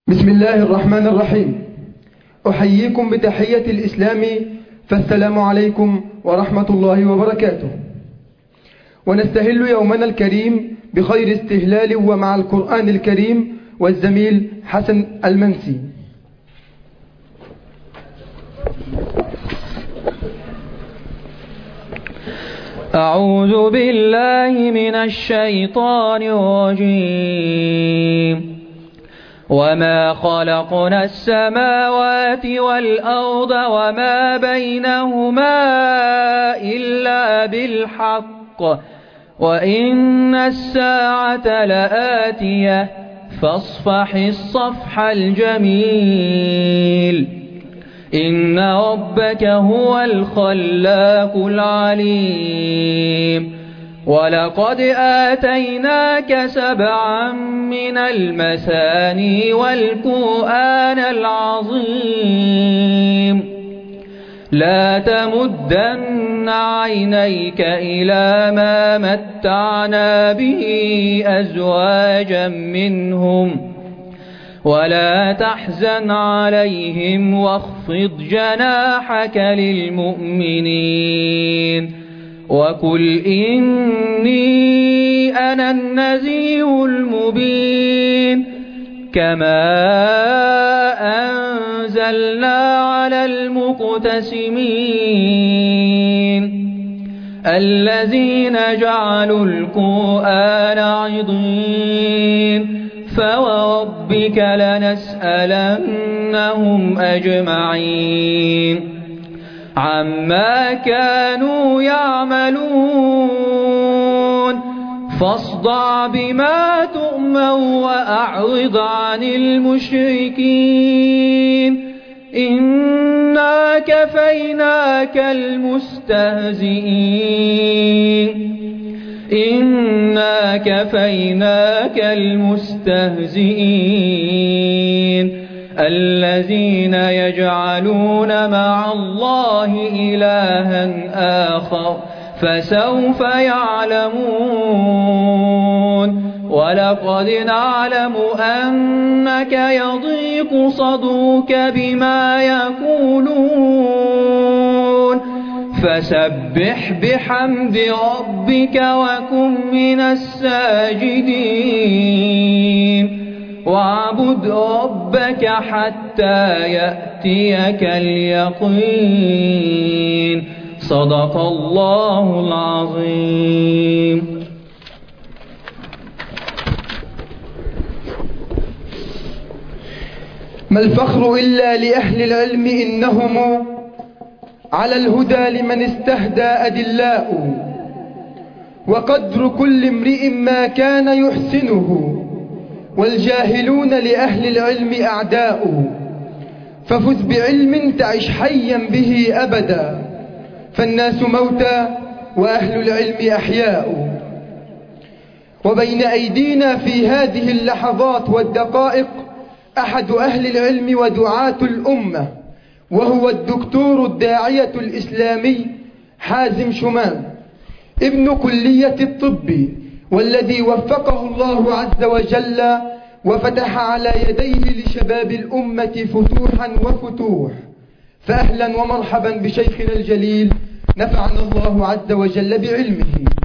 بسم الله الرحمن الرحيم أحييكم بتحية الإسلام فالسلام عليكم ورحمة الله وبركاته ونستهل يومنا الكريم بخير استهلال ومع القرآن الكريم والزميل حسن المنسي أعوذ بالله من الشيطان الرجيم وما خلقنا السماوات والأرض وما بينهما إلا بالحق وإن الساعة لآتية فاصفح الصفح الجميل إن ربك هو الخلاق العليم ولقد آتيناك سبعا من المثاني والقرآن العظيم لا تمدن عينيك إلى ما متعنا به أزواجا منهم ولا تحزن عليهم واخفض جناحك للمؤمنين وقل إني أنا النذير المبين كما أنزلنا على المقتسمين الذين جعلوا القرآن عضين فوربك لنسألنهم أجمعين عما كانوا يعملون فاصدع بما تؤمر وأعرض عن المشركين إنا كفيناك المستهزئين إنا كفيناك المستهزئين الذين يجعلون مع الله إلها آخر فسوف يعلمون ولقد نعلم أنك يضيق صدرك بما يقولون فسبح بحمد ربك وكن من الساجدين واعبد ربك حتى يأتيك اليقين صدق الله العظيم ما الفخر إلا لأهل العلم إنهم على الهدى لمن استهدى أدلاء وقدر كل امرئ ما كان يحسنه والجاهلون لأهل العلم أعداء ففز بعلم تعش حيا به أبدا فالناس موتى وأهل العلم أحياء وبين أيدينا في هذه اللحظات والدقائق أحد أهل العلم ودعاة الأمة وهو الدكتور الداعية الإسلامي حازم شمام ابن كلية الطب والذي وفقه الله عز وجل وفتح على يديه لشباب الأمة فتوحا وفتوح فأهلا ومرحبا بشيخنا الجليل نفعنا الله عز وجل بعلمه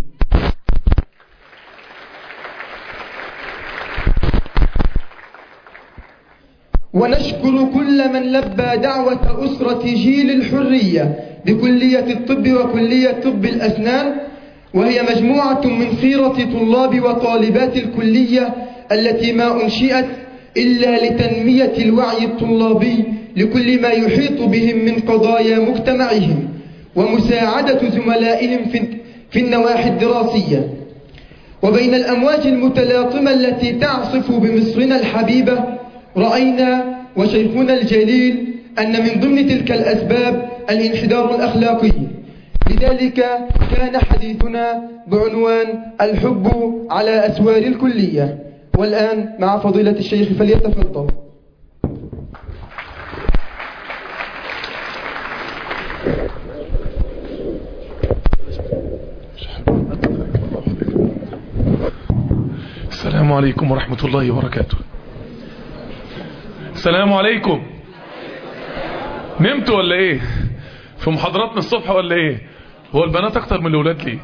ونشكر كل من لبى دعوة أسرة جيل الحرية بكلية الطب وكلية طب الأسنان وهي مجموعة من خيرة طلاب وطالبات الكلية التي ما أنشئت إلا لتنمية الوعي الطلابي لكل ما يحيط بهم من قضايا مجتمعهم ومساعدة زملائهم في النواحي الدراسية وبين الأمواج المتلاطمة التي تعصف بمصرنا الحبيبة رأينا وشيخنا الجليل أن من ضمن تلك الأسباب الانحدار الأخلاقي لذلك كان حديثنا بعنوان الحب على أسوار الكلية والآن مع فضيلة الشيخ فليتفضل السلام عليكم ورحمة الله وبركاته السلام عليكم نمتوا ولا ايه في محاضراتنا الصبح ولا ايه هو البنات اكتر من الاولاد ليه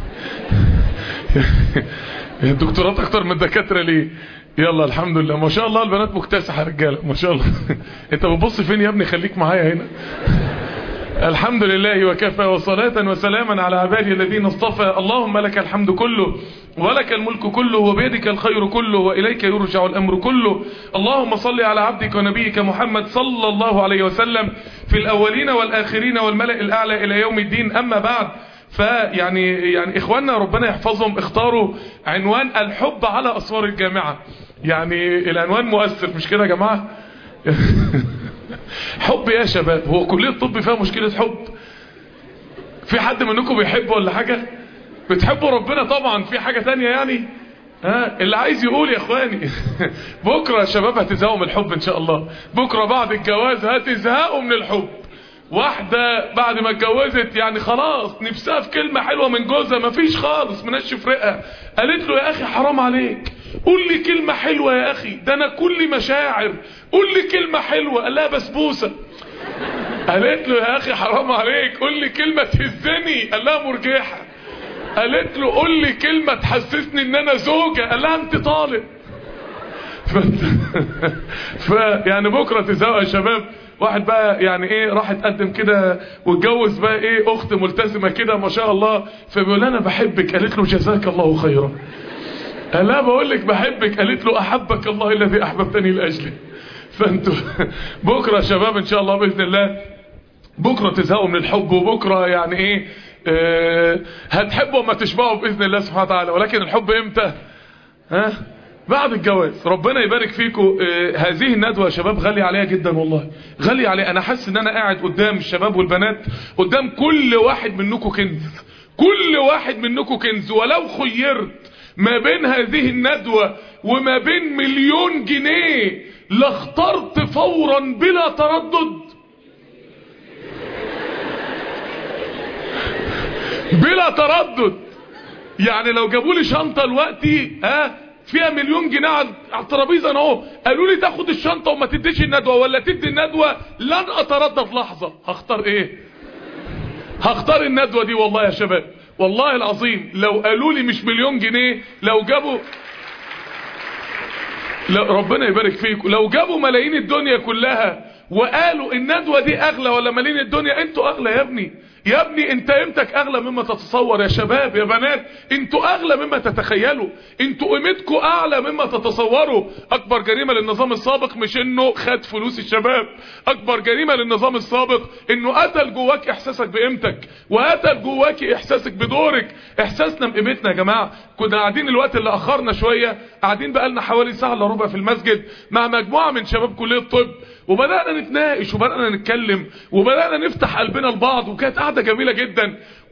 الدكتورات اكتر من الدكاتره ليه يلا الحمد لله ما شاء الله البنات مكتسحه رجاله ما شاء الله انت بتبص فين يا ابني خليك معايا هنا الحمد لله وكفى وصلاة وسلاما على عبادي الذين اصطفى اللهم لك الحمد كله ولك الملك كله وبيدك الخير كله وإليك يرجع الأمر كله اللهم صل على عبدك ونبيك محمد صلى الله عليه وسلم في الأولين والآخرين والملأ الأعلى إلى يوم الدين أما بعد فيعني يعني إخواننا ربنا يحفظهم اختاروا عنوان الحب على أسوار الجامعة يعني العنوان مؤثر مش كده يا جماعة حب يا شباب هو كلية الطب فيها مشكلة حب في حد منكم بيحب ولا حاجة بتحبوا ربنا طبعا في حاجة تانية يعني ها اللي عايز يقول يا اخواني بكرة يا شباب هتزهقوا من الحب ان شاء الله بكرة بعد الجواز هتزهقوا من الحب واحدة بعد ما اتجوزت يعني خلاص نفسها في كلمة حلوة من جوزها مفيش خالص منشف رقها قالت له يا اخي حرام عليك قول لي كلمة حلوة يا اخي ده انا كل مشاعر قول لي كلمة حلوة قال لها بسبوسة قالت له يا اخي حرام عليك قول لي كلمة تهزني قال لها مرجحة قالت له قول لي كلمة تحسسني ان انا زوجة قال لها انت طالب ف... ف... يعني بكرة تزهقوا يا شباب واحد بقى يعني ايه راح اتقدم كده واتجوز بقى ايه اخت ملتزمة كده ما شاء الله فبيقول انا بحبك قالت له جزاك الله خيرا قال لا بقول لك بحبك قالت له احبك الله الذي احببتني لاجله فانتوا بكرة يا شباب ان شاء الله باذن الله بكرة تزهقوا من الحب وبكرة يعني ايه اه هتحبوا وما تشبعوا باذن الله سبحانه وتعالى ولكن الحب امتى ها بعد الجواز ربنا يبارك فيكم اه هذه الندوة يا شباب غالية عليها جدا والله غالية عليها انا حاسس ان انا قاعد قدام الشباب والبنات قدام كل واحد منكم كنز كل واحد منكم كنز ولو خيرت ما بين هذه الندوة وما بين مليون جنيه لاخترت فورا بلا تردد بلا تردد يعني لو جابوا لي شنطة دلوقتي ها فيها مليون جنيه على الترابيزه اهو قالوا لي تاخد الشنطة وما تديش الندوة ولا تدي الندوة لن اتردد لحظة هختار ايه هختار الندوة دي والله يا شباب والله العظيم لو قالوا لي مش مليون جنيه لو جابوا لو ربنا يبارك فيكم لو جابوا ملايين الدنيا كلها وقالوا الندوة دي اغلى ولا ملايين الدنيا انتوا اغلى يا ابني يا ابني انت قيمتك اغلى مما تتصور يا شباب يا بنات انتوا اغلى مما تتخيلوا انتوا قيمتكم اعلى مما تتصوروا اكبر جريمة للنظام السابق مش انه خد فلوس الشباب اكبر جريمة للنظام السابق انه قتل جواك احساسك بقيمتك وقتل جواك احساسك بدورك احساسنا بقيمتنا يا جماعة كنا قاعدين الوقت اللي اخرنا شوية قاعدين بقالنا حوالي ساعة الا ربع في المسجد مع مجموعة من شباب كلية الطب وبدأنا نتناقش وبدأنا نتكلم وبدأنا نفتح قلبنا لبعض وكانت قاعدة جميلة جدا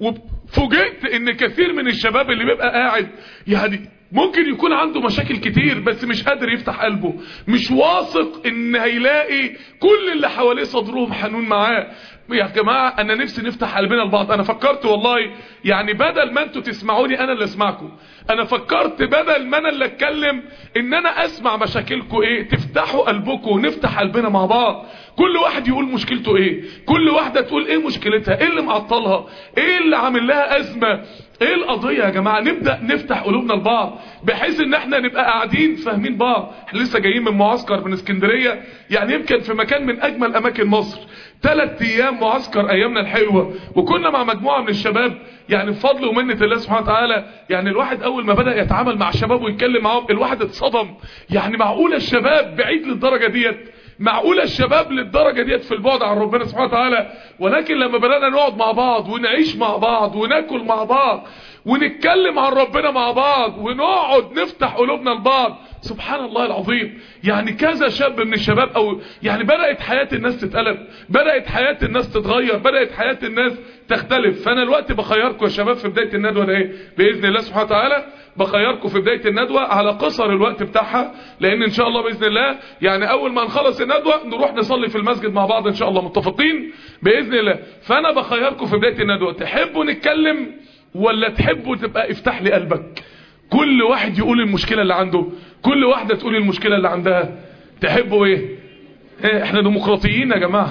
وفوجئت ان كثير من الشباب اللي بيبقى قاعد يعني ممكن يكون عنده مشاكل كتير بس مش قادر يفتح قلبه مش واثق ان هيلاقي كل اللي حواليه صدرهم حنون معاه يا جماعة انا نفسي نفتح قلبنا لبعض انا فكرت والله يعني بدل ما انتوا تسمعوني انا اللي اسمعكم انا فكرت بدل ما انا اللي اتكلم ان انا اسمع مشاكلكم ايه تفتحوا قلبكم ونفتح قلبنا مع بعض كل واحد يقول مشكلته ايه كل واحدة تقول ايه مشكلتها ايه اللي معطلها ايه اللي عامل لها ازمة ايه القضية يا جماعة نبدأ نفتح قلوبنا لبعض بحيث ان احنا نبقى قاعدين فاهمين بعض احنا لسه جايين من معسكر من اسكندرية يعني يمكن في مكان من اجمل اماكن مصر ثلاث ايام معسكر ايامنا الحلوة وكنا مع مجموعة من الشباب يعني بفضل ومنة الله سبحانه وتعالى يعني الواحد اول ما بدأ يتعامل مع الشباب ويتكلم معاهم الواحد اتصدم يعني معقولة الشباب بعيد للدرجة ديت معقولة الشباب للدرجة ديت في البعد عن ربنا سبحانه وتعالى ولكن لما بدأنا نقعد مع بعض ونعيش مع بعض وناكل مع بعض ونتكلم عن ربنا مع بعض ونقعد نفتح قلوبنا لبعض سبحان الله العظيم يعني كذا شاب من الشباب او يعني بدأت حياة الناس تتقلب بدأت حياة الناس تتغير بدأت حياة الناس تختلف فانا الوقت بخيركم يا شباب في بداية الندوة ده ايه بإذن الله سبحانه وتعالى بخيركم في بداية الندوة على قصر الوقت بتاعها لان ان شاء الله بإذن الله يعني اول ما نخلص الندوة نروح نصلي في المسجد مع بعض ان شاء الله متفقين بإذن الله فانا بخيركم في بداية الندوة تحبوا نتكلم ولا تحبوا تبقى افتح لي قلبك كل واحد يقول المشكلة اللي عنده كل واحدة تقول المشكلة اللي عندها تحبوا ايه ها احنا ديمقراطيين يا جماعة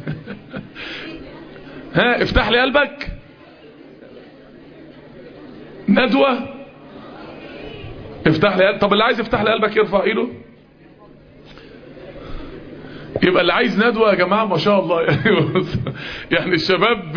ها افتح لي قلبك ندوة افتح لي قلبك طب اللي عايز يفتح لي قلبك يرفع ايده يبقى اللي عايز ندوة يا جماعة ما شاء الله يعني, بص يعني الشباب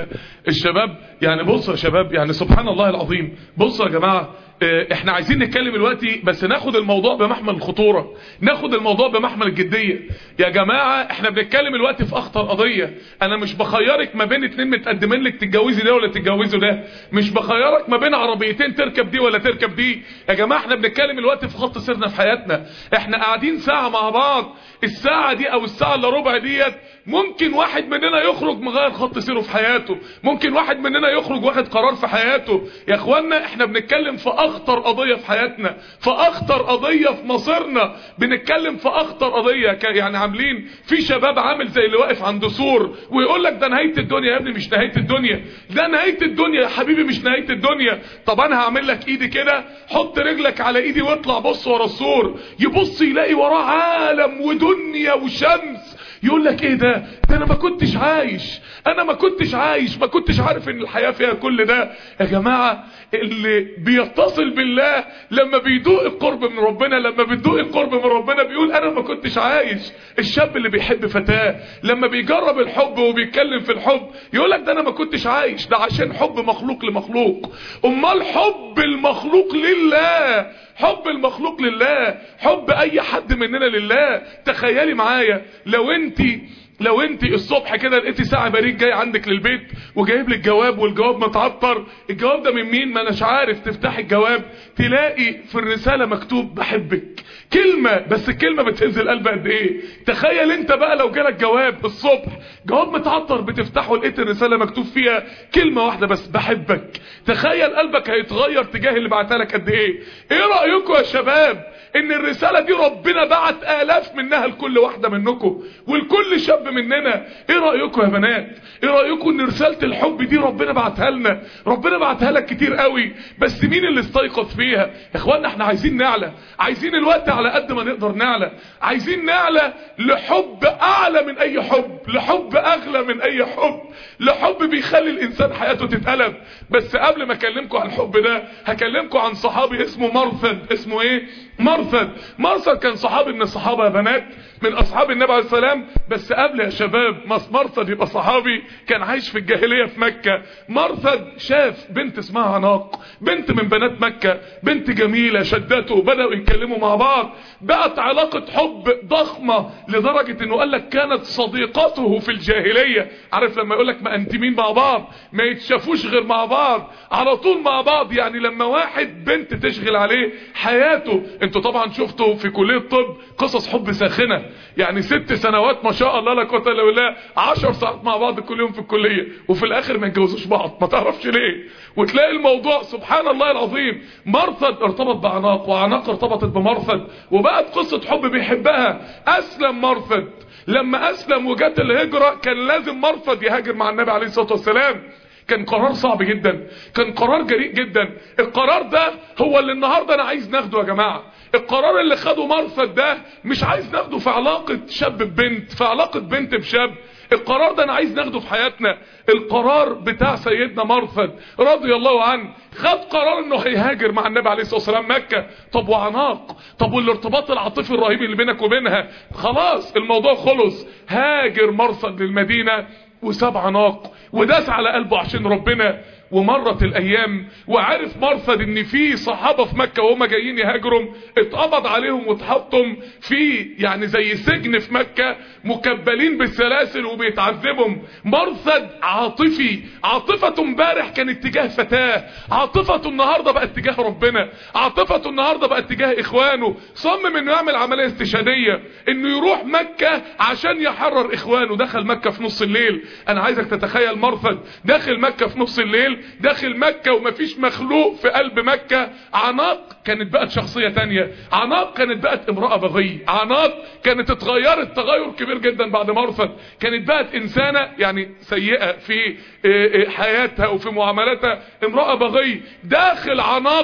الشباب يعني بصوا يا شباب يعني سبحان الله العظيم بصوا يا جماعة احنا عايزين نتكلم دلوقتي بس ناخد الموضوع بمحمل الخطورة ناخد الموضوع بمحمل الجدية يا جماعة احنا بنتكلم دلوقتي في اخطر قضية انا مش بخيرك ما بين اتنين متقدمين لك تتجوزي ده ولا تتجوزوا ده مش بخيرك ما بين عربيتين تركب دي ولا تركب دي يا جماعة احنا بنتكلم دلوقتي في خط سيرنا في حياتنا احنا قاعدين ساعة مع بعض الساعة دي او الساعة الا ربع ديت ممكن واحد مننا يخرج مغير خط سيره في حياته ممكن واحد مننا يخرج واخد قرار في حياته يا اخوانا احنا بنتكلم في اخطر قضية في حياتنا في اخطر قضية في مصيرنا بنتكلم في اخطر قضية يعني عاملين في شباب عامل زي اللي واقف عند سور ويقول لك ده نهاية الدنيا يا ابني مش نهاية الدنيا ده نهاية الدنيا يا حبيبي مش نهاية الدنيا طب انا هعمل لك ايدي كده حط رجلك على ايدي واطلع بص ورا السور يبص يلاقي وراه عالم ودنيا وشمس يقول لك ايه ده ده انا ما كنتش عايش انا ما كنتش عايش ما كنتش عارف ان الحياة فيها كل ده يا جماعة اللي بيتصل بالله لما بيدوق القرب من ربنا لما بيدوق القرب من ربنا بيقول انا ما كنتش عايش الشاب اللي بيحب فتاة لما بيجرب الحب وبيتكلم في الحب يقول لك ده انا ما كنتش عايش ده عشان حب مخلوق لمخلوق امال حب المخلوق لله حب المخلوق لله حب اي حد مننا لله تخيلي معايا لو انت لو انت الصبح كده لقيتي ساعة بريد جاي عندك للبيت وجايب لك جواب والجواب متعطر الجواب ده من مين ما اناش عارف تفتح الجواب تلاقي في الرسالة مكتوب بحبك كلمة بس الكلمة بتهز القلب قد ايه تخيل انت بقى لو جالك جواب الصبح جواب متعطر بتفتحه لقيت الرسالة مكتوب فيها كلمة واحدة بس بحبك تخيل قلبك هيتغير تجاه اللي بعتها لك قد ايه ايه رأيكم يا شباب ان الرسالة دي ربنا بعت الاف منها لكل واحدة منكم ولكل شاب مننا ايه رأيكم يا بنات ايه رأيكم ان رسالة الحب دي ربنا بعتها لنا ربنا بعتها لك كتير قوي بس مين اللي استيقظ فيها يا اخوانا احنا عايزين نعلى عايزين الوقت على قد ما نقدر نعلى عايزين نعلى لحب اعلى من اي حب لحب اغلى من اي حب لحب بيخلي الانسان حياته تتقلب بس قبل ما اكلمكم عن الحب ده هكلمكم عن صحابي اسمه مرثد اسمه ايه مرثد مرثد كان صحابي من الصحابة يا بنات من اصحاب النبي عليه السلام بس قبل يا شباب مرثد يبقى صحابي كان عايش في الجاهلية في مكة مرثد شاف بنت اسمها عناق بنت من بنات مكة بنت جميلة شدته بدأوا يتكلموا مع بعض بقت علاقة حب ضخمة لدرجة انه قال لك كانت صديقته في الجاهلية عارف لما يقول لك ما انتمين مع بعض ما يتشافوش غير مع بعض على طول مع بعض يعني لما واحد بنت تشغل عليه حياته انتوا طبعا شفتوا في كلية الطب قصص حب ساخنة يعني ست سنوات ما شاء الله لا قوه الا بالله 10 ساعات مع بعض كل يوم في الكلية وفي الاخر ما يتجوزوش بعض ما تعرفش ليه وتلاقي الموضوع سبحان الله العظيم مرثد ارتبط بعناق وعناق ارتبطت بمرثد وبقت قصة حب بيحبها اسلم مرثد لما اسلم وجات الهجرة كان لازم مرثد يهاجر مع النبي عليه الصلاة والسلام كان قرار صعب جدا كان قرار جريء جدا القرار ده هو اللي النهاردة انا عايز ناخده يا جماعة القرار اللي خده مرثد ده مش عايز ناخده في علاقة شاب ببنت في علاقة بنت بشاب القرار ده انا عايز ناخده في حياتنا القرار بتاع سيدنا مرثد رضي الله عنه خد قرار انه هيهاجر مع النبي عليه الصلاة والسلام مكة طب وعناق طب والارتباط العاطفي الرهيب اللي بينك وبينها خلاص الموضوع خلص هاجر مرثد للمدينة وساب عناق وداس على قلبه عشان ربنا ومرت الايام وعرف مرثد ان في صحابة في مكة وهم جايين يهاجروا اتقبض عليهم واتحطم في يعني زي سجن في مكة مكبلين بالسلاسل وبيتعذبهم مرثد عاطفي عاطفته امبارح كان اتجاه فتاة عاطفته النهاردة بقى اتجاه ربنا عاطفته النهاردة بقى اتجاه اخوانه صمم انه يعمل عملية استشهادية انه يروح مكة عشان يحرر اخوانه دخل مكة في نص الليل انا عايزك تتخيل مرثد داخل مكة في نص الليل داخل مكة ومفيش مخلوق في قلب مكة عناق كانت بقت شخصية تانية عناق كانت بقت امرأة بغية عناق كانت اتغيرت تغير كبير جدا بعد مرثد كانت بقت انسانة يعني سيئة في حياتها وفي معاملاتها امرأة بغية داخل عناق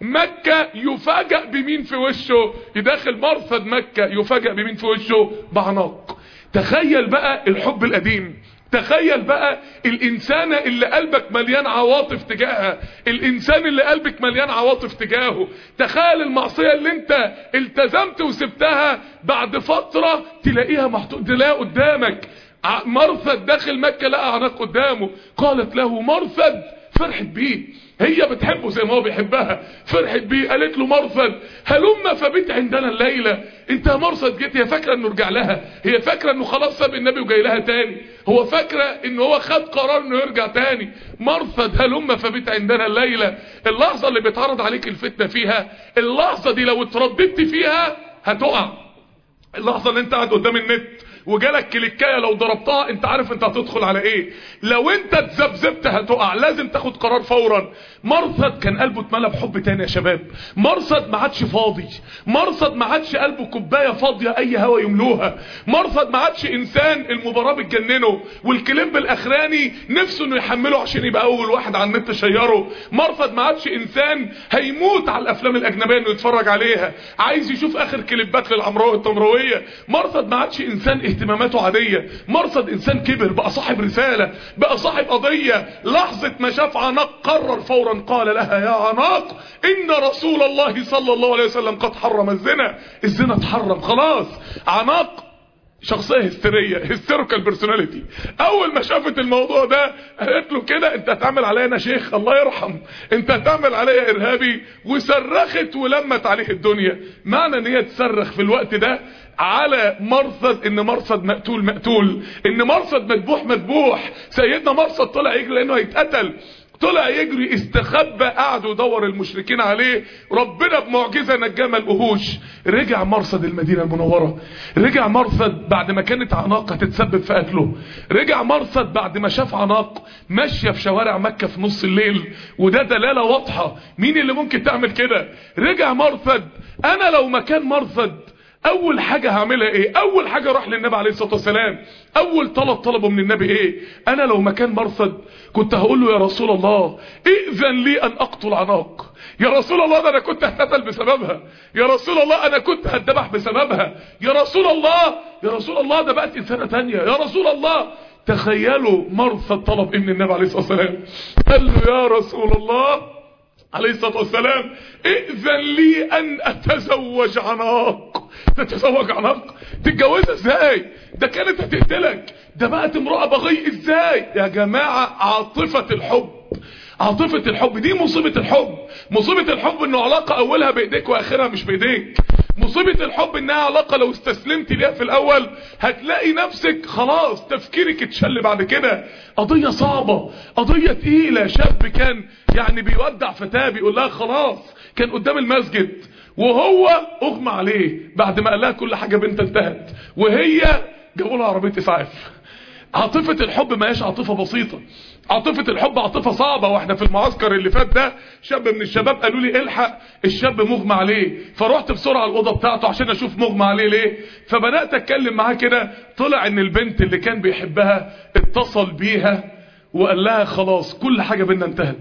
مكة يفاجأ بمين في وشه يدخل مرصد مكة يفاجأ بمين في وشه بعناق تخيل بقى الحب القديم تخيل بقى الإنسانة اللي قلبك مليان عواطف تجاهها الإنسان اللي قلبك مليان عواطف تجاهه تخيل المعصية اللي انت التزمت وسبتها بعد فترة تلاقيها محطوط تلاقيها قدامك ع- مرثد داخل مكة لقى عناق قدامه قالت له مرثد فرحت بيه هي بتحبه زي ما هو بيحبها فرحت بيه قالت له مرثد هلم فبت عندنا الليلة انت يا مرثد جيت هي فاكرة انه رجع لها هي فاكرة انه خلاص ساب النبي وجاي لها تاني هو فاكرة ان هو خد قرار انه يرجع تاني مرثد هلم فبت عندنا الليلة اللحظة اللي بيتعرض عليك الفتنة فيها اللحظة دي لو اترددت فيها هتقع اللحظة اللي انت قاعد قدام النت وجالك كليكايه لو ضربتها انت عارف انت هتدخل على ايه لو انت اتذبذبت هتقع لازم تاخد قرار فورا مرصد كان قلبه اتملى بحب تاني يا شباب مرصد ما عادش فاضي مرصد ما عادش قلبه كوبايه فاضيه اي هوا يملوها مرصد ما عادش انسان المباراه بتجننه والكليب الاخراني نفسه انه يحمله عشان يبقى اول واحد على النت شيره مرصد ما عادش انسان هيموت على الافلام الاجنبيه انه يتفرج عليها عايز يشوف اخر كليبات للعمراء التمرويه مرصد ما عادش انسان اهتماماته عاديه مرصد انسان كبر بقى صاحب رساله بقى صاحب قضيه لحظه ما شاف عناق قرر فورا قال لها يا عناق ان رسول الله صلى الله عليه وسلم قد حرم الزنا الزنا اتحرم خلاص عناق شخصية هستيرية هيستيريكال بيرسوناليتي اول ما شافت الموضوع ده قالت له كده انت هتعمل عليا انا شيخ الله يرحم انت هتعمل عليا ارهابي وصرخت ولمت عليه الدنيا معنى ان هي تصرخ في الوقت ده على مرصد ان مرصد مقتول مقتول ان مرصد مذبوح مذبوح سيدنا مرصد طلع يجري لانه هيتقتل طلع يجري استخبى قعدوا يدور المشركين عليه ربنا بمعجزة نجاه من الوحوش رجع مرصد المدينة المنورة رجع مرصد بعد ما كانت عناق هتتسبب في قتله رجع مرصد بعد ما شاف عناق ماشية في شوارع مكة في نص الليل وده دلالة واضحة مين اللي ممكن تعمل كده رجع مرصد انا لو مكان مرصد اول حاجة هعملها ايه اول حاجة اروح للنبي عليه الصلاة والسلام اول طلب طلبه من النبي ايه انا لو مكان مرصد كنت هقول له يا رسول الله ائذن لي ان اقتل عناق يا رسول الله ده انا كنت هتقتل بسببها يا رسول الله انا كنت هتذبح بسببها يا رسول الله يا رسول الله ده بقت انسانة تانية يا رسول الله تخيلوا مرصد طلب ايه من النبي عليه الصلاة والسلام قال له يا رسول الله عليه الصلاة والسلام ائذن لي ان اتزوج عناق تتزوج عناق تتجوزها ازاي ده كانت هتقتلك ده بقت امرأة بغي ازاي يا جماعة عاطفة الحب عاطفة الحب دي مصيبة الحب مصيبة الحب انه علاقة اولها بايديك واخرها مش بايديك مصيبة الحب انها علاقة لو استسلمت ليها في الاول هتلاقي نفسك خلاص تفكيرك اتشل بعد كده قضية صعبة قضية تقيلة شاب كان يعني بيودع فتاة بيقول لها خلاص كان قدام المسجد وهو اغمى عليه بعد ما قال لها كل حاجة بنت انتهت وهي جابوا لها عربية اسعاف عاطفة الحب ما هيش عاطفة بسيطة عاطفة الحب عاطفة صعبة واحنا في المعسكر اللي فات ده شاب من الشباب قالوا لي الحق الشاب مغمى عليه فروحت بسرعة الأوضة بتاعته عشان اشوف مغمى عليه ليه فبدأت اتكلم معاه كده طلع ان البنت اللي كان بيحبها اتصل بيها وقال لها خلاص كل حاجة بينا انتهت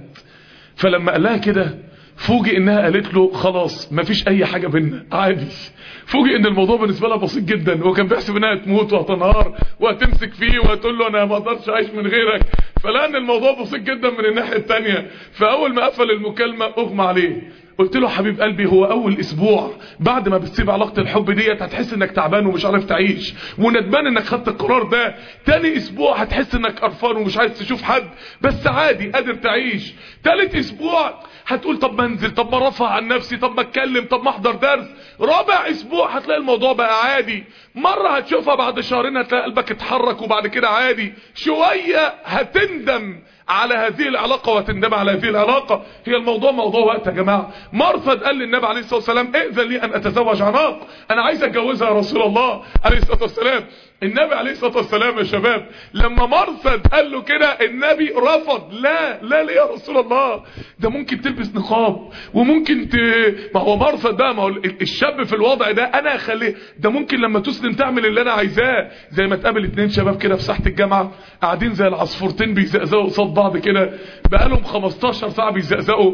فلما قال لها كده فوجئ انها قالت له خلاص مفيش اي حاجة بينا عادي فوجئ ان الموضوع بالنسبه لها بسيط جدا هو كان بيحسب انها تموت وهتنهار وهتمسك فيه وهتقول له انا ما اقدرش اعيش من غيرك فلان الموضوع بسيط جدا من الناحيه الثانيه فاول ما قفل المكالمه اغمى عليه قلت له حبيب قلبي هو اول اسبوع بعد ما بتسيب علاقه الحب ديت هتحس انك تعبان ومش عارف تعيش وندمان انك خدت القرار ده تاني اسبوع هتحس انك قرفان ومش عايز تشوف حد بس عادي قادر تعيش تالت اسبوع هتقول طب ما انزل طب ما رفع عن نفسي طب ما اتكلم طب ما احضر درس رابع اسبوع هتلاقي الموضوع بقى عادي مرة هتشوفها بعد شهرين هتلاقي قلبك اتحرك وبعد كده عادي شوية هتندم على هذه العلاقة وتندم على هذه العلاقة هي الموضوع موضوع وقت يا جماعة مرفد قال للنبي عليه الصلاة والسلام ائذن لي ان اتزوج عناق انا عايز اتجوزها يا رسول الله عليه الصلاة والسلام النبي عليه الصلاة والسلام يا شباب لما مرصد قال له كده النبي رفض لا لا ليه يا رسول الله ده ممكن تلبس نقاب وممكن ت... ما هو مرصد ده ما هو الشاب في الوضع ده انا اخليه ده ممكن لما تسلم تعمل اللي انا عايزاه زي ما تقابل اتنين شباب كده في ساحة الجامعة قاعدين زي العصفورتين بيزقزقوا قصاد بعض كده بقالهم 15 ساعة بيزقزقوا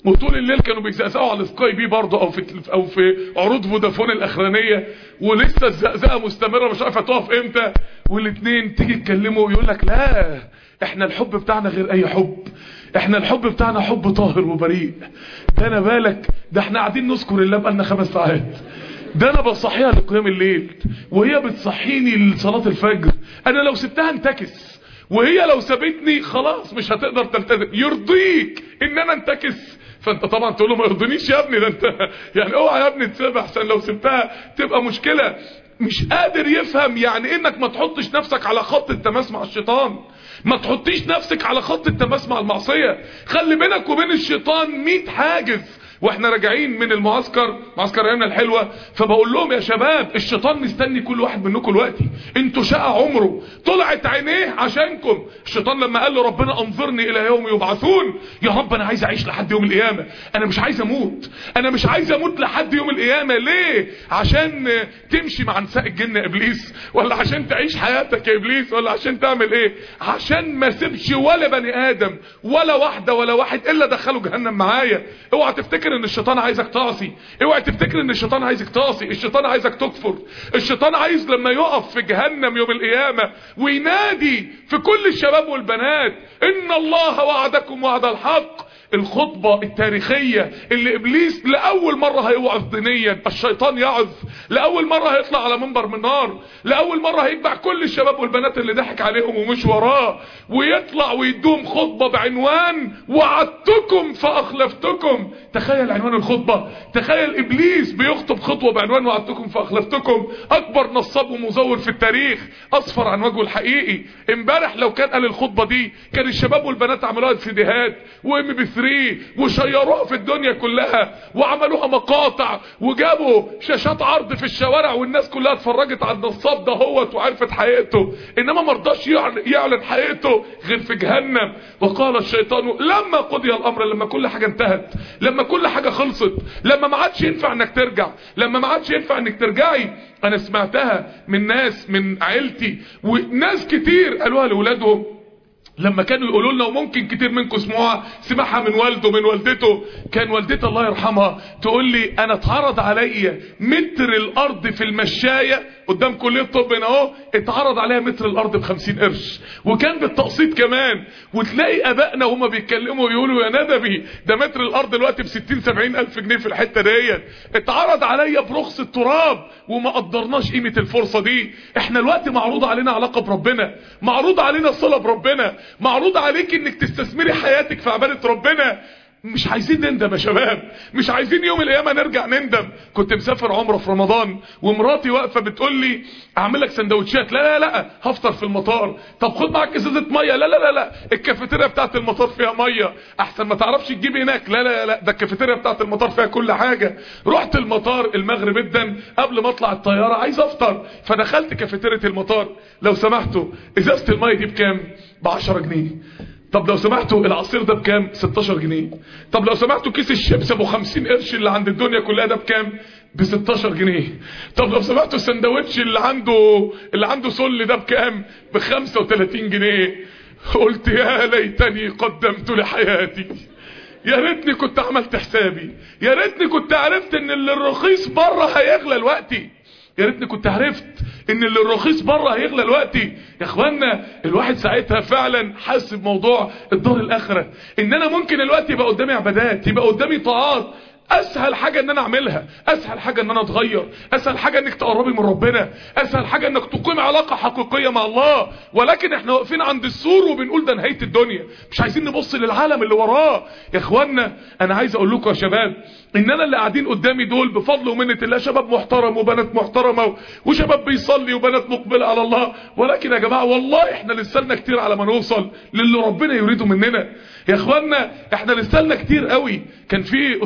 وطول الليل كانوا بيزقزقوا على سكاي بي برضه او في او في عروض فودافون الاخرانيه ولسه الزقزقه مستمره مش عارفه تقف امتى والاثنين تيجي تكلموا يقول لك لا احنا الحب بتاعنا غير اي حب احنا الحب بتاعنا حب طاهر وبريء ده انا بالك ده احنا قاعدين نذكر الله بقالنا خمس ساعات ده انا بصحيها لقيام الليل وهي بتصحيني لصلاه الفجر انا لو سبتها انتكس وهي لو سابتني خلاص مش هتقدر تلتزم يرضيك ان انا انتكس فانت طبعا تقول له ما يرضينيش يا ابني ده انت يعني اوعى يا ابني تسيبها احسن لو سبتها تبقى مشكله مش قادر يفهم يعني انك ما تحطش نفسك على خط التماس مع الشيطان ما تحطيش نفسك على خط التماس مع المعصيه خلي بينك وبين الشيطان 100 حاجز واحنا راجعين من المعسكر معسكر ايامنا الحلوه فبقول لهم يا شباب الشيطان مستني كل واحد منكم دلوقتي انتوا شقى عمره طلعت عينيه عشانكم الشيطان لما قال له ربنا انظرني الى يوم يبعثون يا رب انا عايز اعيش لحد يوم القيامه انا مش عايز اموت انا مش عايز اموت لحد يوم القيامه ليه عشان تمشي مع نساء الجن يا ابليس ولا عشان تعيش حياتك يا ابليس ولا عشان تعمل ايه عشان ما سيبش ولا بني ادم ولا واحده ولا واحد الا دخله جهنم معايا اوعى تفتكر ان الشيطان عايزك تعصي اوعى تفتكر ان الشيطان عايزك تعصي الشيطان عايزك تكفر الشيطان عايز لما يقف في جهنم يوم القيامه وينادي في كل الشباب والبنات ان الله وعدكم وعد الحق الخطبة التاريخية اللي ابليس لأول مرة هيوعظ دينيا الشيطان يعظ لأول مرة هيطلع على منبر من نار لأول مرة هيجمع كل الشباب والبنات اللي ضحك عليهم ومش وراه ويطلع ويدوم خطبة بعنوان وعدتكم فأخلفتكم تخيل عنوان الخطبة تخيل ابليس بيخطب خطوة بعنوان وعدتكم فأخلفتكم اكبر نصاب ومزور في التاريخ اصفر عن وجهه الحقيقي امبارح لو كان قال الخطبة دي كان الشباب والبنات عملوها سيديهات وام بي 3 وشيروها في الدنيا كلها وعملوها مقاطع وجابوا شاشات عرض في الشوارع والناس كلها اتفرجت على النصاب ده هوت وعرفت حقيقته انما مرضاش يعلن حقيقته غير في جهنم وقال الشيطان لما قضي الامر لما كل حاجة انتهت لما كل حاجة خلصت لما ما عادش ينفع انك ترجع لما ما عادش ينفع انك ترجعي انا سمعتها من ناس من عيلتي وناس كتير قالوها لاولادهم لما كانوا يقولوا لنا وممكن كتير منكم سمعوها سمعها من والده من والدته كان والدتي الله يرحمها تقول لي انا اتعرض عليا متر الارض في المشايه قدام كليه الطب هنا اهو اتعرض عليها متر الارض ب 50 قرش وكان بالتقسيط كمان وتلاقي ابائنا وهم بيتكلموا يقولوا يا ندبي ده متر الارض دلوقتي ب 60 70 الف جنيه في الحته ديت اتعرض عليا برخص التراب وما قدرناش قيمه الفرصه دي احنا الوقت معروض علينا علاقه بربنا معروض علينا الصله بربنا معروض عليك انك تستثمري حياتك في عباده ربنا مش عايزين نندم يا شباب مش عايزين يوم القيامه نرجع نندم كنت مسافر عمره في رمضان ومراتي واقفه بتقول لي اعمل لك سندوتشات لا لا لا هفطر في المطار طب خد معاك ازازه ميه لا لا لا لا الكافيتيريا بتاعت المطار فيها ميه احسن ما تعرفش تجيب هناك لا لا لا ده الكافيتيريا بتاعت المطار فيها كل حاجه رحت المطار المغرب جدا قبل ما اطلع الطياره عايز افطر فدخلت كافيتيريا المطار لو سمحتوا ازازه الميه دي بكام ب 10 جنيه طب لو سمحتوا العصير ده بكام 16 جنيه طب لو سمحتوا كيس الشيبس ابو 50 قرش اللي عند الدنيا كلها ده بكام ب 16 جنيه طب لو سمحتوا السندوتش اللي عنده اللي عنده سل ده بكام ب 35 جنيه قلت يا ليتني قدمت لحياتي يا ريتني كنت عملت حسابي يا ريتني كنت عرفت ان اللي الرخيص بره هيغلى دلوقتي يا ريتني كنت عرفت ان اللي الرخيص بره هيغلى دلوقتي يا اخوانا الواحد ساعتها فعلا حس بموضوع الدار الاخره ان انا ممكن الوقت يبقى قدامي عبادات يبقى قدامي طاعات اسهل حاجة ان انا اعملها اسهل حاجة ان انا اتغير اسهل حاجة انك تقربي من ربنا اسهل حاجة انك تقيم علاقة حقيقية مع الله ولكن احنا واقفين عند السور وبنقول ده نهاية الدنيا مش عايزين نبص للعالم اللي وراه يا اخوانا انا عايز اقول لكم يا شباب ان انا اللي قاعدين قدامي دول بفضل ومنة الله شباب محترم وبنات محترمة وشباب بيصلي وبنات مقبلة على الله ولكن يا جماعة والله احنا لسه لنا كتير على ما نوصل للي ربنا يريده مننا يا اخوانا احنا لسه لنا كتير قوي كان في استاذ في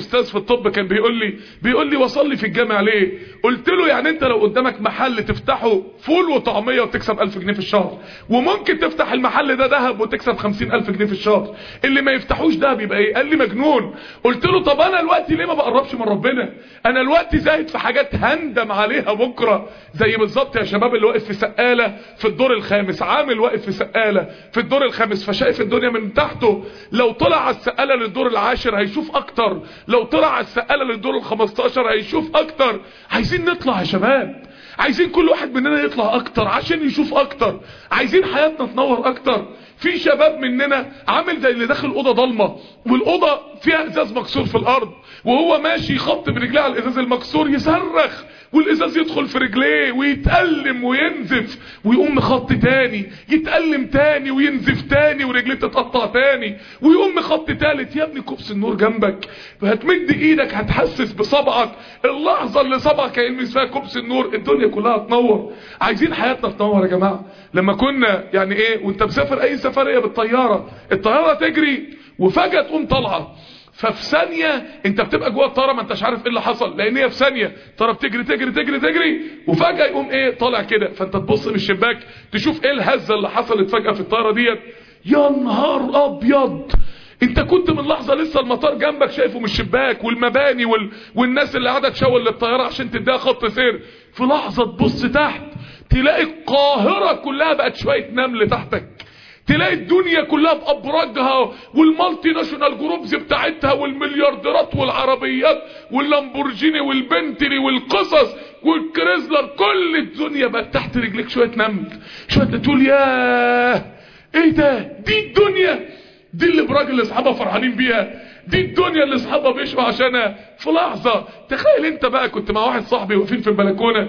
الطب كان بيقول لي بيقول لي وصل لي في الجامع ليه قلت له يعني انت لو قدامك محل تفتحه فول وطعميه وتكسب 1000 جنيه في الشهر وممكن تفتح المحل ده ذهب وتكسب 50000 جنيه في الشهر اللي ما يفتحوش دهب يبقى ايه قال لي مجنون قلت له طب انا الوقت ليه ما بقربش من ربنا انا الوقت زاهد في حاجات هندم عليها بكره زي بالظبط يا شباب اللي واقف في سقاله في الدور الخامس عامل واقف في سقاله في الدور الخامس فشايف الدنيا من تحته لو طلع على السقاله للدور العاشر هيشوف اكتر لو طلع على السقاله للدور ال15 هيشوف اكتر عايزين نطلع يا شباب عايزين كل واحد مننا يطلع اكتر عشان يشوف اكتر عايزين حياتنا تنور اكتر في شباب مننا عامل زي اللي داخل اوضه ضلمه والاوضه فيها ازاز مكسور في الارض وهو ماشي يخط برجليه على الازاز المكسور يصرخ والازاز يدخل في رجليه ويتألم وينزف ويقوم مخط تاني يتألم تاني وينزف تاني ورجليه تتقطع تاني ويقوم مخط تالت يا ابني كوبس النور جنبك هتمد ايدك هتحسس بصبعك اللحظة اللي صبعك هيلمس فيها كوبس النور الدنيا كلها تنور عايزين حياتنا تنور يا جماعة لما كنا يعني ايه وانت مسافر اي سفرية بالطيارة الطيارة تجري وفجأة تقوم طالعة ففي ثانية انت بتبقى جوه الطياره ما انتش عارف ايه اللي حصل لان هي في ثانية الطياره بتجري تجري تجري تجري وفجأة يقوم ايه طالع كده فانت تبص من الشباك تشوف ايه الهزة اللي حصلت فجأة في الطياره ديت يا نهار ابيض انت كنت من لحظة لسه المطار جنبك شايفه من الشباك والمباني وال... والناس اللي قاعدة تشاور للطيارة عشان تديها خط سير في لحظة تبص تحت تلاقي القاهرة كلها بقت شوية نمل تحتك تلاقي الدنيا كلها بأبراجها والمالتي ناشونال جروبز بتاعتها والمليارديرات والعربيات واللامبورجيني والبنتلي والقصص والكريزلر كل الدنيا بقت تحت رجلك شوية نمل شوية تقول ياه ايه ده دي الدنيا دي اللي براجل اللي اصحابها فرحانين بيها دي الدنيا اللي اصحابها بيشوا عشانها في لحظة تخيل انت بقى كنت مع واحد صاحبي واقفين في البلكونة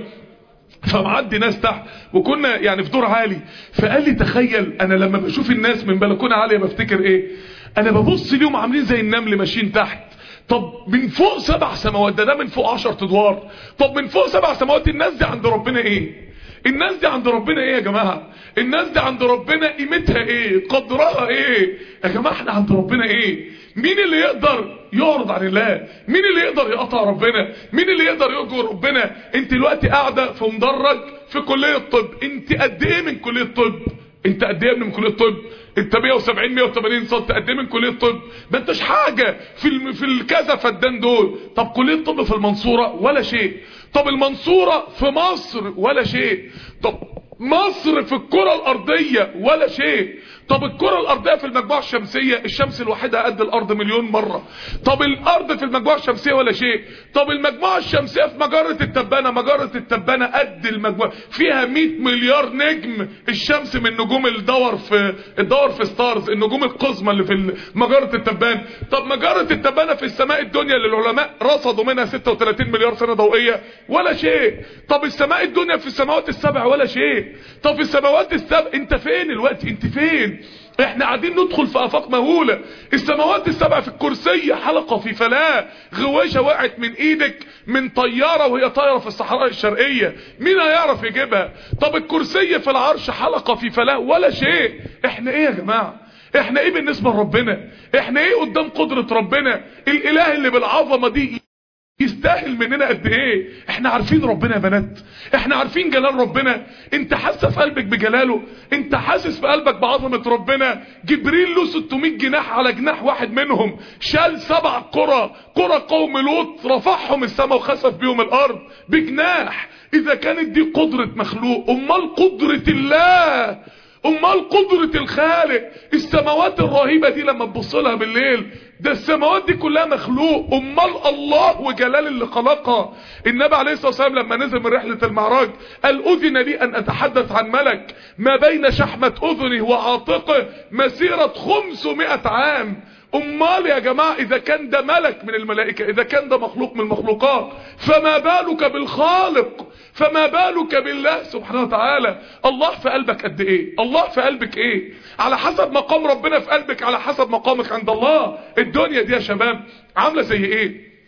فمعدي ناس تحت وكنا يعني في دور عالي فقال لي تخيل انا لما بشوف الناس من بلكونه عاليه بفتكر ايه انا ببص ليهم عاملين زي النمل ماشيين تحت طب من فوق سبع سماوات ده ده من فوق عشر ادوار طب من فوق سبع سماوات الناس دي عند ربنا ايه الناس دي عند ربنا ايه يا جماعة الناس دي عند ربنا قيمتها ايه قدرها ايه يا جماعة احنا عند ربنا ايه مين اللي يقدر يعرض عن الله مين اللي يقدر يقطع ربنا مين اللي يقدر يجور ربنا انت دلوقتي قاعدة في مدرج في كلية الطب انت قد ايه من كلية الطب انت قد ايه من كليه الطب انت 170 180 سم قد ايه من كليه الطب ما انتش حاجه في الم... في الكذا فدان دول طب كليه الطب في المنصوره ولا شيء طب المنصوره في مصر ولا شيء طب مصر في الكره الارضيه ولا شيء طب الكرة الارضية في المجموعة الشمسية الشمس الواحدة قد الارض مليون مرة طب الارض في المجموعة الشمسية ولا شيء طب المجموعة الشمسية في مجرة التبانة مجرة التبانة قد المجموعة فيها 100 مليار نجم الشمس من نجوم الدور في الدور في ستارز النجوم القزمة اللي في مجرة التبانة طب مجرة التبانة في السماء الدنيا اللي العلماء رصدوا منها 36 مليار سنة ضوئية ولا شيء طب السماء الدنيا في السماوات السبع ولا شيء طب في السماوات السبع انت فين الوقت انت فين احنا قاعدين ندخل في افاق مهولة السماوات السبع في الكرسي حلقة في فلاة غواشة وقعت من ايدك من طيارة وهي طايرة في الصحراء الشرقية مين هيعرف يجيبها طب الكرسي في العرش حلقة في فلاة ولا شيء احنا ايه يا جماعة احنا ايه بالنسبة لربنا احنا ايه قدام قدرة ربنا الاله اللي بالعظمة دي يستاهل مننا قد ايه احنا عارفين ربنا يا بنات احنا عارفين جلال ربنا انت حاسه في قلبك بجلاله انت حاسس في قلبك بعظمه ربنا جبريل له 600 جناح على جناح واحد منهم شال سبع قرى قرى قوم لوط رفعهم السماء وخسف بيهم الارض بجناح اذا كانت دي قدره مخلوق امال قدره الله امال قدرة الخالق السماوات الرهيبة دي لما تبص لها بالليل ده السماوات دي كلها مخلوق امال الله وجلال اللي خلقها النبي عليه الصلاة والسلام لما نزل من رحلة المعراج قال اذن لي ان اتحدث عن ملك ما بين شحمة اذنه وعاتقه مسيرة 500 عام امال يا جماعة اذا كان ده ملك من الملائكة اذا كان ده مخلوق من المخلوقات فما بالك بالخالق فما بالك بالله سبحانه وتعالى الله في قلبك قد ايه الله في قلبك ايه على حسب مقام ربنا في قلبك على حسب مقامك عند الله الدنيا دي يا شباب عاملة زي ايه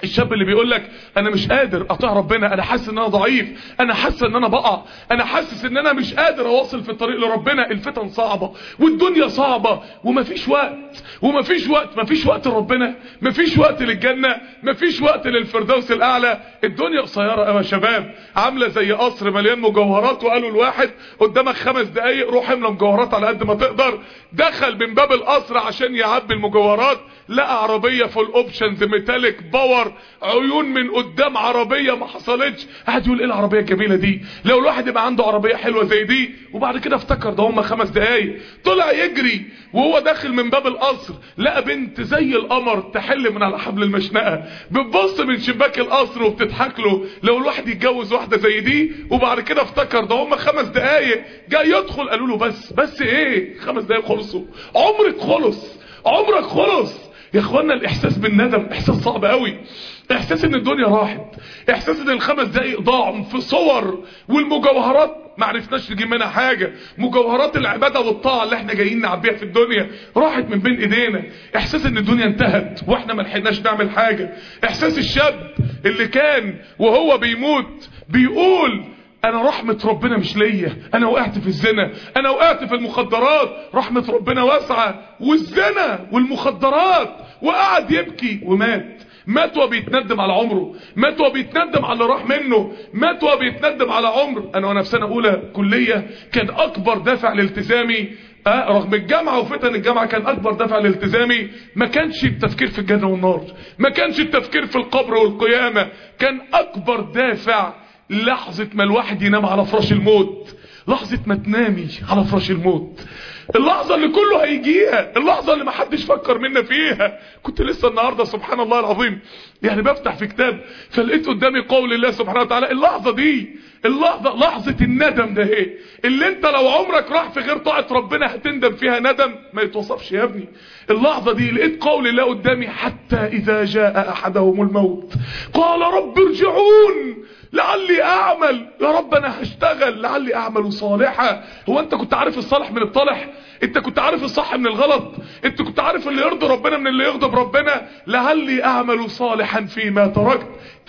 الشاب اللي بيقول لك انا مش قادر اطيع ربنا انا حاسس ان انا ضعيف انا حاسس ان انا بقع انا حاسس ان انا مش قادر اواصل في الطريق لربنا الفتن صعبة والدنيا صعبة ومفيش وقت ومفيش وقت مفيش وقت لربنا مفيش وقت للجنة مفيش وقت للفردوس الاعلى الدنيا قصيرة قوي يا شباب عاملة زي قصر مليان مجوهرات وقالوا الواحد قدامك خمس دقايق روح املى مجوهرات على قد ما تقدر دخل من باب القصر عشان يعبي المجوهرات لقى عربية فول اوبشنز ميتاليك باور عيون من قدام عربية ما حصلتش قاعد يقول ايه العربية الجميلة دي لو الواحد يبقى عنده عربية حلوة زي دي وبعد كده افتكر ده هم خمس دقايق طلع يجري وهو داخل من باب القصر لقى بنت زي القمر تحل من على حبل المشنقة بتبص من شباك القصر وبتضحك له لو الواحد يتجوز واحدة زي دي وبعد كده افتكر ده هم خمس دقايق جاي يدخل قالوا له بس بس ايه خمس دقايق خلصوا عمرك خلص عمرك خلص يا اخوانا الاحساس بالندم احساس صعب قوي احساس ان الدنيا راحت احساس ان الخمس دقايق ضاعوا في صور والمجوهرات ما عرفناش نجيب منها حاجة مجوهرات العبادة والطاعة اللي احنا جايين نعبيها في الدنيا راحت من بين ايدينا احساس ان الدنيا انتهت واحنا ما لحقناش نعمل حاجة احساس الشاب اللي كان وهو بيموت بيقول انا رحمة ربنا مش ليا انا وقعت في الزنا انا وقعت في المخدرات رحمة ربنا واسعة والزنا والمخدرات وقعد يبكي ومات مات وبيتندم على عمره مات وبيتندم على اللي راح منه مات وبيتندم على عمر انا وانا في سنه اولى كليه كان اكبر دافع لالتزامي آه رغم الجامعة وفتن الجامعة كان أكبر دافع لالتزامي ما كانش التفكير في الجنة والنار ما كانش التفكير في القبر والقيامة كان أكبر دافع لحظة ما الواحد ينام على فراش الموت لحظة ما تنامي على فراش الموت اللحظة اللي كله هيجيها اللحظة اللي ما حدش فكر منا فيها كنت لسه النهاردة سبحان الله العظيم يعني بفتح في كتاب فلقيت قدامي قول الله سبحانه وتعالى اللحظة دي اللحظة لحظة الندم ده ايه اللي انت لو عمرك راح في غير طاعة ربنا هتندم فيها ندم ما يتوصفش يا ابني اللحظة دي لقيت قول الله قدامي حتى اذا جاء احدهم الموت قال رب ارجعون لعلي اعمل يا رب انا هشتغل لعلي اعمل صالحا هو انت كنت عارف الصالح من الطالح انت كنت عارف الصح من الغلط انت كنت عارف اللي يرضي ربنا من اللي يغضب ربنا لعلي اعمل صالحا فيما تركت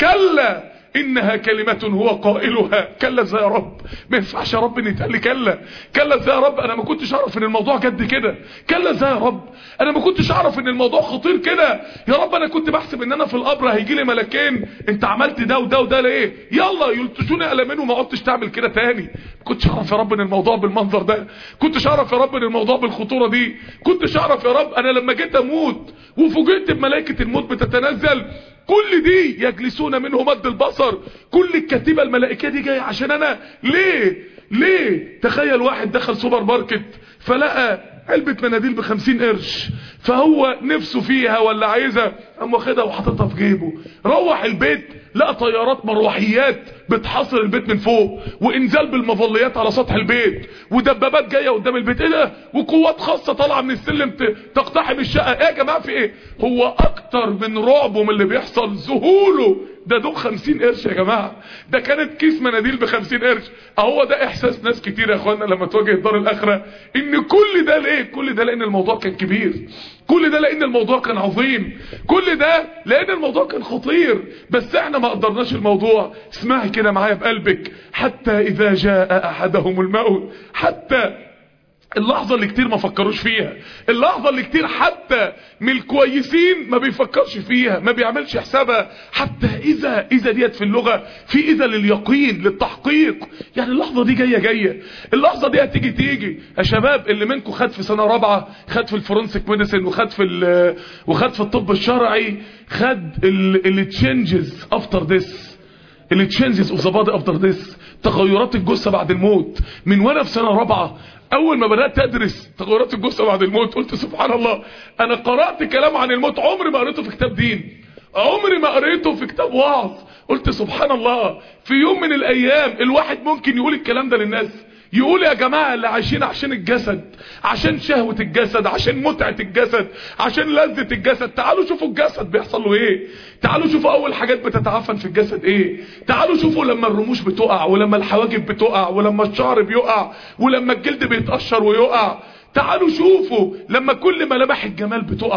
كلا انها كلمة هو قائلها كلا ازاي يا رب ما ينفعش يا رب ان يتقال لي كلا كلا ازاي يا رب انا ما كنتش اعرف ان الموضوع جد كده كلا ازاي يا رب انا ما كنتش اعرف ان الموضوع خطير كده يا رب انا كنت بحسب ان انا في القبر هيجي لي ملكين انت عملت ده وده وده ليه يلا يلتشوني قلمين وما عدتش تعمل كده تاني ما كنتش اعرف يا رب ان الموضوع بالمنظر ده كنتش اعرف يا رب ان الموضوع بالخطوره دي كنتش اعرف يا رب انا لما جيت اموت وفوجئت بملائكه الموت بتتنزل كل دي يجلسون منه مد البصر كل الكتيبة الملائكية دي جاية عشان انا ليه ليه تخيل واحد دخل سوبر ماركت فلقى علبة مناديل بخمسين قرش فهو نفسه فيها ولا عايزها قام واخدها وحاططها في جيبه روح البيت لقى طيارات مروحيات بتحاصر البيت من فوق وانزال بالمظليات على سطح البيت ودبابات جايه قدام البيت ايه ده وقوات خاصه طالعه من السلم تقتحم الشقه ايه يا جماعه في ايه هو اكتر من رعبه من اللي بيحصل ذهوله ده دول 50 قرش يا جماعه ده كانت كيس مناديل ب 50 قرش اهو ده احساس ناس كتير يا اخوانا لما تواجه الدار الاخره ان كل ده ليه كل ده لان الموضوع كان كبير كل ده لان الموضوع كان عظيم كل ده لان الموضوع كان خطير بس احنا ما قدرناش الموضوع اسمعي كده معايا بقلبك حتى اذا جاء احدهم الموت حتى اللحظة اللي كتير ما فكروش فيها اللحظة اللي كتير حتى من الكويسين ما بيفكرش فيها ما بيعملش حسابها حتى اذا اذا ديت في اللغة في اذا لليقين للتحقيق يعني اللحظة دي جاية جاية اللحظة دي هتيجي تيجي يا شباب اللي منكم خد في سنة رابعة خد في الفورنسيك ميديسن وخد في وخد في الطب الشرعي خد اللي تشينجز افتر ذس اللي تشينجز اوف ذا بادي افتر ذس تغيرات الجثة بعد الموت من وانا في سنة رابعة اول ما بدأت ادرس تغيرات الجثة بعد الموت قلت سبحان الله انا قرأت كلام عن الموت عمري ما قريته في كتاب دين عمري ما قريته في كتاب وعظ قلت سبحان الله في يوم من الايام الواحد ممكن يقول الكلام ده للناس يقول يا جماعة اللي عايشين عشان الجسد عشان شهوة الجسد عشان متعة الجسد عشان لذة الجسد تعالوا شوفوا الجسد بيحصل له ايه تعالوا شوفوا اول حاجات بتتعفن في الجسد ايه تعالوا شوفوا لما الرموش بتقع ولما الحواجب بتقع ولما الشعر بيقع ولما الجلد بيتقشر ويقع تعالوا شوفوا لما كل ملامح الجمال بتقع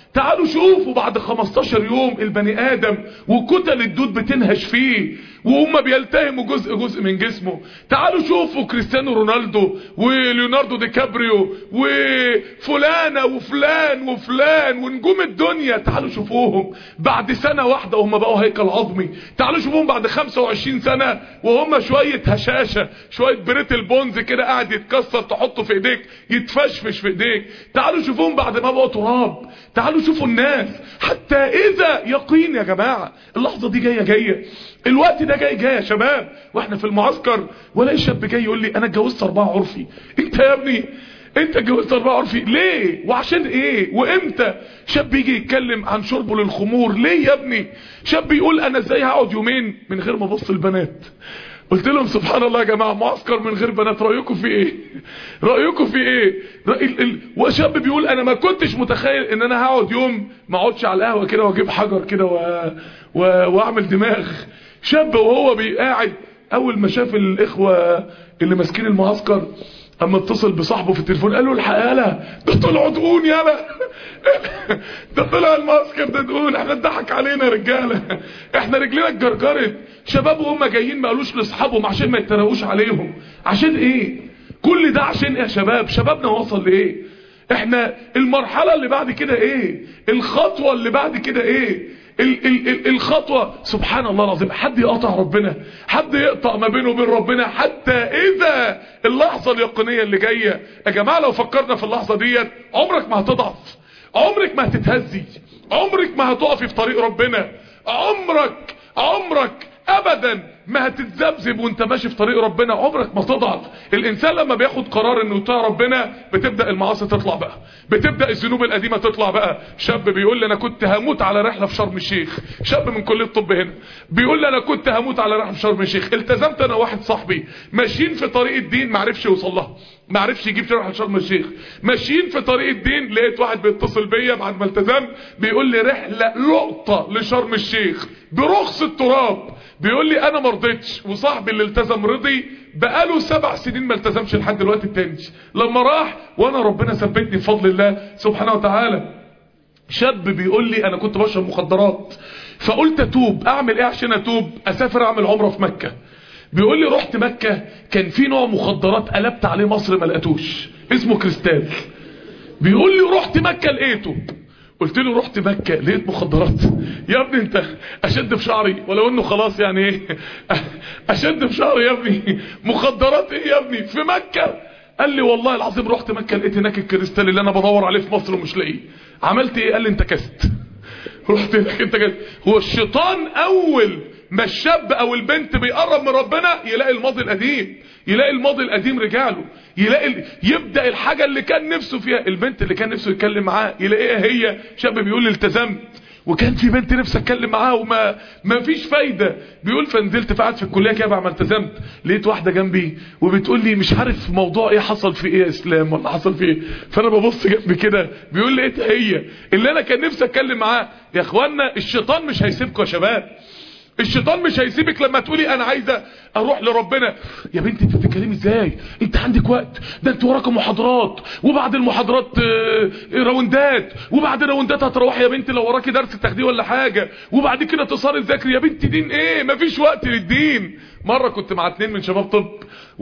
تعالوا شوفوا بعد 15 يوم البني ادم وكتل الدود بتنهش فيه وهم بيلتهموا جزء جزء من جسمه تعالوا شوفوا كريستيانو رونالدو وليوناردو دي كابريو وفلانة وفلان وفلان ونجوم الدنيا تعالوا شوفوهم بعد سنة واحدة وهم بقوا هيكل عظمي تعالوا شوفوهم بعد 25 سنة وهم شوية هشاشة شوية بريتل بونز كده قاعد يتكسر تحطه في ايديك يتفشفش في ايديك تعالوا شوفوهم بعد ما بقوا تراب تعالوا شوفوا الناس حتى اذا يقين يا جماعة اللحظة دي جاية جاية الوقت ده جاي جاي يا شباب واحنا في المعسكر ولا شاب جاي يقول لي انا اتجوزت اربعة عرفي انت يا ابني انت اتجوزت اربعة عرفي ليه وعشان ايه وامتى شاب يجي يتكلم عن شربه للخمور ليه يا ابني شاب يقول انا ازاي هقعد يومين من غير ما ابص البنات قلت لهم سبحان الله يا جماعة معسكر من غير بنات رأيكم في ايه رأيكم في ايه رأي ال... ال... وشاب بيقول انا ما كنتش متخيل ان انا هقعد يوم ما اقعدش على القهوة كده واجيب حجر كده و... و... واعمل دماغ شاب وهو قاعد اول ما شاف الاخوة اللي ماسكين المعسكر اما اتصل بصاحبه في التليفون قال له الحق يالا ده طلعوا دقون يالا ده طلع المعسكر ده دقون احنا اتضحك علينا يا رجاله احنا رجلينا اتجرجرت شباب وهم جايين ما قالوش لاصحابهم عشان ما يتريقوش عليهم عشان ايه كل ده عشان ايه يا شباب شبابنا وصل لايه احنا المرحله اللي بعد كده ايه الخطوه اللي بعد كده ايه ال ال ال الخطوة سبحان الله العظيم حد يقطع ربنا حد يقطع ما بينه وبين ربنا حتى اذا اللحظة اليقينية اللي جاية يا جماعة لو فكرنا في اللحظة ديت عمرك ما هتضعف عمرك ما هتتهزي عمرك ما هتقفي في طريق ربنا عمرك عمرك ابدا ما هتتذبذب وانت ماشي في طريق ربنا عمرك ما تضعف الانسان لما بياخد قرار انه يطيع ربنا بتبدا المعاصي تطلع بقى بتبدا الذنوب القديمه تطلع بقى شاب بيقول لي انا كنت هموت على رحله في شرم الشيخ شاب من كليه الطب هنا بيقول لي انا كنت هموت على رحله في شرم الشيخ التزمت انا واحد صاحبي ماشيين في طريق الدين ما عرفش يوصل لها ما عرفش يجيب رحله شرم الشيخ ماشيين في طريق الدين لقيت واحد بيتصل بيا بعد ما التزمت بيقول لي رحله لقطه لشرم الشيخ برخص التراب بيقول لي انا ما رضيتش وصاحبي اللي التزم رضي بقاله سبع سنين ما التزمش لحد دلوقتي التاني لما راح وانا ربنا ثبتني بفضل الله سبحانه وتعالى شاب بيقول لي انا كنت بشرب مخدرات فقلت اتوب اعمل ايه عشان اتوب اسافر اعمل عمره في مكه بيقول لي رحت مكه كان في نوع مخدرات قلبت عليه مصر ما لقيتوش اسمه كريستال بيقول لي رحت مكه لقيته قلت له رحت مكة لقيت مخدرات يا ابني انت اشد في شعري ولو انه خلاص يعني ايه اشد في شعري يا ابني مخدرات ايه يا ابني في مكة قال لي والله العظيم رحت مكة لقيت هناك الكريستال اللي انا بدور عليه في مصر ومش لاقيه عملت ايه قال لي انت كست رحت هناك انت كست هو الشيطان اول ما الشاب او البنت بيقرب من ربنا يلاقي الماضي القديم يلاقي الماضي القديم رجاله يلاقي ال... يبدا الحاجه اللي كان نفسه فيها البنت اللي كان نفسه يتكلم معاها يلاقيها هي شاب بيقول لي التزمت وكان في بنت نفسي اتكلم معاها وما ما فيش فايده بيقول فنزلت فقعدت في الكليه كده بعد ما التزمت لقيت واحده جنبي وبتقول لي مش عارف موضوع ايه حصل في ايه يا اسلام ولا حصل في ايه فانا ببص جنبي كده بيقول لي لقيتها هي اللي انا كان نفسي اتكلم معاها يا اخوانا الشيطان مش هيسيبكم يا شباب الشيطان مش هيسيبك لما تقولي انا عايزه اروح لربنا يا بنتي انت بتتكلمي ازاي انت عندك وقت ده انت وراك محاضرات وبعد المحاضرات راوندات وبعد راوندات هتروحي يا بنتي لو وراكي درس تاخديه ولا حاجه وبعد كده تصاري تذاكري يا بنتي دين ايه مفيش وقت للدين مره كنت مع اتنين من شباب طب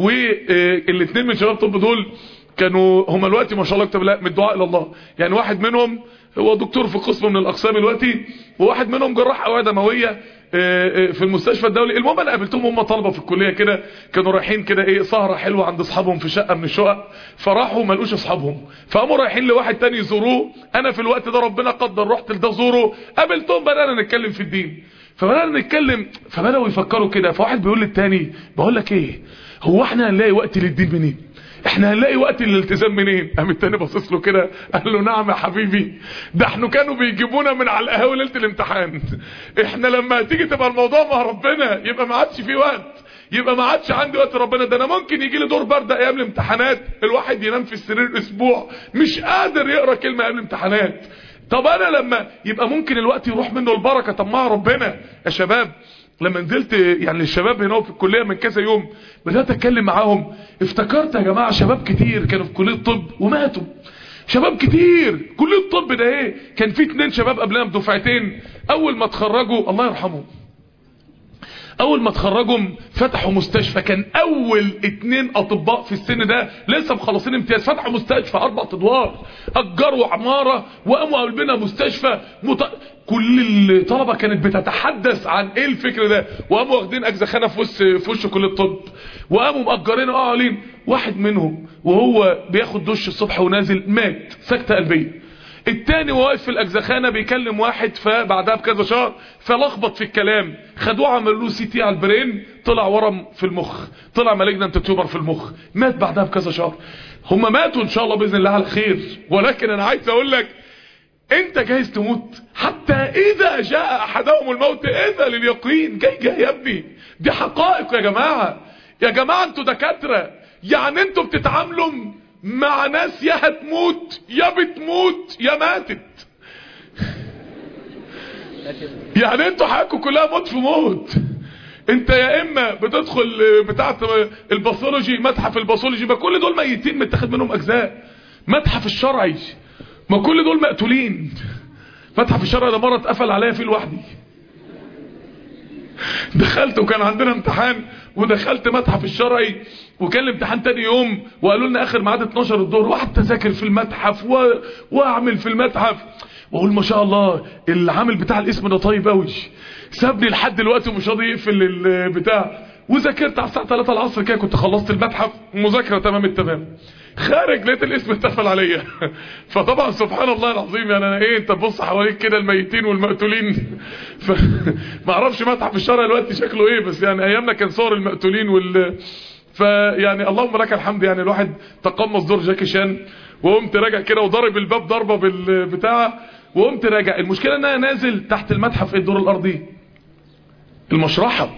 والاتنين من شباب طب دول كانوا هما دلوقتي ما شاء الله اكتب لا من الدعاء الى الله يعني واحد منهم هو دكتور في قسم من الاقسام دلوقتي وواحد منهم جراح اوعيه دمويه في المستشفى الدولي المهم انا قابلتهم هم طلبه في الكليه كده كانوا رايحين كده ايه سهره حلوه عند اصحابهم في شقه من الشقق فراحوا ما لقوش اصحابهم فقاموا رايحين لواحد تاني يزوروه انا في الوقت ده ربنا قدر رحت لده زوره قابلتهم بدانا نتكلم في الدين فبدانا نتكلم فبداوا يفكروا كده فواحد بيقول للتاني بقول لك ايه هو احنا هنلاقي وقت للدين منين احنا هنلاقي وقت للالتزام منين قام التاني باصص له كده قال له نعم يا حبيبي ده احنا كانوا بيجيبونا من على القهوه ليله الامتحان احنا لما تيجي تبقى الموضوع مع ربنا يبقى ما عادش في وقت يبقى ما عادش عندي وقت ربنا ده انا ممكن يجي لي دور برد ايام الامتحانات الواحد ينام في السرير اسبوع مش قادر يقرا كلمه ايام الامتحانات طب انا لما يبقى ممكن الوقت يروح منه البركه طب مع ربنا يا شباب لما نزلت يعني الشباب هنا في الكليه من كذا يوم بدات اتكلم معاهم افتكرت يا جماعه شباب كتير كانوا في كليه طب وماتوا شباب كتير كل الطب ده ايه كان في اتنين شباب قبلنا بدفعتين اول ما اتخرجوا الله يرحمهم اول ما اتخرجوا فتحوا مستشفى كان اول اتنين اطباء في السن ده لسه مخلصين امتياز فتحوا مستشفى اربع ادوار اجروا عماره وقاموا قلبنا مستشفى مت... كل الطلبه كانت بتتحدث عن ايه الفكر ده وقاموا واخدين اجزخانه في وش في وش كل الطب وقاموا مأجرين اه قاعدين واحد منهم وهو بياخد دش الصبح ونازل مات سكته قلبيه التاني واقف في الاجزخانه بيكلم واحد فبعدها بكذا شهر فلخبط في الكلام خدوه عملوا له سي تي على البرين طلع ورم في المخ طلع مالجنانت تيومر في المخ مات بعدها بكذا شهر هم ماتوا ان شاء الله باذن الله على خير ولكن انا عايز اقول لك انت جايز تموت حتى اذا جاء احدهم الموت اذا لليقين جاي جاي يا ابني دي حقائق يا جماعه يا جماعه انتوا دكاتره يعني انتوا بتتعاملوا مع ناس يا هتموت يا بتموت يا ماتت يعني انتوا حياتكم كلها موت في موت انت يا اما بتدخل بتاعه الباثولوجي متحف الباثولوجي ما كل دول ميتين متاخد منهم اجزاء متحف الشرعي ما كل دول مقتولين متحف الشرعي ده مره اتقفل عليا فيه لوحدي دخلت وكان عندنا امتحان ودخلت متحف الشرعي وكان الامتحان تاني يوم وقالوا لنا اخر ميعاد 12 الظهر وقعدت اذاكر في المتحف و... واعمل في المتحف واقول ما شاء الله العامل بتاع الاسم ده طيب قوي سابني لحد دلوقتي ومش راضي يقفل البتاع وذاكرت على الساعه 3 العصر كده كنت خلصت المتحف مذاكره تمام التمام خارج لقيت الاسم اتقفل عليا فطبعا سبحان الله العظيم يعني انا ايه انت تبص حواليك كده الميتين والمقتولين ف... ما اعرفش متحف الشرع دلوقتي شكله ايه بس يعني ايامنا كان صور المقتولين وال فيعني اللهم لك الحمد يعني الواحد تقمص دور جاكي شان وقمت راجع كده وضرب الباب ضربه بالبتاع وقمت راجع المشكله ان انا نازل تحت المتحف الدور الارضي المشرحه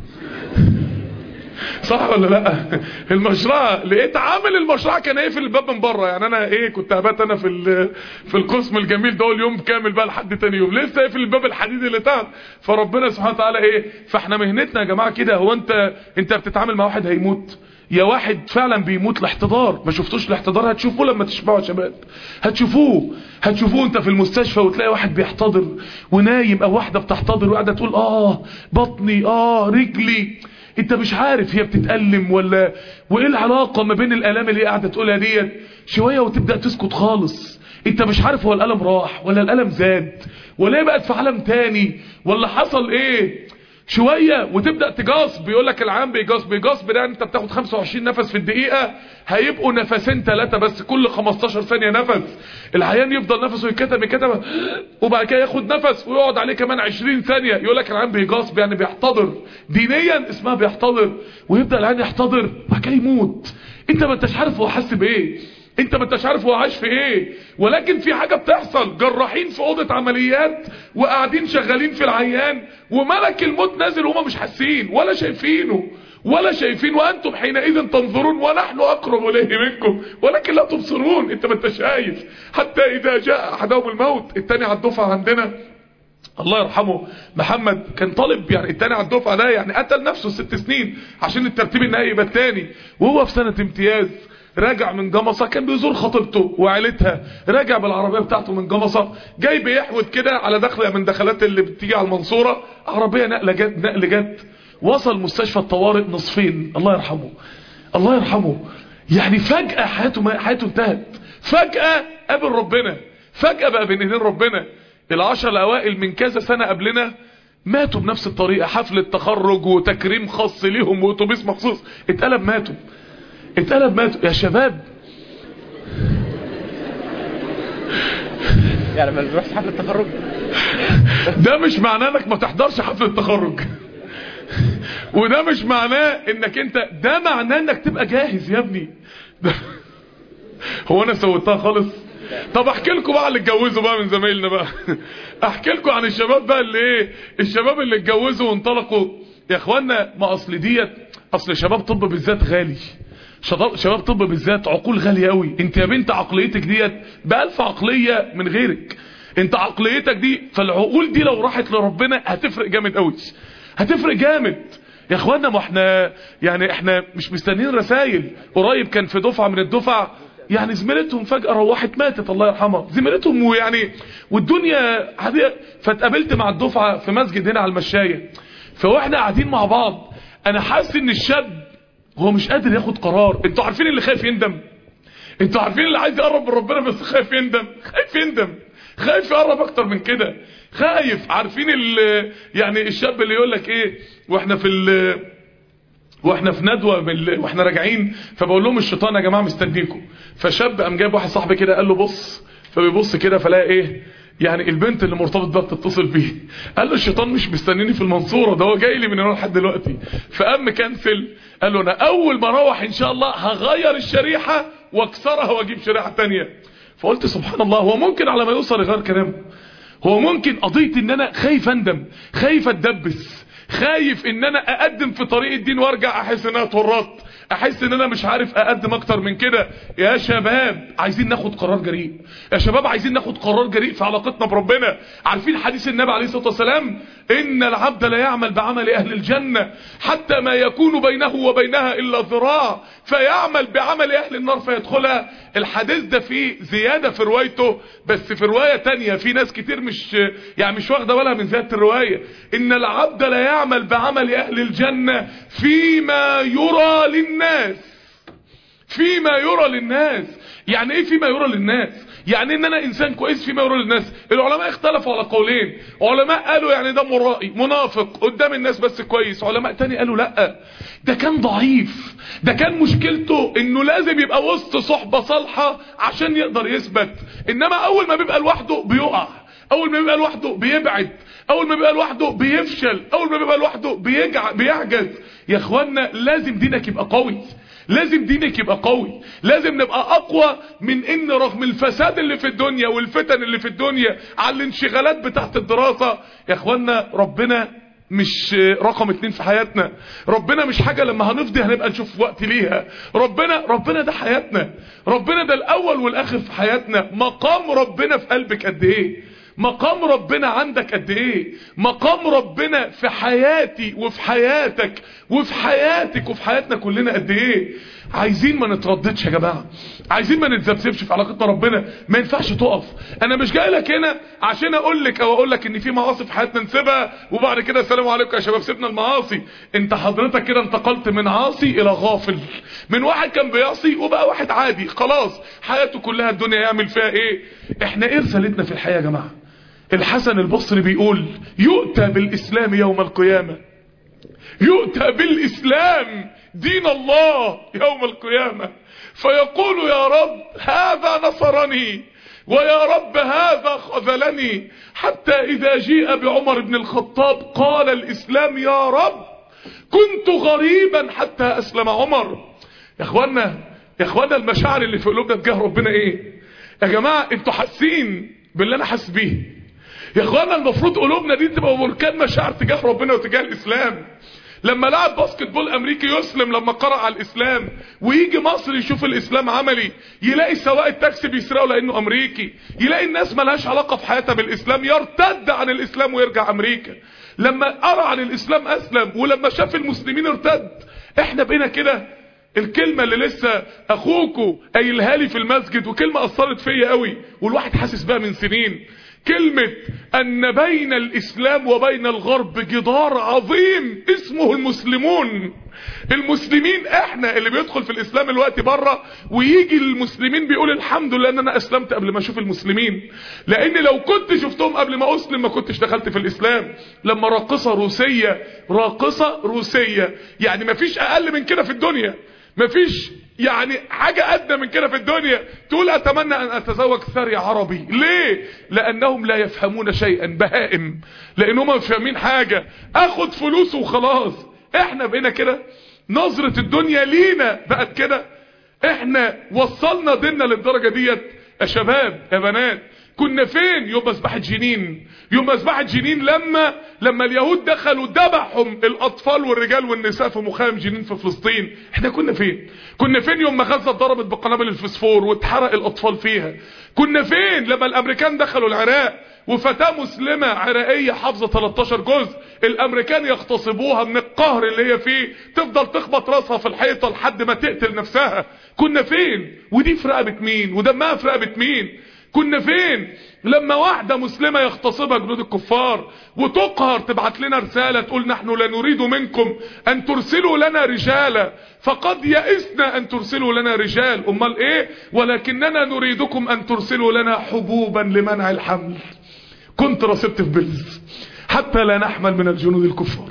صح ولا لا المشرعه لقيت عامل المشرعه كان ايه في الباب من بره يعني انا ايه كنت هبات انا في في القسم الجميل ده اليوم كامل بقى لحد تاني يوم لسه ايه في الباب الحديد اللي تحت فربنا سبحانه وتعالى ايه فاحنا مهنتنا يا جماعه كده هو انت انت بتتعامل مع واحد هيموت يا واحد فعلا بيموت الاحتضار ما شفتوش الاحتضار هتشوفوه لما تشبعوا يا شباب هتشوفوه هتشوفوه انت في المستشفى وتلاقي واحد بيحتضر ونايم او واحده بتحتضر وقاعده تقول اه بطني اه رجلي انت مش عارف هي بتتألم ولا وايه العلاقة ما بين الالام اللي هي قاعدة تقولها ديت شوية وتبدأ تسكت خالص انت مش عارف هو الالم راح ولا الالم زاد ولا هي بقت في عالم تاني ولا حصل ايه شوية وتبدأ تجاص بيقول لك العام بيجاص بيجاص ده انت بتاخد 25 نفس في الدقيقة هيبقوا نفسين ثلاثة بس كل 15 ثانية نفس العيان يفضل نفسه يتكتم يتكتم وبعد كده ياخد نفس ويقعد عليه كمان 20 ثانية يقول لك العيان بيجاص يعني بيحتضر دينيا اسمها بيحتضر ويبدأ العيان يحتضر وبعد كده يموت انت ما انتش عارف هو حاسس بايه انت ما انتش عارف هو عايش في ايه ولكن في حاجة بتحصل جراحين في اوضة عمليات وقاعدين شغالين في العيان وملك الموت نازل وهم مش حاسين ولا شايفينه ولا شايفين وانتم حينئذ تنظرون ونحن اقرب اليه منكم ولكن لا تبصرون انت ما انت شايف حتى اذا جاء احدهم الموت التاني على الدفعه عندنا الله يرحمه محمد كان طالب يعني التاني على الدفعه ده يعني قتل نفسه ست سنين عشان الترتيب النهائي يبقى التاني وهو في سنه امتياز راجع من جمصة كان بيزور خطيبته وعيلتها راجع بالعربية بتاعته من جمصة جاي بيحود كده على دخلة من دخلات اللي بتيجي على المنصورة عربية نقل جد نقل جد وصل مستشفى الطوارئ نصفين الله يرحمه الله يرحمه يعني فجأة حياته ما حياته انتهت فجأة قابل ربنا فجأة بقى بين ايدين ربنا العشر الاوائل من كذا سنة قبلنا ماتوا بنفس الطريقة حفلة تخرج وتكريم خاص ليهم واتوبيس مخصوص اتقلب ماتوا اتقلب ماتوا يا شباب يعني ما نروحش حفله التخرج ده مش معناه انك ما تحضرش حفلة التخرج وده مش معناه انك انت ده معناه انك تبقى جاهز يا ابني ده هو انا سويتها خالص طب احكي لكم بقى اللي اتجوزوا بقى من زمايلنا بقى احكي لكم عن الشباب بقى اللي ايه الشباب اللي اتجوزوا وانطلقوا يا اخوانا ما اصل ديت اصل شباب طب بالذات غالي شباب شباب طب بالذات عقول غالية قوي انت يا بنت عقليتك ديت بألف عقلية من غيرك انت عقليتك دي فالعقول دي لو راحت لربنا هتفرق جامد قوي هتفرق جامد يا اخوانا ما احنا يعني احنا مش مستنيين رسائل قريب كان في دفعة من الدفع يعني زميلتهم فجأة روحت ماتت الله يرحمها زميلتهم ويعني والدنيا عادية فاتقابلت مع الدفعة في مسجد هنا على المشاية فواحنا قاعدين مع بعض انا حاسس ان الشاب هو مش قادر ياخد قرار انتوا عارفين اللي خايف يندم انتوا عارفين اللي عايز يقرب من ربنا بس خايف يندم خايف يندم خايف يقرب اكتر من كده خايف عارفين ال يعني الشاب اللي يقول لك ايه واحنا في ال واحنا في ندوه بال... واحنا راجعين فبقول لهم الشيطان يا جماعه مستنيكم فشاب قام جايب واحد صاحبي كده قال له بص فبيبص كده فلاقي ايه يعني البنت اللي مرتبط بيها بتتصل بيه قال له الشيطان مش مستنيني في المنصوره ده هو جاي لي من هنا لحد دلوقتي فقام كنسل قال له انا اول ما اروح ان شاء الله هغير الشريحه واكسرها واجيب شريحه تانية فقلت سبحان الله هو ممكن على ما يوصل يغير كلامه هو ممكن قضيه ان انا خايف اندم خايف اتدبس خايف ان انا اقدم في طريق الدين وارجع احس ان انا اتورطت احس ان انا مش عارف اقدم اكتر من كده يا شباب عايزين ناخد قرار جريء يا شباب عايزين ناخد قرار جريء في علاقتنا بربنا عارفين حديث النبي عليه الصلاه والسلام ان العبد لا يعمل بعمل اهل الجنه حتى ما يكون بينه وبينها الا ذراع فيعمل بعمل اهل النار فيدخلها الحديث ده فيه زياده في روايته بس في روايه تانية في ناس كتير مش يعني مش واخده بالها من زياده الروايه ان العبد لا يعمل بعمل اهل الجنه فيما يرى للناس فيما يرى للناس يعني ايه فيما يرى للناس يعني ان انا انسان كويس فيما يرى للناس العلماء اختلفوا على قولين علماء قالوا يعني ده مرائي منافق قدام الناس بس كويس علماء تاني قالوا لا ده كان ضعيف ده كان مشكلته انه لازم يبقى وسط صحبة صالحة عشان يقدر يثبت انما اول ما بيبقى لوحده بيقع اول ما بيبقى لوحده بيبعد اول ما بيبقى لوحده بيفشل اول ما بيبقى لوحده بيجع بيعجز يا اخوانا لازم دينك يبقى قوي لازم دينك يبقى قوي لازم نبقى اقوى من ان رغم الفساد اللي في الدنيا والفتن اللي في الدنيا على الانشغالات بتاعت الدراسة يا اخوانا ربنا مش رقم اتنين في حياتنا ربنا مش حاجة لما هنفضي هنبقى نشوف وقت ليها ربنا ربنا ده حياتنا ربنا ده الاول والاخر في حياتنا مقام ربنا في قلبك قد ايه مقام ربنا عندك قد ايه مقام ربنا في حياتي وفي حياتك وفي حياتك وفي حياتنا كلنا قد ايه عايزين ما نترددش يا جماعه عايزين ما نتذبذبش في علاقتنا ربنا ما ينفعش تقف انا مش جاي لك هنا عشان اقول لك او اقول لك ان في معاصي في حياتنا نسيبها وبعد كده السلام عليكم يا شباب سيبنا المعاصي انت حضرتك كده انتقلت من عاصي الى غافل من واحد كان بيعصي وبقى واحد عادي خلاص حياته كلها الدنيا يعمل فيها ايه احنا ايه رسالتنا في الحياه يا جماعه الحسن البصري بيقول يؤتى بالإسلام يوم القيامة يؤتى بالإسلام دين الله يوم القيامة فيقول يا رب هذا نصرني ويا رب هذا خذلني حتى إذا جيء بعمر بن الخطاب قال الإسلام يا رب كنت غريبا حتى أسلم عمر يا اخوانا يا اخوانا المشاعر اللي في قلوبنا تجاه ربنا ايه يا جماعة انتوا حاسين باللي انا حاسس بيه يا اخوانا المفروض قلوبنا دي تبقى بركان مشاعر تجاه ربنا وتجاه الاسلام لما لاعب باسكت بول امريكي يسلم لما قرأ على الاسلام ويجي مصر يشوف الاسلام عملي يلاقي سواق التاكسي بيسرقه لانه امريكي يلاقي الناس ملهاش علاقة في حياتها بالاسلام يرتد عن الاسلام ويرجع امريكا لما قرأ عن الاسلام اسلم ولما شاف المسلمين ارتد احنا بقينا كده الكلمة اللي لسه اخوكو قايلها لي في المسجد وكلمة اثرت فيا قوي والواحد حاسس بها من سنين كلمة ان بين الاسلام وبين الغرب جدار عظيم اسمه المسلمون المسلمين احنا اللي بيدخل في الاسلام الوقت بره ويجي المسلمين بيقول الحمد لله ان انا اسلمت قبل ما اشوف المسلمين لان لو كنت شفتهم قبل ما اسلم ما كنتش دخلت في الاسلام لما راقصة روسية راقصة روسية يعني ما فيش اقل من كده في الدنيا ما فيش يعني حاجة أدنى من كده في الدنيا تقول أتمنى أن أتزوج ثري عربي ليه؟ لأنهم لا يفهمون شيئا بهائم لأنهم مش فاهمين حاجة أخد فلوس وخلاص إحنا بقينا كده نظرة الدنيا لينا بقت كده إحنا وصلنا ديننا للدرجة ديت يا شباب يا بنات كنا فين يوم مذبحة جنين يوم مذبحة جنين لما لما اليهود دخلوا ذبحهم الاطفال والرجال والنساء في مخيم جنين في فلسطين احنا كنا فين كنا فين يوم ما غزة ضربت بقنابل الفسفور واتحرق الاطفال فيها كنا فين لما الامريكان دخلوا العراق وفتاة مسلمة عراقية حافظة 13 جزء الامريكان يغتصبوها من القهر اللي هي فيه تفضل تخبط راسها في الحيطة لحد ما تقتل نفسها كنا فين ودي في رقبة مين ودمها في رقبة مين كنا فين لما واحدة مسلمة يغتصبها جنود الكفار وتقهر تبعت لنا رسالة تقول نحن لا نريد منكم ان ترسلوا لنا رجالا فقد يئسنا ان ترسلوا لنا رجال امال ايه ولكننا نريدكم ان ترسلوا لنا حبوبا لمنع الحمل كنت رسبت في بلز حتى لا نحمل من الجنود الكفار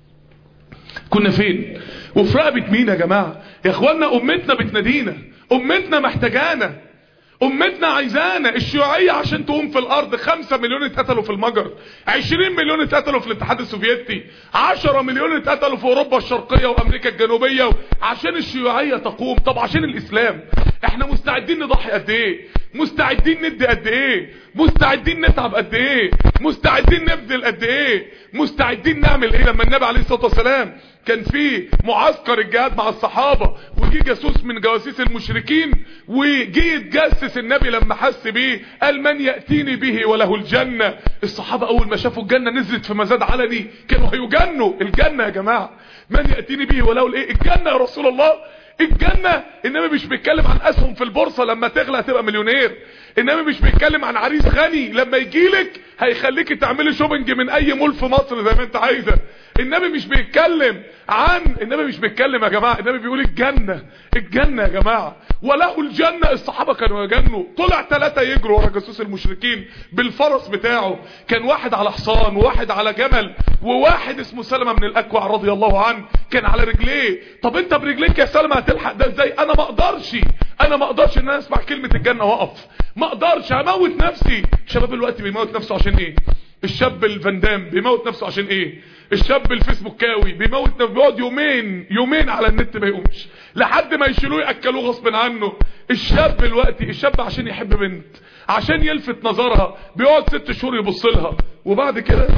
كنا فين وفي رقبة مين يا جماعة يا اخوانا امتنا بتنادينا امتنا محتاجانا امتنا عايزانا الشيوعية عشان تقوم في الارض خمسة مليون اتقتلوا في المجر عشرين مليون اتقتلوا في الاتحاد السوفيتي عشرة مليون اتقتلوا في اوروبا الشرقية وامريكا الجنوبية عشان الشيوعية تقوم طب عشان الاسلام احنا مستعدين نضحي قد ايه مستعدين ندي قد ايه مستعدين نتعب قد ايه مستعدين نبذل قد ايه مستعدين نعمل ايه لما النبي عليه الصلاة والسلام كان في معسكر الجهاد مع الصحابة وجي جاسوس من جواسيس المشركين وجي يتجسس النبي لما حس بيه قال من يأتيني به وله الجنة الصحابة اول ما شافوا الجنة نزلت في مزاد علني كانوا هيجنوا الجنة يا جماعة من يأتيني به وله الايه الجنة يا رسول الله الجنة النبي مش بيتكلم عن اسهم في البورصة لما تغلى هتبقى مليونير النبي مش بيتكلم عن عريس غني لما يجيلك هيخليكي تعملي شوبنج من اي مول في مصر زي ما انت عايزه النبي مش بيتكلم عن النبي مش بيتكلم يا جماعه النبي بيقول الجنه الجنه يا جماعه وله الجنه الصحابه كانوا يجنوا طلع ثلاثه يجروا ورا جاسوس المشركين بالفرس بتاعه كان واحد على حصان وواحد على جمل وواحد اسمه سلمة من الاكوع رضي الله عنه كان على رجليه طب انت برجليك يا سلمة هتلحق ده ازاي انا ما اقدرش انا ما اقدرش ان انا اسمع كلمه الجنه واقف ما اقدرش هموت نفسي شباب الوقت بيموت نفسه عشان ايه الشاب الفندام بيموت نفسه عشان ايه الشاب الفيسبوكاوي بيموت نفسه بيقعد يومين يومين على النت ما يقومش لحد ما يشيلوه ياكلوه غصب عنه الشاب الوقت الشاب عشان يحب بنت عشان يلفت نظرها بيقعد ست شهور يبص لها وبعد كده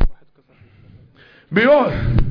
بيقعد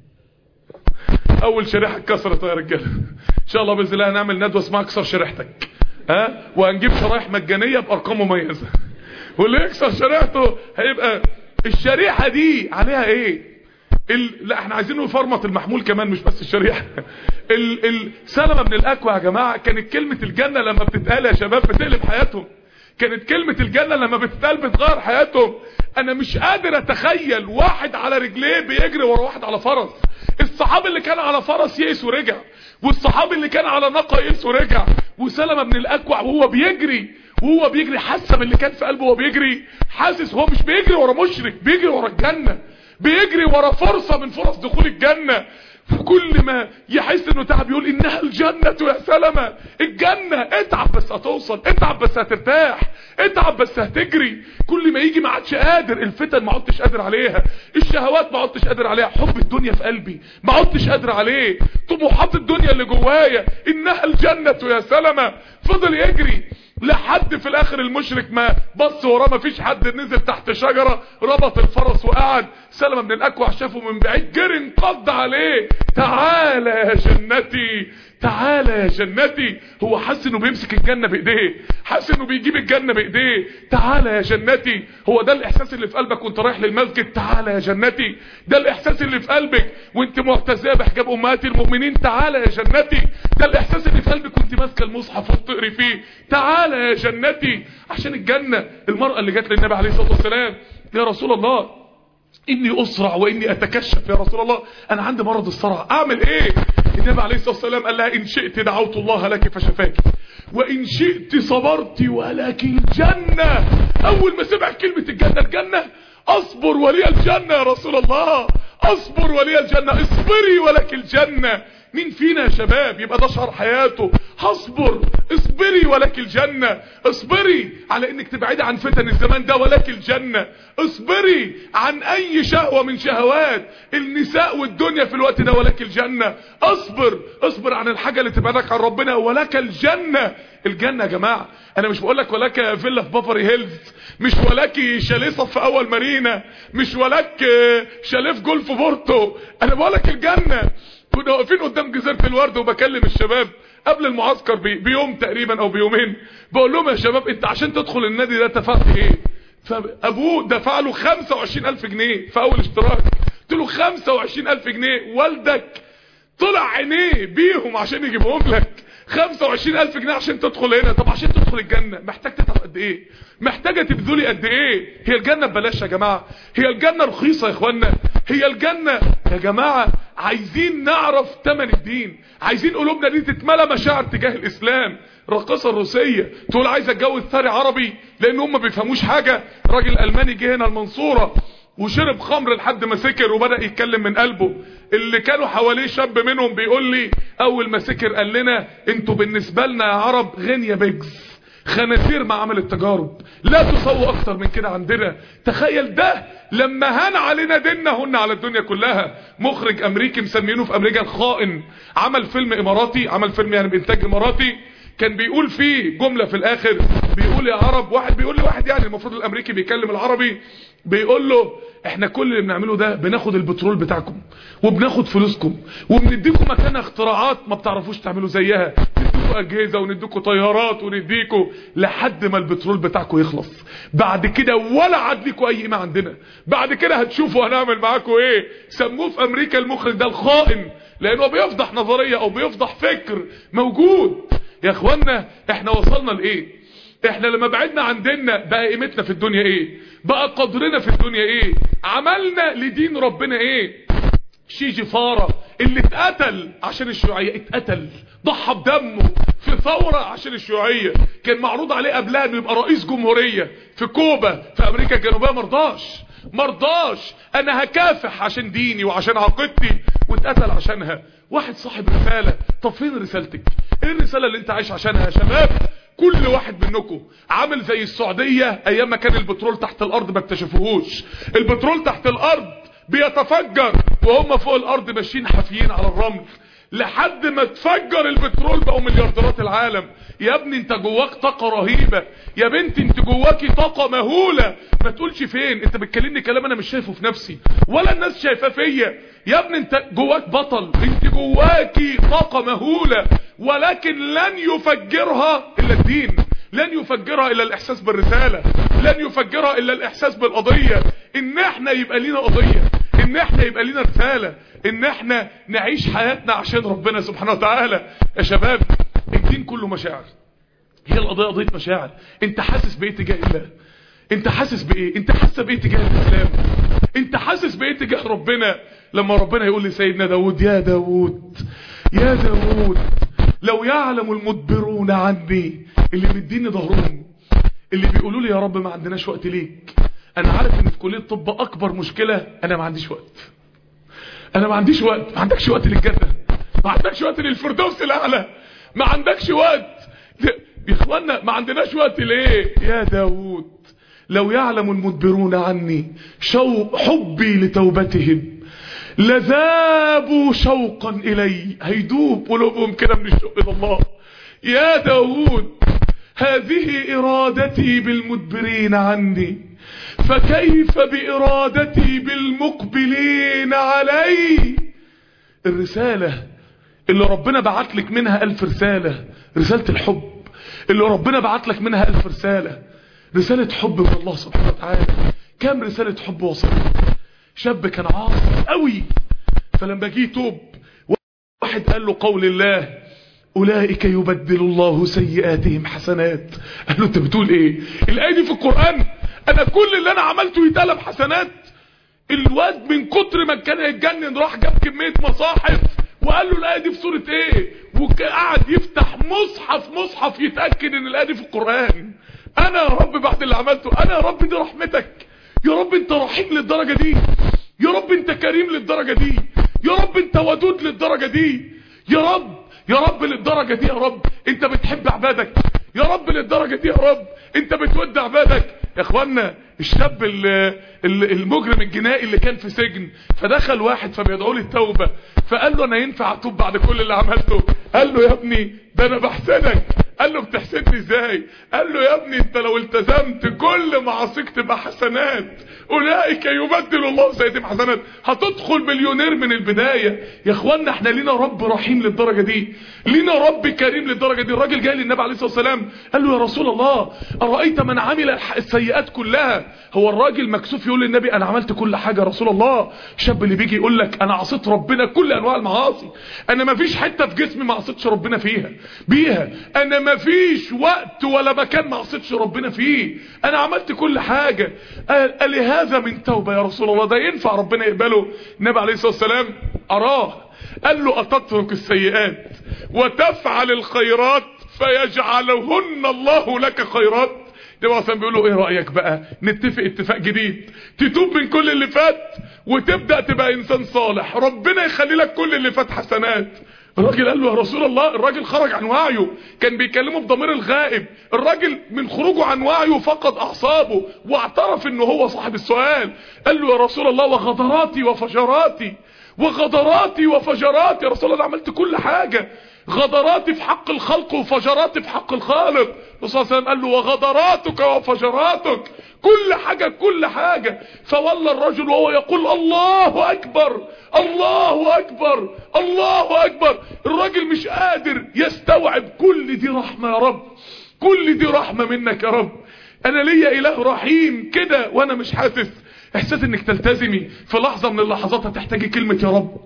اول شريحه اتكسرت يا رجاله ان شاء الله باذن الله هنعمل ندوه اسمها اكسر شريحتك ها وهنجيب شرايح مجانيه بارقام مميزه واللي يكسر شريحته هيبقى الشريحه دي عليها ايه ال... لا احنا عايزينه يفرمط المحمول كمان مش بس الشريحه ال... ال... سلمة من الاكوى يا جماعه كانت كلمه الجنه لما بتتقال يا شباب بتقلب حياتهم كانت كلمة الجنة لما بتتقال بتغير حياتهم انا مش قادر اتخيل واحد على رجليه بيجري ورا واحد على فرس الصحابي اللي كان على فرس يئس ورجع والصحابي اللي كان على ناقه يئس ورجع وسلمة من الاكوع وهو بيجري وهو بيجري حاسس باللي كان في قلبه وهو بيجري حاسس هو مش بيجري ورا مشرك بيجري ورا الجنة بيجري ورا فرصة من فرص دخول الجنة كل ما يحس انه تعب يقول انها الجنة يا سلمة الجنة اتعب بس هتوصل اتعب بس هترتاح اتعب بس هتجري كل ما يجي ما عادش قادر الفتن ما عدتش قادر عليها الشهوات ما عدتش قادر عليها حب الدنيا في قلبي ما عدتش قادر عليه طموحات الدنيا اللي جوايا انها الجنة يا سلمة فضل يجري لحد في الاخر المشرك ما بص وراه ما فيش حد نزل تحت شجرة ربط الفرس وقعد سلمة من الاكوع شافه من بعيد جري انقض عليه تعالى يا جنتي تعالى يا جنتي هو حس انه بيمسك الجنة بايديه حس انه بيجيب الجنة بايديه تعالى يا جنتي هو ده الاحساس اللي في قلبك وانت رايح للمسجد تعالى يا جنتي ده الاحساس اللي في قلبك وانت معتزيه بحجاب امهات المؤمنين تعالى يا جنتي ده الاحساس اللي في قلبك وانت ماسكه المصحف وبتقري فيه تعالى يا جنتي عشان الجنة المرأة اللي جت للنبي عليه الصلاة والسلام يا رسول الله اني اسرع واني اتكشف يا رسول الله انا عندي مرض الصرع اعمل ايه النبي عليه الصلاة والسلام قال لها ان شئت دعوت الله لك فشفاك وان شئت صبرت ولك الجنة اول ما سمع كلمة الجنة الجنة اصبر ولي الجنة يا رسول الله اصبر ولي الجنة اصبري ولك الجنة مين فينا يا شباب يبقى ده شهر حياته هصبر اصبري ولك الجنة اصبري على انك تبعدي عن فتن الزمان ده ولك الجنة اصبري عن اي شهوة من شهوات النساء والدنيا في الوقت ده ولك الجنة اصبر اصبر عن الحاجة اللي تبعدك عن ربنا ولك الجنة الجنة يا جماعة انا مش بقولك ولك فيلا في بافري هيلز مش ولك شاليه في اول مارينا مش ولك شاليه في جولف بورتو انا بقولك الجنة كنا واقفين قدام جزيرة الورد وبكلم الشباب قبل المعسكر بي بيوم تقريبا او بيومين بقول لهم يا شباب انت عشان تدخل النادي ده اتفقت ايه فابوه دفع له 25000 جنيه في اول اشتراك قلت له 25000 جنيه والدك طلع عينيه بيهم عشان يجيبهم لك 25000 جنيه عشان تدخل هنا طب عشان تدخل الجنة محتاج تدفع قد ايه محتاجة تبذلي قد ايه هي الجنة ببلاش يا جماعة هي الجنة رخيصة يا اخوانا هي الجنة يا جماعة عايزين نعرف تمن الدين عايزين قلوبنا دي تتملى مشاعر تجاه الاسلام الراقصة الروسية تقول عايز اتجوز ثري عربي لان هم ما بيفهموش حاجة راجل الماني جه هنا المنصورة وشرب خمر لحد ما سكر وبدأ يتكلم من قلبه اللي كانوا حواليه شاب منهم بيقول لي اول ما سكر قال لنا انتوا بالنسبة لنا يا عرب غنية بيجز خنازير ما عمل التجارب لا تسووا اكتر من كده عندنا تخيل ده لما هان علينا ديننا هن على الدنيا كلها مخرج امريكي مسمينه في امريكا الخائن عمل فيلم اماراتي عمل فيلم يعني بانتاج اماراتي كان بيقول فيه جملة في الاخر بيقول يا عرب واحد بيقول لواحد يعني المفروض الامريكي بيكلم العربي بيقول له احنا كل اللي بنعمله ده بناخد البترول بتاعكم وبناخد فلوسكم وبنديكم مكانها اختراعات ما بتعرفوش تعملوا زيها نديكوا اجهزة ونديكوا طيارات ونديكوا لحد ما البترول بتاعكم يخلص بعد كده ولا عاد ليكوا اي قيمه عندنا بعد كده هتشوفوا هنعمل معاكم ايه سموه في امريكا المخرج ده الخائن لانه بيفضح نظرية او بيفضح فكر موجود يا اخوانا احنا وصلنا لايه احنا لما بعدنا عن ديننا بقى قيمتنا في الدنيا ايه بقى قدرنا في الدنيا ايه عملنا لدين ربنا ايه شي جفارة اللي اتقتل عشان الشيوعية اتقتل ضحى بدمه في ثورة عشان الشيوعية كان معروض عليه قبلها انه يبقى رئيس جمهورية في كوبا في امريكا الجنوبية مرضاش مرضاش انا هكافح عشان ديني وعشان عقيدتي واتقتل عشانها واحد صاحب رسالة طب فين رسالتك ايه الرسالة اللي انت عايش عشانها يا شباب كل واحد منكم عامل زي السعودية ايام ما كان البترول تحت الارض ما اكتشفوهوش البترول تحت الارض بيتفجر وهم فوق الارض ماشيين حافيين على الرمل لحد ما تفجر البترول بقوا مليارديرات العالم يا ابني انت جواك طاقة رهيبة يا بنتي انت جواكي طاقة مهولة ما تقولش فين انت بتكلمني كلام انا مش شايفه في نفسي ولا الناس شايفاه فيا يا ابني انت جواك بطل انت جواكي طاقة مهولة ولكن لن يفجرها الا الدين لن يفجرها الا الاحساس بالرسالة لن يفجرها الا الاحساس بالقضية ان احنا يبقى لينا قضية ان احنا يبقى لينا رسالة ان احنا نعيش حياتنا عشان ربنا سبحانه وتعالى يا شباب الدين كله مشاعر هي القضية قضية مشاعر انت حاسس بايه تجاه الله انت حاسس بايه انت حاسس بايه تجاه الاسلام انت حاسس بايه تجاه ربنا لما ربنا يقول لسيدنا داود يا داود يا داود لو يعلم المدبرون عني اللي مديني ظهرهم اللي بيقولوا لي يا رب ما عندناش وقت ليك انا عارف ان في كليه الطب اكبر مشكله انا ما عنديش وقت انا ما عنديش وقت ما عندكش وقت للجنه ما عندكش وقت للفردوس الاعلى ما عندكش وقت يا اخوانا ما عندناش وقت ليه يا داوود لو يعلم المدبرون عني شوق حبي لتوبتهم لذابوا شوقا الي هيدوب قلوبهم كده من الشوق الى الله يا داوود هذه ارادتي بالمدبرين عني فكيف بارادتي بالمقبلين علي الرسالة اللي ربنا بعت لك منها الف رسالة رسالة الحب اللي ربنا بعت لك منها الف رسالة رسالة حب من الله سبحانه وتعالى كم رسالة حب وصلت شاب كان عاصي قوي فلما جه توب واحد قال له قول الله أولئك يبدل الله سيئاتهم حسنات قال له انت بتقول ايه الآية دي في القرآن انا كل اللي انا عملته يتقلب حسنات الواد من كتر ما كان هيتجنن راح جاب كمية مصاحف وقال له الآية دي في سورة ايه وقعد يفتح مصحف مصحف يتأكد ان الآية دي في القرآن انا يا رب بعد اللي عملته انا يا رب دي رحمتك يا رب انت رحيم للدرجة دي يا رب انت كريم للدرجة دي يا رب انت ودود للدرجة دي يا رب يا رب للدرجة دي يا رب انت بتحب عبادك يا رب للدرجة دي يا رب انت بتود عبادك يا اخوانا الشاب المجرم الجنائي اللي كان في سجن فدخل واحد فبيدعو لي التوبة فقال له انا ينفع اتوب بعد كل اللي عملته قال له يا ابني ده انا بحسدك قال له بتحسدني ازاي قال له يا ابني انت لو التزمت كل معاصيك تبقى حسنات اولئك يبدل الله سيئاتهم حسنات هتدخل مليونير من البدايه يا اخوانا احنا لينا رب رحيم للدرجه دي لينا رب كريم للدرجه دي الراجل جاي للنبي عليه الصلاه والسلام قال له يا رسول الله ارايت من عمل الح- السيئات كلها هو الراجل مكسوف يقول للنبي انا عملت كل حاجه يا رسول الله الشاب اللي بيجي يقول لك انا عصيت ربنا كل انواع المعاصي انا ما فيش حته في جسمي ما عصيتش ربنا فيها بيها انا ما فيش وقت ولا مكان ما عصيتش ربنا فيه انا عملت كل حاجه قال قال لي هذا من توبه يا رسول الله ده ينفع ربنا يقبله النبي عليه الصلاه والسلام اراه قال له أتترك السيئات وتفعل الخيرات فيجعلهن الله لك خيرات ده مثلا بيقولوا ايه رأيك بقى نتفق اتفاق جديد تتوب من كل اللي فات وتبدأ تبقى انسان صالح ربنا يخلي لك كل اللي فات حسنات الراجل قال له يا رسول الله الراجل خرج عن وعيه كان بيكلمه بضمير الغائب الراجل من خروجه عن وعيه فقد اعصابه واعترف انه هو صاحب السؤال قال له يا رسول الله وغدراتي وفجراتي وغدراتي وفجراتي يا رسول الله أنا عملت كل حاجة غدراتي في حق الخلق وفجراتي في حق الخالق الرسول صلى الله عليه وسلم قال له وغدراتك وفجراتك كل حاجة كل حاجة فولى الرجل وهو يقول الله أكبر الله أكبر الله أكبر الراجل مش قادر يستوعب كل دي رحمة يا رب كل دي رحمة منك يا رب أنا ليا إله رحيم كده وأنا مش حاسس إحساس إنك تلتزمي في لحظة من اللحظات هتحتاجي كلمة يا رب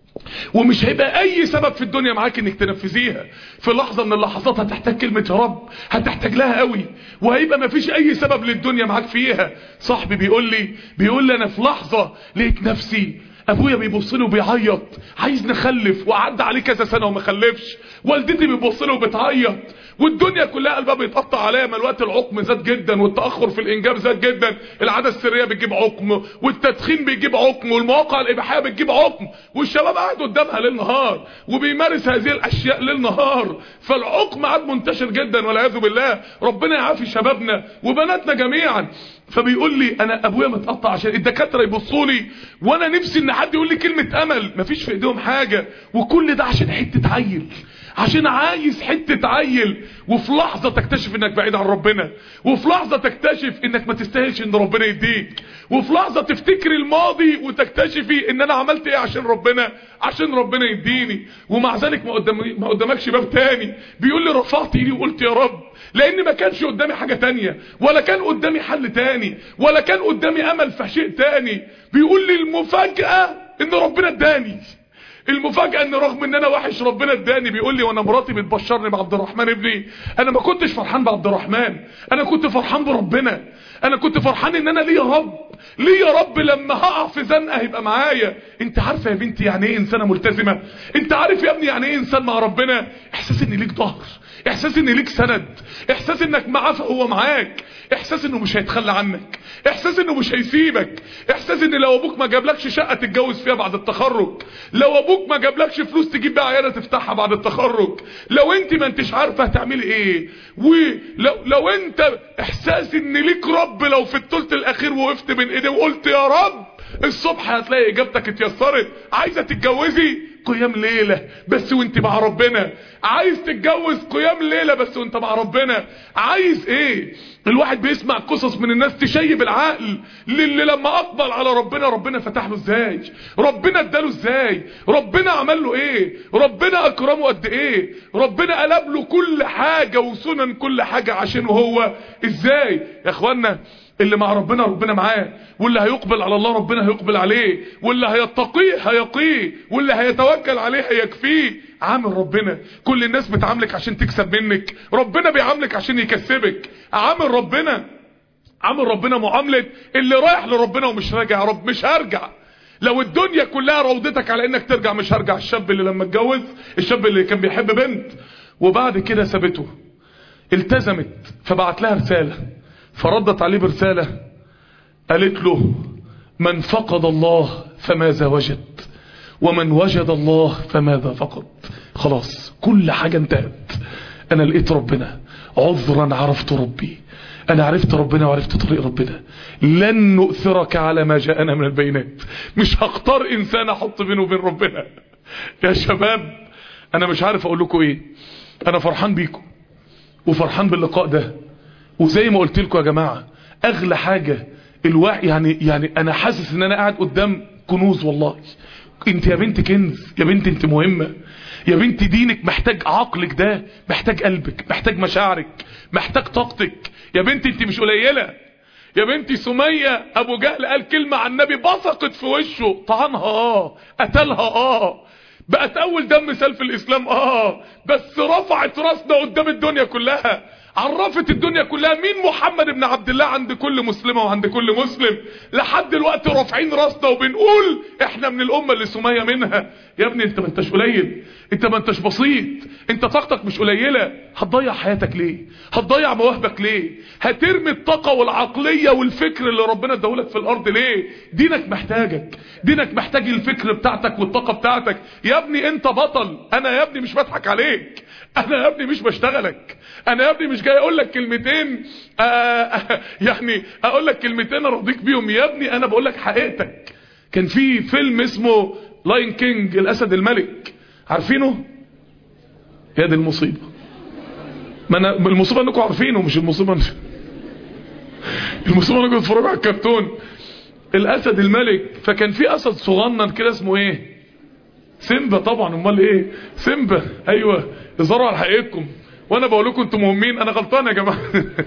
ومش هيبقى اي سبب في الدنيا معاك انك تنفذيها في لحظة من اللحظات هتحتاج كلمة يا رب هتحتاج لها قوي وهيبقى مفيش اي سبب للدنيا معاك فيها صاحبي بيقول لي بيقول لي انا في لحظة لقيت نفسي ابويا بيبص لي وبيعيط عايز نخلف وعدى عليه كذا سنه وما خلفش والدتي بتبص لي وبتعيط والدنيا كلها قلبها بيتقطع عليا ما الوقت العقم زاد جدا والتاخر في الانجاب زاد جدا العاده السريه بتجيب عقم والتدخين بيجيب عقم والمواقع الاباحيه بتجيب عقم والشباب قاعد قدامها ليل نهار وبيمارس هذه الاشياء ليل نهار فالعقم قاعد منتشر جدا والعياذ بالله ربنا يعافي شبابنا وبناتنا جميعا فبيقول لي انا ابويا متقطع عشان الدكاتره يبصوا لي وانا نفسي ان حد يقول لي كلمه امل مفيش في ايديهم حاجه وكل ده عشان حته عيل عشان عايز حته عيل وفي لحظه تكتشف انك بعيد عن ربنا وفي لحظه تكتشف انك ما تستاهلش ان ربنا يديك وفي لحظه تفتكري الماضي وتكتشفي ان انا عملت ايه عشان ربنا عشان ربنا يديني ومع ذلك ما قدام ما قدامكش باب تاني بيقول لي رفعت ايدي وقلت يا رب لان ما كانش قدامي حاجه تانية ولا كان قدامي حل تاني ولا كان قدامي امل في شيء تاني بيقول لي المفاجاه ان ربنا اداني المفاجأة ان رغم ان انا وحش ربنا اداني بيقول لي وانا مراتي بتبشرني بعبد الرحمن ابني انا ما كنتش فرحان بعبد الرحمن انا كنت فرحان بربنا انا كنت فرحان ان انا ليا رب ليا رب لما هقع في زنقه هيبقى معايا انت عارفه يا بنتي يعني ايه انسانه ملتزمه انت عارف يا ابني يعني ايه انسان مع ربنا احساس ان ليك ظهر احساس ان ليك سند احساس انك معاه فهو معاك احساس انه مش هيتخلى عنك احساس انه مش هيسيبك احساس ان لو ابوك ما جابلكش شقه تتجوز فيها بعد التخرج لو ابوك ما جابلكش فلوس تجيب بيها عياده تفتحها بعد التخرج لو انت ما انتش عارفه هتعملي ايه ولو لو انت احساس ان ليك رب لو في الثلث الاخير وقفت بين ايديه وقلت يا رب الصبح هتلاقي اجابتك اتيسرت عايزه تتجوزي قيام ليلة بس وانت مع ربنا عايز تتجوز قيام ليلة بس وانت مع ربنا عايز ايه الواحد بيسمع قصص من الناس تشيب العقل للي لما اقبل على ربنا ربنا فتح له ازاي ربنا اداله ازاي ربنا عمل له ايه ربنا اكرمه قد ايه ربنا قلب له كل حاجة وسنن كل حاجة عشان هو ازاي يا اخوانا اللي مع ربنا ربنا معاه واللي هيقبل على الله ربنا هيقبل عليه واللي هيتقيه هيقيه واللي هيتوكل عليه هيكفيه عامل ربنا كل الناس بتعاملك عشان تكسب منك ربنا بيعاملك عشان يكسبك عامل ربنا عامل ربنا معاملة اللي رايح لربنا ومش راجع يا رب مش هرجع لو الدنيا كلها روضتك على انك ترجع مش هرجع الشاب اللي لما اتجوز الشاب اللي كان بيحب بنت وبعد كده سابته التزمت فبعت لها رسالة فردت عليه برسالة قالت له من فقد الله فماذا وجد ومن وجد الله فماذا فقد خلاص كل حاجة انتهت انا لقيت ربنا عذرا عرفت ربي انا عرفت ربنا وعرفت طريق ربنا لن نؤثرك على ما جاءنا من البينات مش هختار انسان احط بينه وبين ربنا يا شباب انا مش عارف اقول لكم ايه انا فرحان بيكم وفرحان باللقاء ده وزي ما قلت لكم يا جماعة اغلى حاجة الوعي يعني يعني انا حاسس ان انا قاعد قدام كنوز والله انت يا بنت كنز يا بنت انت مهمة يا بنت دينك محتاج عقلك ده محتاج قلبك محتاج مشاعرك محتاج طاقتك يا بنت انت مش قليلة يا بنتي سمية ابو جهل قال كلمة عن النبي بصقت في وشه طعنها اه قتلها اه بقت اول دم سال في الاسلام اه بس رفعت راسنا قدام الدنيا كلها عرفت الدنيا كلها مين محمد بن عبد الله عند كل مسلمة وعند كل مسلم لحد دلوقتي رافعين راسنا وبنقول احنا من الامة اللي سمية منها يا ابني انت ما انتش قليل انت ما انتش بسيط انت طاقتك مش قليلة هتضيع حياتك ليه هتضيع مواهبك ليه هترمي الطاقة والعقلية والفكر اللي ربنا اداهولك في الارض ليه دينك محتاجك دينك محتاج الفكر بتاعتك والطاقة بتاعتك يا ابني انت بطل انا يا ابني مش بضحك عليك انا يا ابني مش بشتغلك انا يا ابني مش جاي اقول لك كلمتين آه يعني اقول لك كلمتين ارضيك بيهم يا ابني انا بقول لك حقيقتك كان في فيلم اسمه لاين كينج الاسد الملك عارفينه هي دي المصيبه ما انا المصيبه انكم عارفينه مش المصيبه المصيبه انكم بتتفرجوا على الكرتون الاسد الملك فكان في اسد صغنن كده اسمه ايه سيمبا طبعا امال ايه سيمبا ايوه اظهروا على حقيقتكم وانا بقول لكم انتم مهمين انا غلطان يا جماعه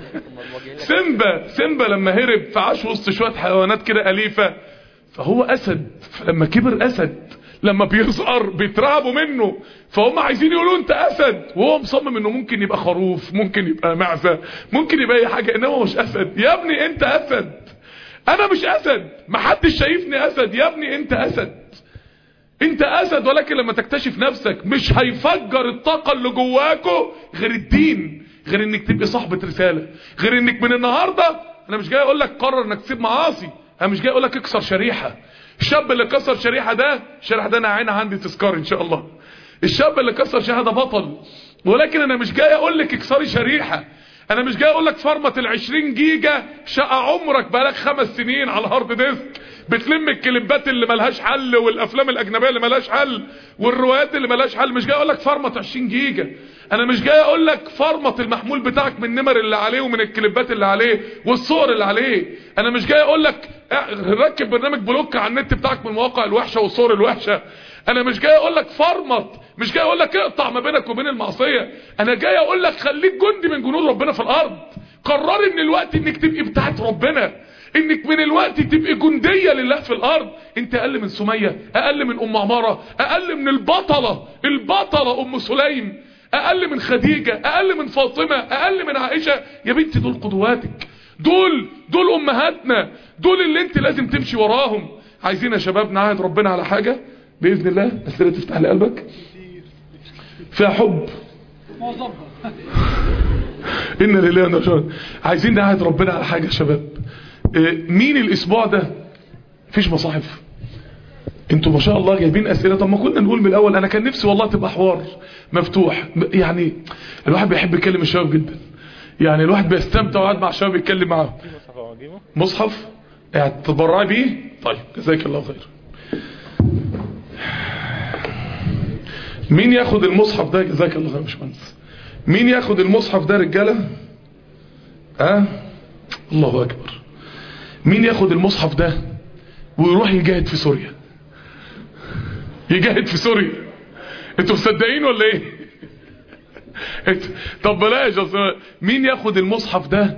سيمبا سيمبا لما هرب فعاش وسط شويه حيوانات كده اليفه فهو اسد فلما كبر اسد لما بيصغر بيترعبوا منه فهم عايزين يقولوا انت اسد وهو مصمم انه ممكن يبقى خروف ممكن يبقى معزه ممكن يبقى اي حاجه انما مش اسد يا ابني انت اسد انا مش اسد محدش شايفني اسد يا ابني انت اسد انت اسد ولكن لما تكتشف نفسك مش هيفجر الطاقة اللي جواكو غير الدين غير انك تبقى صاحبة رسالة غير انك من النهاردة انا مش جاي اقول لك قرر انك تسيب معاصي انا مش جاي اقول لك اكسر شريحة الشاب اللي كسر شريحة ده الشريحة ده انا عينها عندي تذكار ان شاء الله الشاب اللي كسر شريحة ده بطل ولكن انا مش جاي اقول لك اكسري شريحة انا مش جاي اقول لك فرمة العشرين جيجا شقى عمرك بقالك خمس سنين على الهارد ديسك بتلم الكليبات اللي ملهاش حل والافلام الاجنبيه اللي ملهاش حل والروايات اللي ملهاش حل مش جاي اقول لك فرمه 20 جيجا انا مش جاي اقول لك فرمه المحمول بتاعك من النمر اللي عليه ومن الكليبات اللي عليه والصور اللي عليه انا مش جاي اقول لك ركب برنامج بلوك على النت بتاعك من المواقع الوحشه والصور الوحشه انا مش جاي اقول لك فرمط مش جاي اقول لك اقطع ما بينك وبين المعصيه انا جاي اقول لك خليك جندي من جنود ربنا في الارض قرري من الوقت انك تبقي بتاعت ربنا انك من الوقت تبقي جندية لله في الارض انت اقل من سمية اقل من ام عمارة اقل من البطلة البطلة ام سليم اقل من خديجة اقل من فاطمة اقل من عائشة يا بنتي دول قدواتك دول دول امهاتنا دول اللي انت لازم تمشي وراهم عايزين يا شباب نعهد ربنا على حاجة باذن الله اسئله تفتح لي قلبك فيها حب ان لله وانا عايزين نعهد ربنا على حاجة يا شباب مين الاسبوع ده مفيش مصاحف انتوا ما شاء الله جايبين اسئله طب ما كنا نقول من الاول انا كان نفسي والله تبقى حوار مفتوح يعني الواحد بيحب يكلم الشباب جدا يعني الواحد بيستمتع وقاعد مع الشباب يتكلم معاهم مصحف يعني تتبرعي بيه طيب جزاك الله خير مين ياخد المصحف ده جزاك الله خير يا باشمهندس مين ياخد المصحف ده رجاله ها أه؟ الله اكبر مين ياخد المصحف ده ويروح يجاهد في سوريا يجاهد في سوريا انتوا مصدقين ولا ايه طب بلاش مين ياخد المصحف ده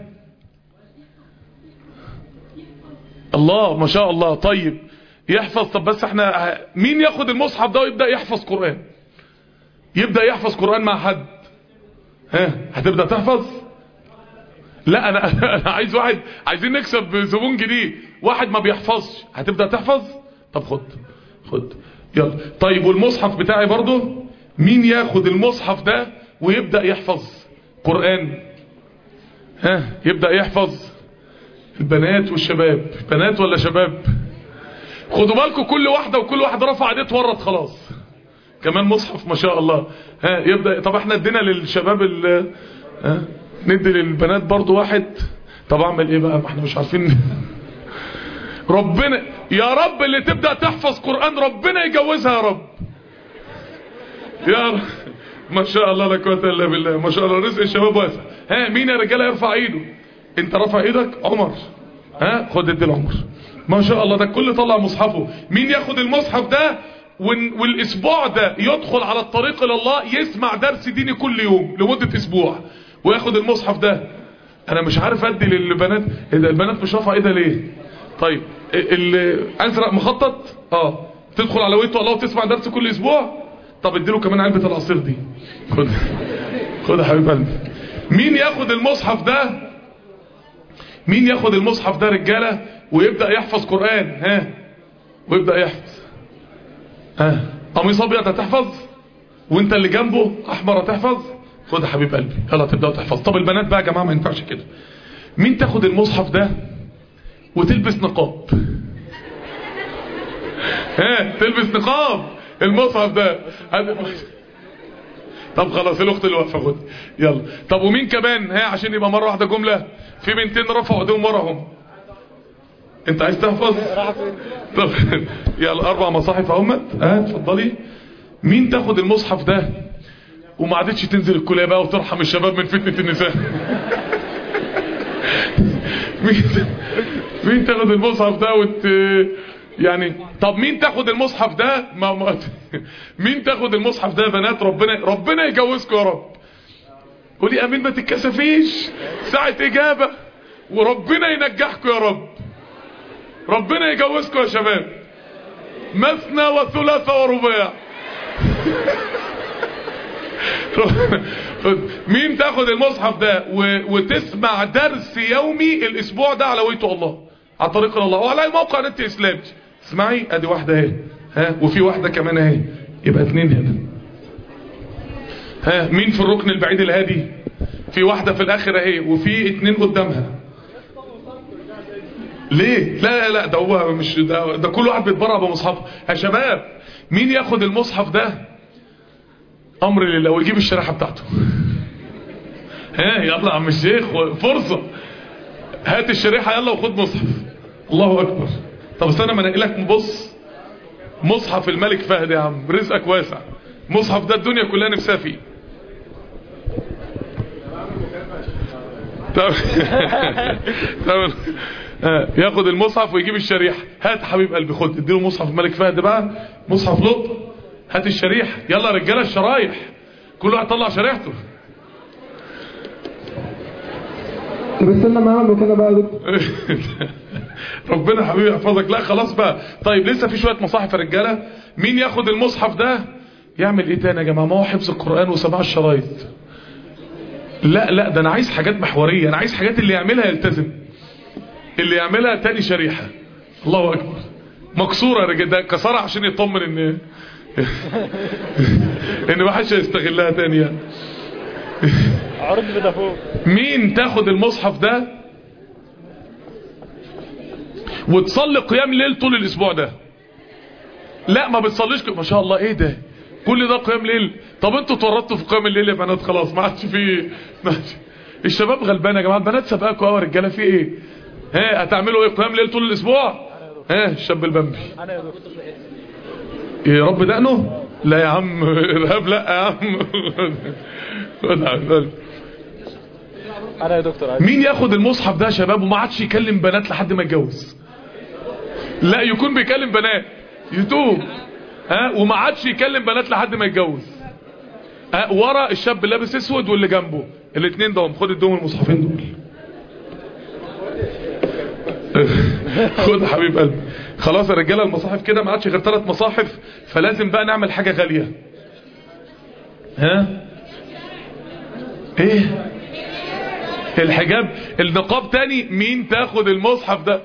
الله ما شاء الله طيب يحفظ طب بس احنا مين ياخد المصحف ده ويبدأ يحفظ قرآن يبدأ يحفظ قرآن مع حد ها هتبدأ تحفظ لا انا انا عايز واحد عايزين نكسب زبون جديد واحد ما بيحفظش هتبدأ تحفظ طب خد خد يلا طيب والمصحف بتاعي برضو مين ياخد المصحف ده ويبدأ يحفظ قرآن ها يبدأ يحفظ البنات والشباب بنات ولا شباب خدوا بالكم كل واحدة وكل واحد رفع ايديه اتورط خلاص كمان مصحف ما شاء الله ها يبدأ طب احنا ادينا للشباب ال ها ندي للبنات برضو واحد طب اعمل ايه بقى ما احنا مش عارفين ربنا يا رب اللي تبدأ تحفظ قرآن ربنا يجوزها يا رب يا رب ما شاء الله لا قوه الا بالله ما شاء الله رزق الشباب واسع ها مين يا رجاله يرفع ايده انت رافع ايدك عمر ها خد ادي العمر ما شاء الله ده الكل طلع مصحفه مين ياخد المصحف ده وال- والاسبوع ده يدخل على الطريق الى الله يسمع درس ديني كل يوم لمده اسبوع وياخد المصحف ده انا مش عارف ادي للبنات ايه ده البنات مش رافعه ايدها ليه طيب اللي ازرق مخطط اه تدخل على ويته الله وتسمع درس كل اسبوع طب اديله كمان علبه العصير دي خد خد يا حبيب قلبي مين ياخد المصحف ده مين ياخد المصحف ده رجاله ويبدا يحفظ قران ها ويبدا يحفظ ها قميص ابيض هتحفظ وانت اللي جنبه احمر هتحفظ خد يا حبيب قلبي يلا تبداوا تحفظ طب البنات بقى يا جماعه ما ينفعش كده مين تاخد المصحف ده وتلبس نقاب ها تلبس نقاب المصحف ده هذا- طب خلاص الاخت اللي واقفه خد يلا طب ومين كمان ها عشان يبقى مره واحده جمله في بنتين رفعوا ايديهم وراهم انت عايز تحفظ طب يلا اربع مصاحف اهمت ها اتفضلي مين تاخد المصحف ده وما عادتش تنزل الكليه بقى وترحم الشباب من فتنه النساء مين مين تاخد المصحف ده وت يعني طب مين تاخد المصحف ده ما ما مين تاخد المصحف ده يا بنات ربنا ربنا يجوزكم يا رب قولي امين ما تتكسفيش ساعة اجابة وربنا ينجحكم يا رب ربنا يجوزكم يا شباب مثنى وثلاث ورباع مين تاخد المصحف ده و... وتسمع درس يومي الاسبوع ده على ويته الله على طريق الله وعلى موقع نت اسلامي اسمعي ادي واحده اهي ها وفي واحده كمان اهي يبقى اتنين هنا ها مين في الركن البعيد الهادي في واحده في الاخر اهي وفي اتنين قدامها ليه لا لا لا ده هو مش ده, ده كل واحد بيتبرع بمصحفه يا شباب مين ياخد المصحف ده امر لله ويجيب الشريحه بتاعته ها يلا يا عم الشيخ فرصه هات الشريحه يلا وخد مصحف الله اكبر طب استنى ما انقي لك بص مصحف الملك فهد يا عم رزقك واسع مصحف ده الدنيا كلها نفسها فيه طب طب آه، ياخد المصحف ويجيب الشريحه هات حبيب قلبي خد اديله مصحف الملك فهد بقى مصحف لط هات الشريحه يلا يا رجاله الشرايح كل واحد طلع شريحته طب استنى معاهم كده بقى يا دكتور ربنا حبيبي يحفظك لا خلاص بقى طيب لسه في شويه مصاحف يا رجاله مين ياخد المصحف ده يعمل ايه تاني يا جماعه ما هو حفظ القران وسماع الشرايط لا لا ده انا عايز حاجات محوريه انا عايز حاجات اللي يعملها يلتزم اللي يعملها تاني شريحه الله اكبر مكسوره يا رجاله ده كسرها عشان يطمن ان ان ما حدش هيستغلها تاني يعني عرض فودافون مين تاخد المصحف ده وتصلي قيام ليل طول الاسبوع ده لا ما بتصليش ك- ما شاء الله ايه ده كل ده قيام ليل طب انتوا اتورطتوا في قيام الليل يا بنات خلاص ما عادش في ما عادش- الشباب غلبانه يا جماعه البنات سابقاكوا قوي يا رجاله في ايه ها هتعملوا ايه قيام ليل طول الاسبوع ها الشاب البمبي انا يا دكتور يا رب دقنه لا يا عم ارهاب لا يا عم خد على القلب. انا يا دكتور عايز مين ياخد المصحف ده يا شباب وما عادش يكلم بنات لحد ما يتجوز لا يكون بيكلم بنات يتوب ها وما عادش يكلم بنات لحد ما يتجوز ها ورا الشاب اللي لابس اسود واللي جنبه الاثنين دول خد ادهم المصحفين دول خد يا حبيب قلبي خلاص يا رجاله المصاحف كده ما عادش غير ثلاث مصاحف فلازم بقى نعمل حاجه غاليه ها ايه الحجاب النقاب تاني مين تاخد المصحف ده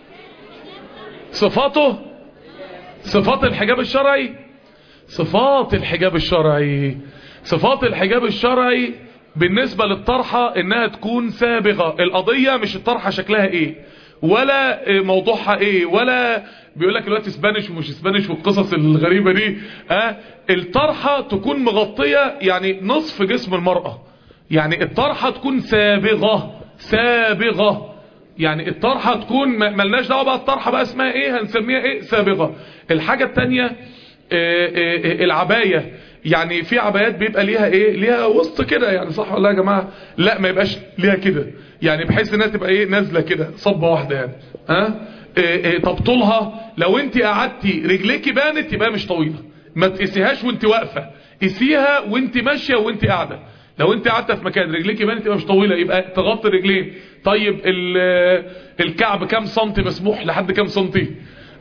صفاته صفات الحجاب الشرعي صفات الحجاب الشرعي صفات الحجاب الشرعي بالنسبة للطرحة انها تكون سابغة القضية مش الطرحة شكلها ايه ولا موضوعها ايه ولا بيقول لك دلوقتي اسبانيش ومش اسبانيش والقصص الغريبة دي اه الطرحة تكون مغطية يعني نصف جسم المرأة يعني الطرحة تكون سابغة سابغة يعني الطرحة تكون ما- ملناش دعوه بقى الطرحة بقى اسمها ايه هنسميها ايه سابغة الحاجة التانية آه، آه، آه، العباية يعني في عبايات بيبقى ليها ايه ليها وسط كده يعني صح ولا لا يا جماعه لا ما يبقاش ليها كده يعني بحيث انها تبقى ايه نازله كده صبه واحده يعني ها إيه إيه طب طولها لو انت قعدتي رجليكي بانت يبقى مش طويله ما تقيسيهاش وانت واقفه قيسيها وانت ماشيه وانت قاعده لو انت قعدت في مكان رجليك بانت يبقى مش طويله يبقى تغطي الرجلين طيب ال- الكعب كام سنتي مسموح لحد كام سنتي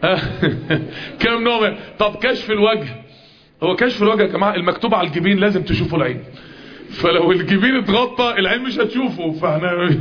كام نوع من- طب كشف الوجه هو كشف الوجه يا جماعه المكتوب على الجبين لازم تشوفوا العين فلو الجبين اتغطى العين مش هتشوفه فاحنا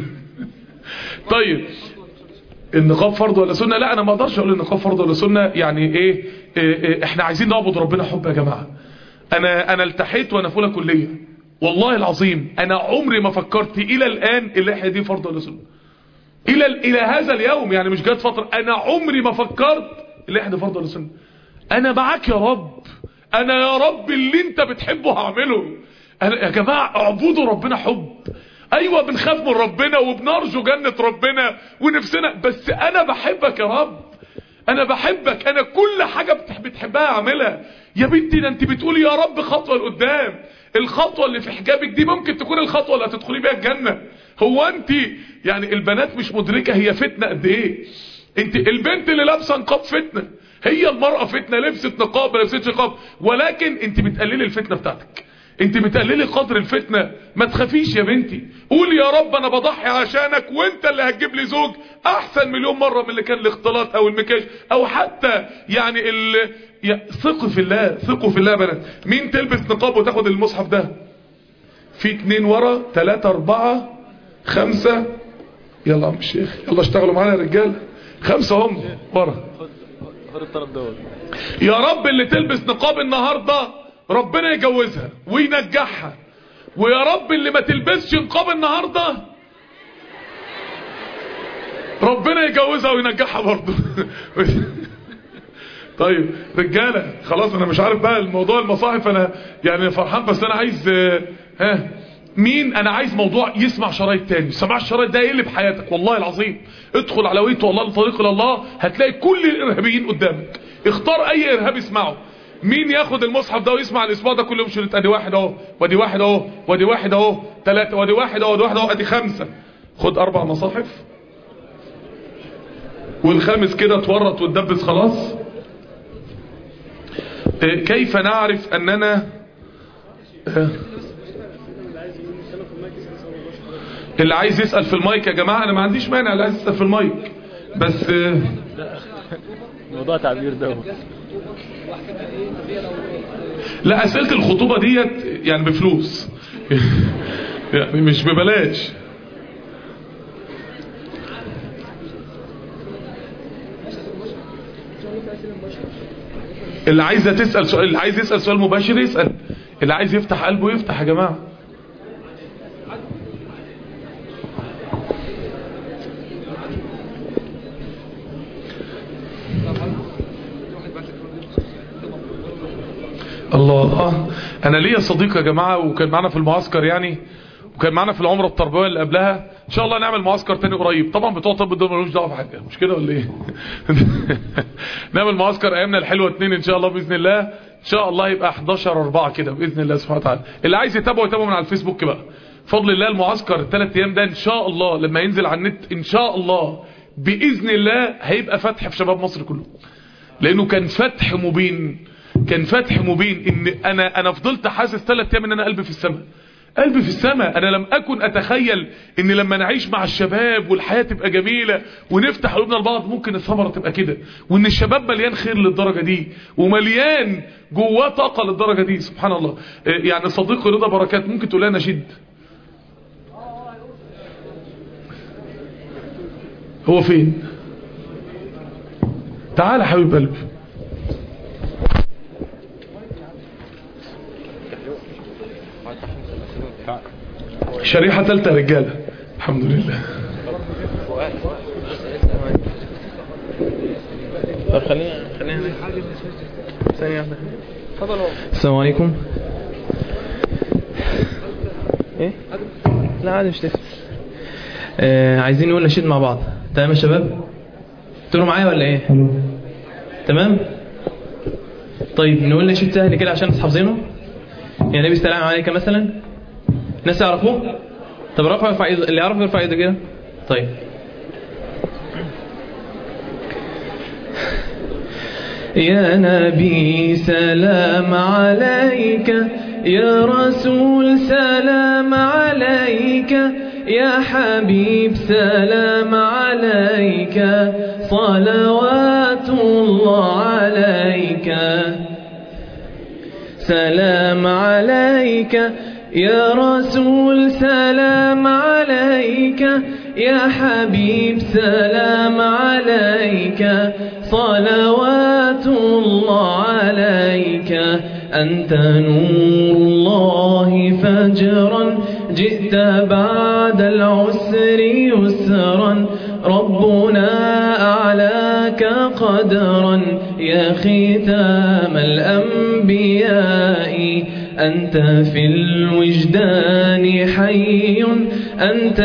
طيب النقاب فرض ولا سنه لا انا ما اقدرش اقول النقاب فرض ولا سنه يعني ايه, إيه, إيه احنا عايزين نعبد ربنا حب يا جماعه انا انا التحيت وانا في اولى كليه والله العظيم انا عمري ما فكرت الى الان اللحيه دي فرض ولا سنه الى الى هذا اليوم يعني مش جت فتره انا عمري ما فكرت اللحيه دي فرض ولا سنه انا معاك يا رب انا يا رب اللي انت بتحبه هعمله أنا يا جماعه اعبدوا ربنا حب ايوه بنخاف من ربنا وبنرجو جنه ربنا ونفسنا بس انا بحبك يا رب انا بحبك انا كل حاجة بتح- بتحبها اعملها يا بنتي ده انت بتقولي يا رب خطوة لقدام الخطوة اللي في حجابك دي ممكن تكون الخطوة اللي هتدخلي بيها الجنة هو انت يعني البنات مش مدركة هي فتنة قد ايه انت البنت اللي لابسه نقاب فتنة هي المرأة فتنة لبست نقاب ما لبستش نقاب ولكن انت بتقللي الفتنة بتاعتك انت بتقللي قدر الفتنة ما تخافيش يا بنتي قول يا رب انا بضحي عشانك وانت اللي هتجيب لي زوج احسن مليون مرة من اللي كان الاختلاط او المكياج او حتى يعني ال يا- ثقوا في الله ثقوا في الله يا بنات مين تلبس نقاب وتاخد المصحف ده في اتنين ورا تلاتة اربعة خمسة يلا يا عم الشيخ يلا اشتغلوا معانا يا رجال خمسة هم ورا خد الطلب دوت يا رب اللي تلبس نقاب النهاردة ربنا يجوزها وينجحها ويا رب اللي ما تلبسش نقاب النهاردة ربنا يجوزها وينجحها برضه طيب رجالة خلاص انا مش عارف بقى الموضوع المصاحف انا يعني فرحان بس انا عايز آه، ها مين انا عايز موضوع يسمع شرايط تاني سماع الشرايط ده يقلب حياتك والله العظيم ادخل على ويت والله الطريق الى الله هتلاقي كل الارهابيين قدامك اختار اي ارهاب اسمعه مين ياخد المصحف ده ويسمع الاسبوع ده كل يوم شريط ادي واحد اهو وادي واحد اهو وادي واحد اهو ثلاثة وادي واحد اهو وادي واحد اهو ادي خمسة خد اربع مصاحف والخامس كده اتورط واتدبس خلاص إيه، كيف نعرف اننا آه، اللي عايز يسأل في المايك يا جماعة انا ما عنديش مانع اللي عايز يسأل في المايك بس آه، موضوع تعبير دوت لا اسئلة الخطوبة ديت يعني بفلوس يعني مش ببلاش اللي عايزة تسأل سؤال اللي عايز يسأل سؤال مباشر يسأل اللي عايز يفتح قلبه يفتح يا جماعة الله انا ليا صديق يا جماعة وكان معنا في المعسكر يعني وكان معنا في العمرة التربوية اللي قبلها ان شاء الله نعمل معسكر تاني قريب طبعا بتوع طب دول ملوش دعوه بحاجه مش كده ولا ايه نعمل معسكر ايامنا الحلوه اتنين ان شاء الله باذن الله ان شاء الله يبقى 11 4 كده باذن الله سبحانه وتعالى اللي عايز يتابعه يتابعه من على الفيسبوك بقى بفضل الله المعسكر الثلاث ايام ده ان شاء الله لما ينزل على النت ان شاء الله باذن الله هيبقى فتح في شباب مصر كله لانه كان فتح مبين كان فتح مبين ان انا انا فضلت حاسس ثلاث ايام ان انا قلبي في السماء قلبي في السماء انا لم اكن اتخيل ان لما نعيش مع الشباب والحياة تبقى جميلة ونفتح قلوبنا لبعض ممكن الثمرة تبقى كده وان الشباب مليان خير للدرجة دي ومليان جواه طاقة للدرجة دي سبحان الله إيه يعني صديقي رضا بركات ممكن تقول لها نشيد هو فين تعال يا حبيب قلبي شريحة ثالثة يا رجالة الحمد لله طب خلينا خلينا ثانية واحدة اتفضل السلام عليكم ايه لا عادي مش تفرق آه عايزين نقول نشيد مع بعض تمام يا شباب تقولوا معايا ولا ايه تمام طيب نقول نشيد سهل كده عشان نصحى حافظينه يا نبي السلام عليك مثلا ناس يعرفوه طب رفع يرفع ايده اللي يعرف يرفع ايده كده طيب يا نبي سلام عليك يا رسول سلام عليك يا حبيب سلام عليك صلوات الله عليك سلام عليك يا رسول سلام عليك يا حبيب سلام عليك صلوات الله عليك أنت نور الله فجرا جئت بعد العسر يسرا ربنا أعلاك قدرا يا ختام الأنبياء أنت في الوجدان حي أنت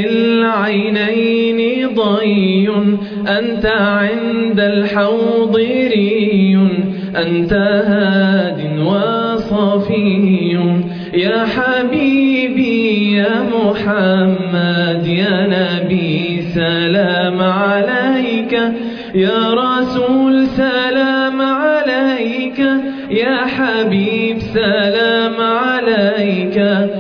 للعينين ضي أنت عند الحوض ري أنت هاد وصفي يا حبيبي يا محمد يا نبي سلام عليك يا رسول سلام عليك يا حبيب سلام عليك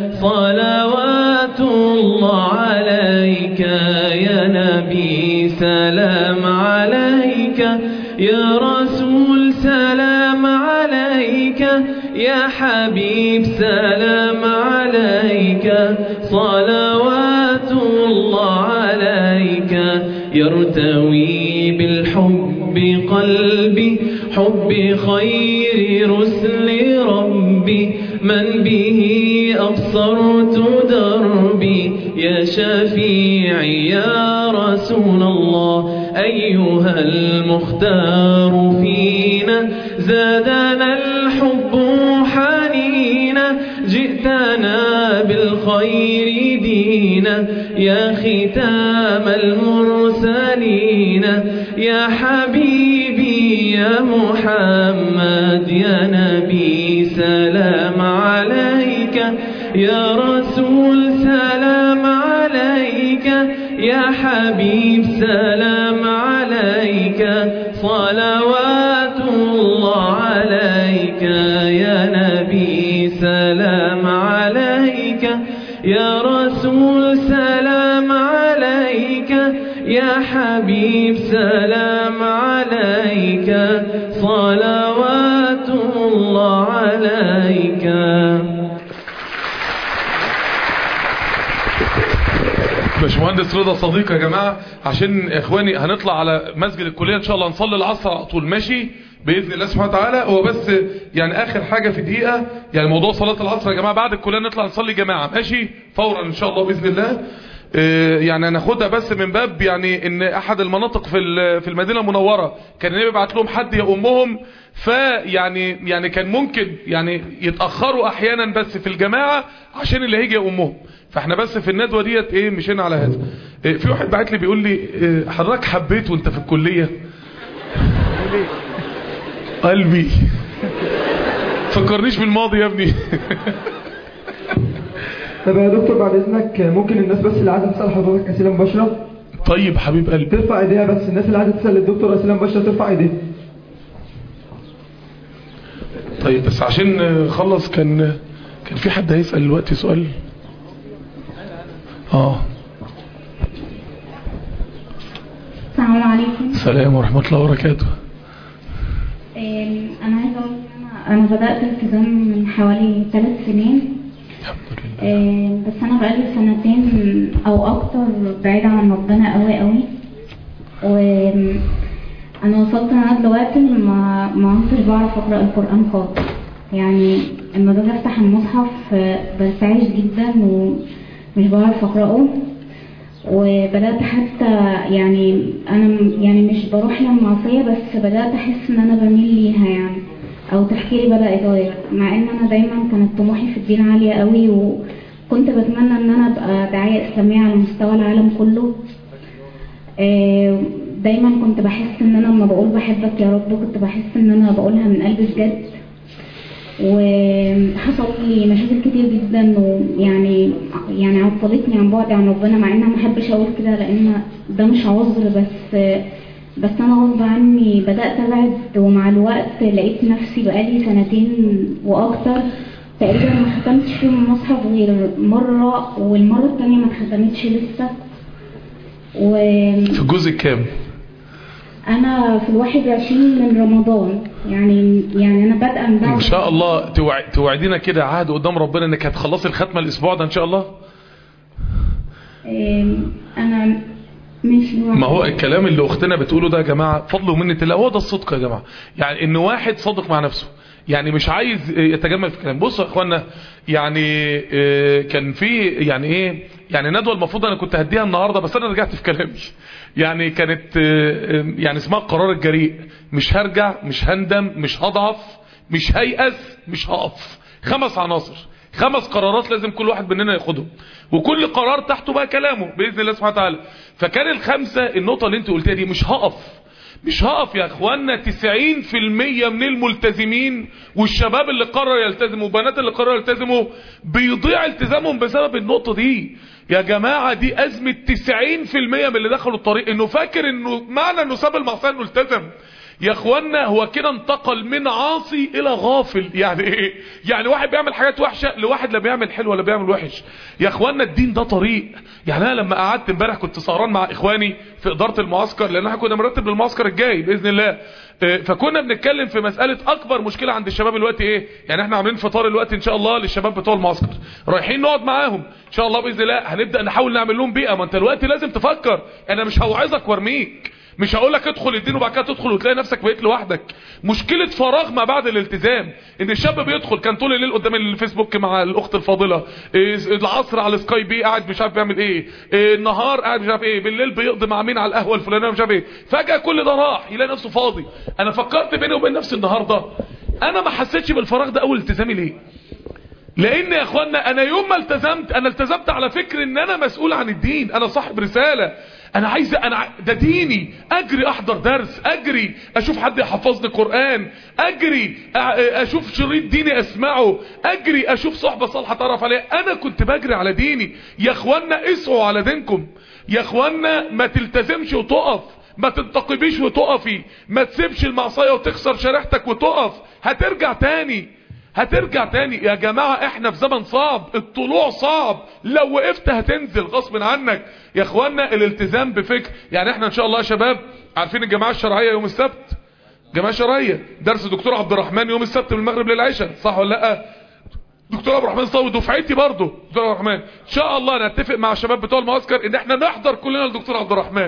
صلوات الله عليك يا نبي سلام عليك يا رسول سلام عليك يا حبيب سلام عليك صلوات الله عليك يرتوي بالحب قلبي حب خير رسل ربي من به أبصرت دربي يا شفيعي يا رسول الله أيها المختار فينا زادنا الحب حنينا جئتنا بالخير دينا يا ختام المرسلين يا حبيبي يا محمد يا نبي سلام عليك يا رسول سلام عليك يا حبيب سلام عليك صلوات الله عليك يا نبي سلام عليك يا رسول سلام عليك يا حبيب سلام عليك صلوات الله عليك باشمهندس رضا صديق يا جماعة عشان اخواني هنطلع على مسجد الكلية ان شاء الله نصلي العصر على طول ماشي بإذن الله سبحانه وتعالى هو بس يعني آخر حاجة في دقيقة يعني موضوع صلاة العصر يا جماعة بعد الكلية نطلع نصلي جماعة ماشي فورا إن شاء الله بإذن الله آه، يعني هناخدها بس من باب يعني ان احد المناطق في ال- في المدينه المنوره كان النبي بعت لهم حد يؤمهم فيعني يعني كان ممكن يعني يتاخروا احيانا بس في الجماعه عشان اللي هيجي يؤمهم فاحنا بس في الندوه ديت ايه مشينا على هذا آه، في واحد بعت لي بيقول لي آه، حضرتك حبيت وانت في الكليه قلبي فكرنيش بالماضي يا ابني طب يا دكتور بعد اذنك ممكن الناس بس اللي عايزه تسال حضرتك اسئله مباشره طيب حبيب قلبي ترفع ايديها بس الناس اللي عايزه تسال الدكتور اسئله مباشره ترفع ايديها طيب بس عشان نخلص كان كان في حد هيسأل دلوقتي سؤال اه السلام عليكم السلام ورحمة الله وبركاته آم، انا عايزه اقول ان انا انا بدات التزام من حوالي ثلاث سنين الحمد لله آم، بس انا بقالي سنتين او اكتر بعيده عن ربنا قوي قوي و انا وصلت ان انا دلوقتي ما ما كنتش بعرف اقرا القران خالص يعني لما باجي افتح المصحف آه، برتعش جدا ومش بعرف اقراه وبدات حتى يعني انا م- يعني مش بروح للمعصيه بس بدات احس ان انا بميل ليها يعني او تفكيري بدا يتغير مع ان انا دايما كانت طموحي في الدين عاليه قوي وكنت بتمنى ان انا ابقى داعيه اسلاميه على مستوى العالم كله آه، دايما كنت بحس ان انا لما بقول بحبك يا رب كنت بحس ان انا بقولها من قلبي بجد وحصل لي مشاكل كتير جدا ويعني يعني عطلتني عن بعدي عن ربنا مع ان انا ما احبش اقول كده لان ده مش عذر بس بس انا غصب عني بدات ابعد ومع الوقت لقيت نفسي بقالي سنتين واكتر تقريبا ما ختمتش فيهم المصحف غير مره والمره التانيه ما اتختمتش لسه وانا في الجزء الكام في الواحد وعشرين من رمضان يعني يعني انا بادئه من بعد ان شاء الله توع- توعدينا كده عهد قدام ربنا انك هتخلصي الختمه الاسبوع ده ان شاء الله آم، انا مش ما هو الكلام اللي اختنا بتقوله ده يا جماعه فضل ومنه الله هو ده الصدق يا جماعه يعني ان واحد صادق مع نفسه يعني مش عايز يتجمل في الكلام بصوا يا اخوانا يعني آه، كان في يعني ايه يعني ندوه المفروض انا كنت هديها النهارده بس انا رجعت في كلامي يعني كانت آه، آه، يعني اسمها القرار الجريء مش هرجع مش هندم مش هضعف مش هيأس مش هقف خمس عناصر خمس قرارات لازم كل واحد مننا ياخدهم وكل قرار تحته بقى كلامه باذن الله سبحانه وتعالى فكان الخمسه النقطه اللي انت قلتها دي مش هقف مش هقف يا اخوانا 90% من الملتزمين والشباب اللي قرر يلتزموا وبنات اللي قرروا يلتزموا بيضيع التزامهم بسبب النقطه دي يا جماعه دي ازمه 90% من اللي دخلوا الطريق انه فاكر انه معنى انه ساب المعصيه انه التزم يا اخوانا هو كده انتقل من عاصي الى غافل يعني ايه يعني واحد بيعمل حاجات وحشه لواحد لا بيعمل حلو ولا بيعمل وحش يا اخوانا الدين ده طريق يعني انا لما قعدت امبارح كنت سهران مع اخواني في اداره المعسكر لان احنا كنا مرتب للمعسكر الجاي باذن الله اه، فكنا بنتكلم في مساله اكبر مشكله عند الشباب الوقت ايه يعني احنا عاملين فطار الوقت ان شاء الله للشباب بتوع المعسكر رايحين نقعد معاهم ان شاء الله باذن الله هنبدا نحاول نعمل لهم بيئه ما انت الوقت لازم تفكر انا مش هوعظك وارميك مش هقول لك ادخل الدين وبعد كده تدخل وتلاقي نفسك بقيت لوحدك مشكله فراغ ما بعد الالتزام ان الشاب بيدخل كان طول الليل قدام الفيسبوك مع الاخت الفاضله إيه العصر على سكاي بي قاعد مش عارف بيعمل ايه, إيه النهار قاعد مش عارف ايه بالليل بيقضي مع مين على القهوه الفلانيه مش عارف ايه فجاه كل ده راح يلاقي نفسه فاضي انا فكرت بيني وبين نفسي النهارده انا ما حسيتش بالفراغ ده اول التزامي ليه لان يا اخوانا انا يوم ما التزمت انا التزمت على فكر ان انا مسؤول عن الدين انا صاحب رسالة انا عايز انا ع- ده ديني اجري احضر درس اجري اشوف حد يحفظني قرآن اجري أ- اشوف شريط ديني اسمعه اجري اشوف صحبة صالحة اتعرف عليها انا كنت بجري على ديني يا اخوانا اسعوا على دينكم يا اخوانا ما تلتزمش وتقف ما تنتقبيش وتقفي ما تسيبش المعصية وتخسر شريحتك وتقف هترجع تاني هترجع تاني يا جماعة احنا في زمن صعب الطلوع صعب لو وقفت هتنزل غصب عنك يا اخوانا الالتزام بفكر يعني احنا ان شاء الله يا شباب عارفين الجماعة الشرعية يوم السبت جماعة شرعية درس دكتور عبد الرحمن يوم السبت من المغرب للعشاء صح ولا لا دكتور عبد الرحمن صاوي دفعتي برضه دكتور عبد الرحمن ان شاء الله نتفق مع الشباب بتوع المعسكر ان احنا نحضر كلنا لدكتور عبد الرحمن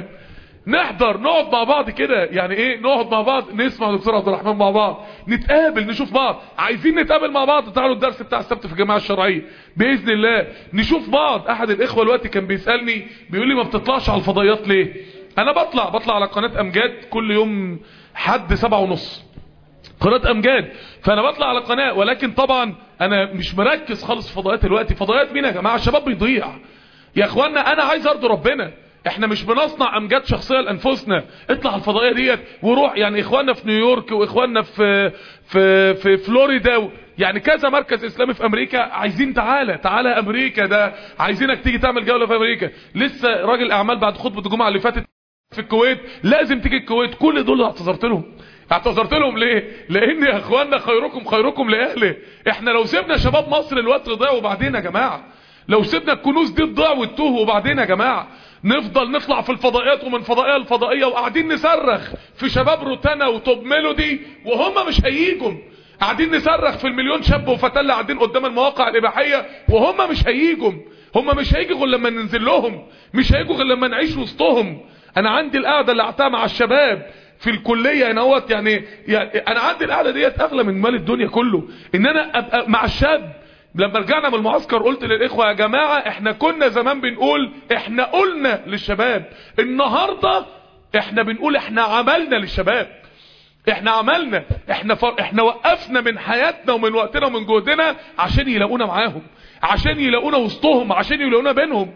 نحضر نقعد مع بعض كده يعني ايه نقعد مع بعض نسمع دكتور عبد الرحمن مع بعض نتقابل نشوف بعض عايزين نتقابل مع بعض تعالوا الدرس بتاع السبت في الجماعه الشرعيه باذن الله نشوف بعض احد الاخوه دلوقتي كان بيسالني بيقول لي ما بتطلعش على الفضائيات ليه انا بطلع بطلع على قناه امجاد كل يوم حد سبعة ونص قناة امجاد فانا بطلع على قناة ولكن طبعا انا مش مركز خالص في فضائيات الوقت فضائيات مين يا جماعة الشباب بيضيع يا اخوانا انا عايز ارضي ربنا احنا مش بنصنع امجاد شخصيه لانفسنا اطلع على الفضائيه ديت وروح يعني اخواننا في نيويورك واخواننا في في في فلوريدا و... يعني كذا مركز اسلامي في امريكا عايزين تعالى تعالى امريكا ده عايزينك تيجي تعمل جوله في امريكا لسه راجل اعمال بعد خطبه الجمعه اللي فاتت في الكويت لازم تيجي الكويت كل دول اعتذرت لهم اعتذرت لهم ليه لان يا اخواننا خيركم خيركم لاهله احنا لو سيبنا شباب مصر الوقت ضيع وبعدين يا جماعه لو سيبنا الكنوز دي تضيع وتتوه وبعدين يا جماعه نفضل نطلع في الفضائيات ومن فضائيه لفضائيه وقاعدين نصرخ في شباب روتانا وتوب ميلودي وهم مش هيجوا قاعدين نصرخ في المليون شاب وفتاه اللي قاعدين قدام المواقع الاباحيه وهم مش هيجوا هم مش هيجوا غير لما ننزل لهم مش هيجوا غير لما نعيش وسطهم انا عندي القعده اللي قعدتها مع الشباب في الكليه هنا اهوت يعني, يعني انا عندي القعده ديت اغلى من مال الدنيا كله ان انا ابقى مع الشاب لما رجعنا من المعسكر قلت للاخوه يا جماعه احنا كنا زمان بنقول احنا قلنا للشباب النهارده احنا بنقول احنا عملنا للشباب احنا عملنا احنا فر... احنا وقفنا من حياتنا ومن وقتنا ومن جهدنا عشان يلاقونا معاهم عشان يلاقونا وسطهم عشان يلاقونا بينهم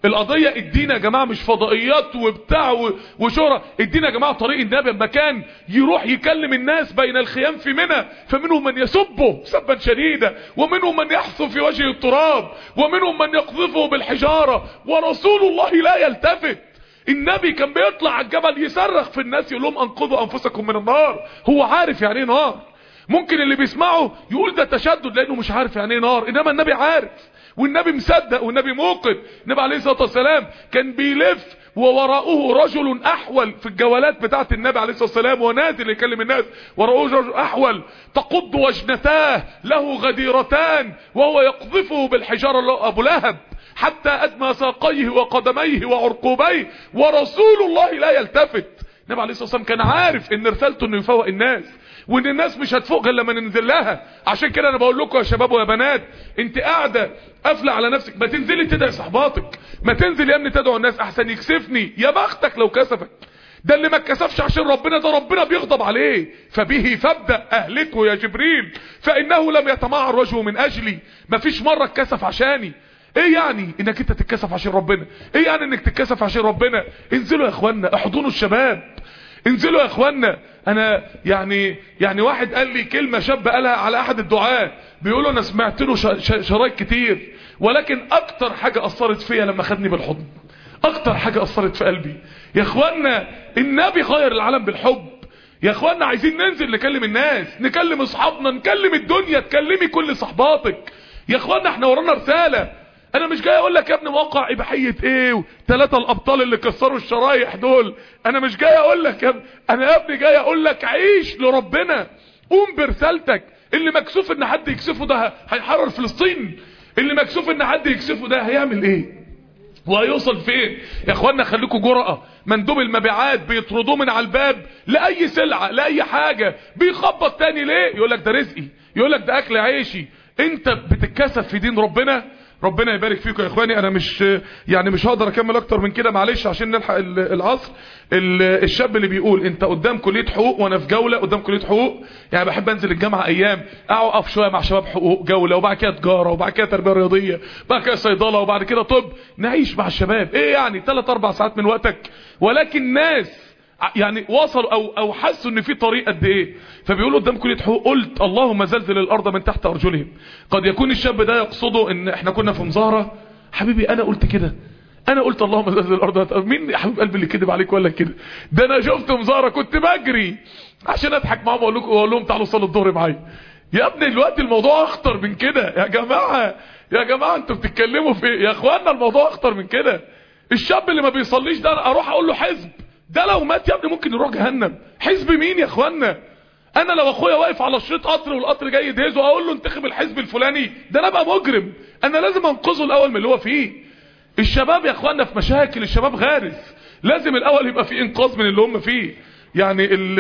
القضية ادينا يا جماعة مش فضائيات وبتاع و- وشهرة ادينا يا جماعة طريق النبي لما كان يروح يكلم الناس بين الخيام في منى فمنهم من يسبه سبا شديدا ومنهم من يحصف في وجهه التراب ومنهم من يقذفه بالحجارة ورسول الله لا يلتفت النبي كان بيطلع على الجبل يصرخ في الناس يقول لهم انقذوا انفسكم من النار هو عارف يعني ايه نار ممكن اللي بيسمعه يقول ده تشدد لانه مش عارف يعني ايه نار انما النبي عارف والنبي مصدق والنبي موقن النبي عليه الصلاه والسلام كان بيلف ووراءه رجل احول في الجولات بتاعه النبي عليه الصلاه والسلام ونازل يكلم الناس وراءه رجل احول تقض وجنتاه له غديرتان وهو يقذفه بالحجاره اللي هو ابو لهب حتى ادمى ساقيه وقدميه وعرقوبيه ورسول الله لا يلتفت النبي عليه الصلاه والسلام كان عارف ان رسالته انه يفوق الناس وان الناس مش هتفوق غير لما ننزل لها عشان كده انا بقول لكم يا شباب ويا بنات انت قاعده قافله على نفسك ما تنزلي تدعي صحباتك ما تنزل يا ابني تدعو الناس احسن يكسفني يا بختك لو كسفك ده اللي ما اتكسفش عشان ربنا ده ربنا بيغضب عليه فبه فابدا اهلكه يا جبريل فانه لم يتمعر وجهه من اجلي مفيش مره اتكسف عشاني ايه يعني انك انت تتكسف عشان ربنا ايه يعني انك تتكسف عشان ربنا انزلوا يا اخوانا احضنوا الشباب انزلوا يا اخوانا انا يعني يعني واحد قال لي كلمة شاب قالها على احد الدعاة بيقولوا انا سمعت له ش- ش- شرايط كتير ولكن اكتر حاجة اثرت فيا لما خدني بالحضن اكتر حاجة اثرت في قلبي يا اخوانا النبي غير العالم بالحب يا اخوانا عايزين ننزل نكلم الناس نكلم اصحابنا نكلم الدنيا تكلمي كل صحباتك يا اخوانا احنا ورانا رسالة انا مش جاي اقول لك يا ابني موقع اباحيه ايه وثلاثه الابطال اللي كسروا الشرايح دول انا مش جاي اقول لك يا ابني انا يا ابني جاي اقول لك عيش لربنا قوم برسالتك اللي مكسوف ان حد يكسفه ده هيحرر فلسطين اللي مكسوف ان حد يكسفه ده هيعمل ايه وهيوصل فين يا اخوانا خليكم جرأة مندوب المبيعات بيطردوه من على الباب لاي سلعة لاي حاجة بيخبط تاني ليه يقول لك ده رزقي يقول لك ده اكل عيشي انت بتتكسف في دين ربنا ربنا يبارك فيكم يا اخواني انا مش يعني مش هقدر اكمل اكتر من كده معلش عشان نلحق ال- العصر ال- الشاب اللي بيقول انت قدام كليه حقوق وانا في جوله قدام كليه حقوق يعني بحب انزل الجامعه ايام اقف شويه مع شباب حقوق جوله وبعد كده تجاره وبعد كده تربيه رياضيه وبعد كده صيدله وبعد كده طب نعيش مع الشباب ايه يعني 3 4 ساعات من وقتك ولكن ناس ع- يعني وصلوا او او حسوا ان في طريق قد ايه فبيقولوا قدام كليه حقوق قلت اللهم زلزل الارض من تحت ارجلهم قد يكون الشاب ده يقصده ان احنا كنا في مظاهره حبيبي انا قلت كده انا قلت اللهم زلزل الارض طب مين يا حبيب قلبي اللي كذب عليك ولا كده ده انا شفت مظاهره كنت بجري عشان اضحك معاهم واقول لكم واقول لهم تعالوا صلوا الظهر معايا يا ابني دلوقتي الموضوع اخطر من كده يا جماعه يا جماعه انتوا بتتكلموا في ايه يا اخوانا الموضوع اخطر من كده الشاب اللي ما بيصليش ده أنا اروح اقول له حزب ده لو مات يا ابني ممكن يروح جهنم حزب مين يا اخوانا انا لو اخويا واقف على شريط قطر والقطر جاي يدهزه اقول له انتخب الحزب الفلاني ده انا ابقى مجرم انا لازم انقذه الاول من اللي هو فيه الشباب يا اخوانا في مشاكل الشباب غارس لازم الاول يبقى في انقاذ من اللي هم فيه يعني ال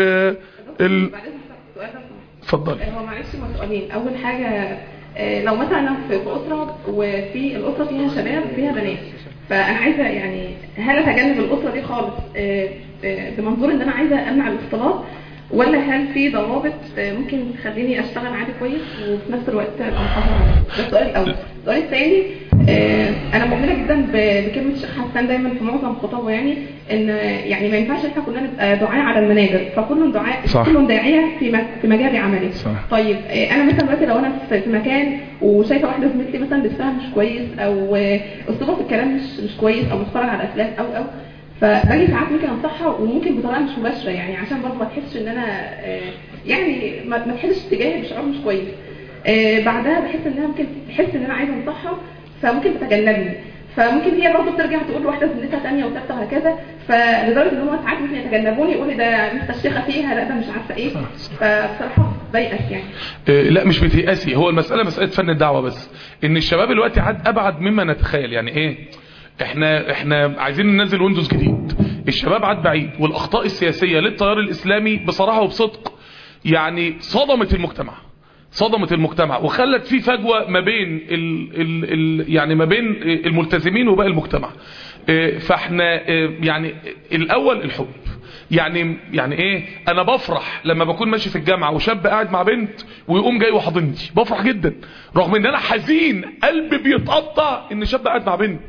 ال بعدين سؤال بس. اتفضل هو معلش هما سؤالين اول حاجه آه، لو مثلا انا في في اسره وفي الاسره فيها شباب وفيها بنات فانا عايزه يعني هل اتجنب الاسره دي خالص آه، آه، بمنظور ان انا عايزه امنع الاختلاط ولا هل في ضوابط آه، ممكن تخليني اشتغل عادي كويس وفي نفس الوقت ابقى محافظه على نفسي؟ ده السؤال الاول السؤال الثاني آه، انا مؤمنه جدا ب- بكلمه الشيخ حسان دايما في معظم خطابه يعني ان يعني ما ينفعش احنا كلنا نبقى دعاء على المنابر فكل دعاء صح. كل داعيه في م- في مجال عملي صح. طيب آه، انا مثلا دلوقتي لو انا في في مكان وشايفه واحده زميلتي مثلا لبسها مش كويس او آه، اسلوبها في الكلام مش مش كويس او بتتفرج على افلام او او فباجي ساعات ممكن انصحها وممكن بطريقه مش مباشره يعني عشان برضه ما تحسش ان انا آه، يعني ما ما تحسش تجاهي بشعور مش كويس آه، بعدها بحس انها ممكن تحس ان انا عايزه انصحها فممكن تتجنبني فممكن هي برضه بترجع تقول لواحده زميلتها ثانيه وثالثه وهكذا فلدرجه ان هم ساعات ممكن يتجنبوني يقولوا ده مستشيخه فيها لا ده مش عارفه ايه فبصراحه بيأس يعني آه، لا مش بتيأسي هو المسألة مسألة فن الدعوة بس ان الشباب دلوقتي عاد ابعد مما نتخيل يعني ايه احنا احنا عايزين ننزل ويندوز جديد الشباب عاد بعيد والاخطاء السياسية للتيار الاسلامي بصراحة وبصدق يعني صدمت المجتمع صدمت المجتمع وخلت في فجوة ما بين ال ال ال يعني ما بين الملتزمين وباقي المجتمع آه، فاحنا آه، يعني الاول الحب يعني يعني ايه انا بفرح لما بكون ماشي في الجامعه وشاب قاعد مع بنت ويقوم جاي وحاضني بفرح جدا رغم ان انا حزين قلبي بيتقطع ان شاب قاعد مع بنت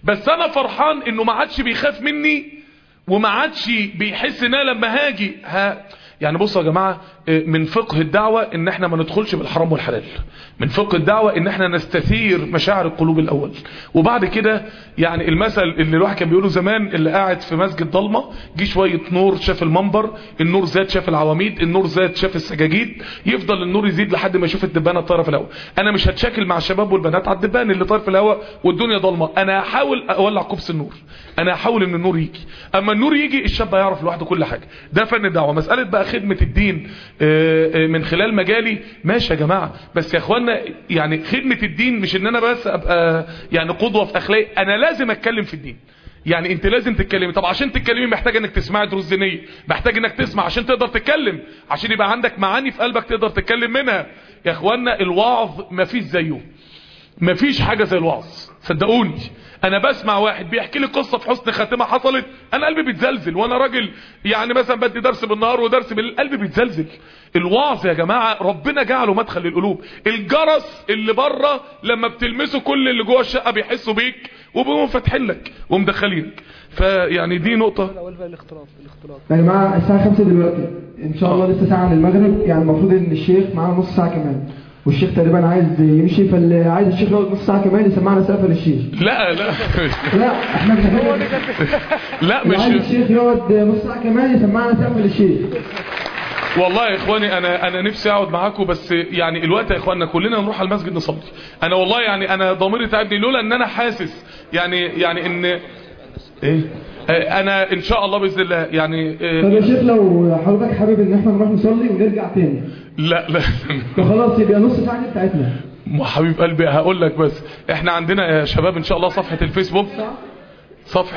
بس انا فرحان انه ما عادش بيخاف مني وما عادش بيحس ان انا لما هاجي ها يعني بصوا يا جماعة من فقه الدعوة ان احنا ما ندخلش بالحرام والحلال من فقه الدعوة ان احنا نستثير مشاعر القلوب الاول وبعد كده يعني المثل اللي الواحد كان بيقوله زمان اللي قاعد في مسجد ضلمة جه شوية نور شاف المنبر النور زاد شاف العواميد النور زاد شاف السجاجيد يفضل النور يزيد لحد ما يشوف الدبانة طايره في الهواء انا مش هتشاكل مع الشباب والبنات على الدبان اللي طاير في الهواء والدنيا ضلمة انا هحاول اولع كوبس النور انا هحاول ان النور يجي اما النور يجي الشاب هيعرف لوحده كل حاجة ده فن الدعوة مسألة بقى خدمة الدين من خلال مجالي ماشي يا جماعة بس يا اخوانا يعني خدمة الدين مش ان انا بس ابقى يعني قدوة في اخلاق انا لازم اتكلم في الدين يعني انت لازم تتكلمي طب عشان تتكلمي محتاج انك تسمعي دروس دينيه محتاج انك تسمع عشان تقدر تتكلم عشان يبقى عندك معاني في قلبك تقدر تتكلم منها يا اخوانا الوعظ مفيش زيه مفيش حاجة زي الوعظ صدقوني انا بسمع واحد بيحكي لي قصة في حسن خاتمة حصلت انا قلبي بيتزلزل وانا راجل يعني مثلا بدي درس بالنهار ودرس بالليل قلبي بيتزلزل الوعظ يا جماعة ربنا جعله مدخل للقلوب الجرس اللي بره لما بتلمسه كل اللي جوه الشقة بيحسوا بيك وبيقوموا فاتحين لك ومدخلينك فيعني دي نقطة يا جماعة الساعة 5 دلوقتي ان شاء الله لسه ساعة عن المغرب يعني المفروض ان الشيخ معاه نص ساعة كمان والشيخ تقريبا عايز يمشي فاللي عايز الشيخ يقعد نص ساعة كمان يسمعنا سقف للشيخ لا لا لا احنا بنحب لا اللي عايز مش الشيخ يقعد نص ساعة كمان يسمعنا سقف للشيخ والله يا اخواني انا انا نفسي اقعد معاكم بس يعني الوقت يا اخواننا كلنا نروح على المسجد نصلي انا والله يعني انا ضميري تعبني لولا ان انا حاسس يعني يعني ان ايه آه، انا ان شاء الله باذن الله يعني طب آه، يا شيخ لو حضرتك حابب ان احنا نروح نصلي ونرجع تاني لا لا فخلاص يبقى نص ساعة دي بتاعتنا ما حبيب قلبي هقول لك بس احنا عندنا يا شباب ان شاء الله صفحة الفيسبوك صفحة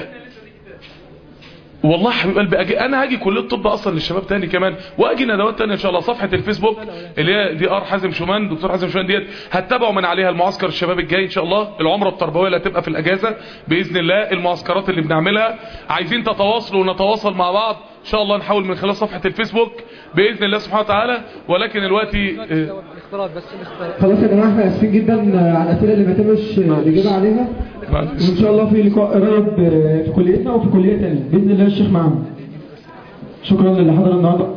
والله حبيب قلبي أجي انا هاجي كليه الطب اصلا للشباب تاني كمان واجي ندوات تانية ان شاء الله صفحه الفيسبوك اللي هي دي ار حازم شومان دكتور حازم شومان ديت هتتابعوا من عليها المعسكر الشباب الجاي ان شاء الله العمره التربويه اللي هتبقى في الاجازه باذن الله المعسكرات اللي بنعملها عايزين تتواصلوا ونتواصل مع بعض ان شاء الله نحاول من خلال صفحه الفيسبوك باذن الله سبحانه وتعالى ولكن دلوقتي آه، خلاص يا جماعة احنا اسفين جدا على الاسئلة اللي ما تمش الاجابة عليها معلش. وان شاء الله في لقاء قريب في كليتنا وفي كلية تانية باذن الله الشيخ معانا شكرا للي حضر النهارده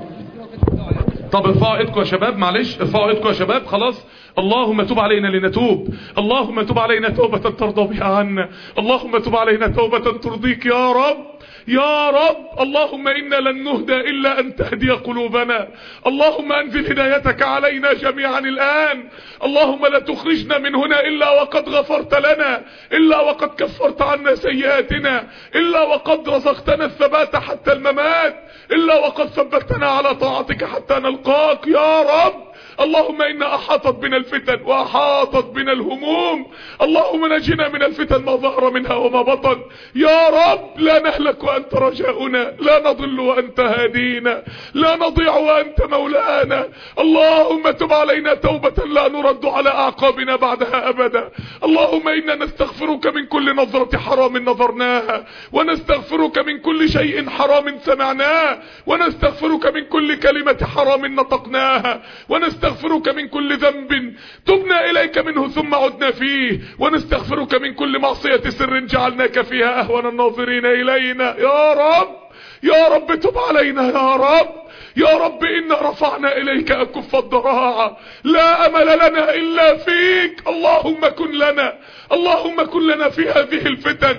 طب ارفعوا ايدكم يا شباب معلش ارفعوا ايدكم يا شباب خلاص اللهم تب علينا لنتوب اللهم تب علينا توبة ترضى بها عنا اللهم تب علينا توبة ترضيك يا رب يا رب اللهم إنا لن نهدى إلا أن تهدي قلوبنا اللهم أنزل هدايتك علينا جميعا الآن اللهم لا تخرجنا من هنا إلا وقد غفرت لنا إلا وقد كفرت عنا سيئاتنا إلا وقد رزقتنا الثبات حتى الممات إلا وقد ثبتنا على طاعتك حتى نلقاك يا رب اللهم إنا أحاطت بنا الفتن وأحاطت بنا الهموم اللهم نجنا من الفتن ما ظهر منها وما بطن يا رب لا نهلك وأنت رجاؤنا لا نضل وأنت هادينا لا نضيع وأنت مولانا اللهم تب علينا توبة لا نرد على أعقابنا بعدها أبدا اللهم إنا نستغفرك من كل نظرة حرام نظرناها ونستغفرك من كل شيء حرام سمعناه ونستغفرك من كل كلمة حرام نطقناها ونستغفرك من كل ذنب تبنا إليك منه ثم عدنا فيه ونستغفرك من كل معصية سر جعلناك فيها أهون الناظرين إلينا يا رب يا رب تب علينا يا رب يا رب إنا رفعنا إليك أكف الضراعة لا أمل لنا إلا فيك اللهم كن لنا اللهم كن لنا في هذه الفتن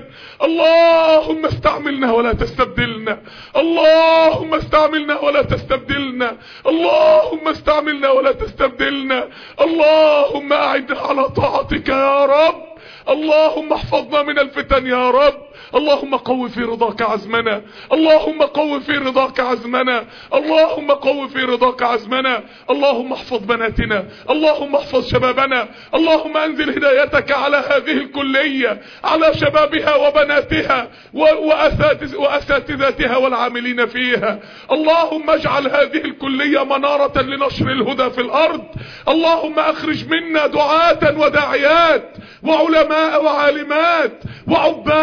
اللهم استعملنا ولا تستبدلنا اللهم استعملنا ولا تستبدلنا اللهم استعملنا ولا تستبدلنا اللهم أعدنا على طاعتك يا رب اللهم احفظنا من الفتن يا رب اللهم قو في رضاك عزمنا اللهم قو في رضاك عزمنا اللهم قو في رضاك عزمنا اللهم احفظ بناتنا اللهم احفظ شبابنا اللهم انزل هدايتك على هذه الكلية على شبابها وبناتها و- وأساتذ- وأساتذتها والعاملين فيها اللهم اجعل هذه الكلية منارة لنشر الهدى في الأرض اللهم اخرج منا دعاة وداعيات وعلماء وعالمات وعباد وعالمات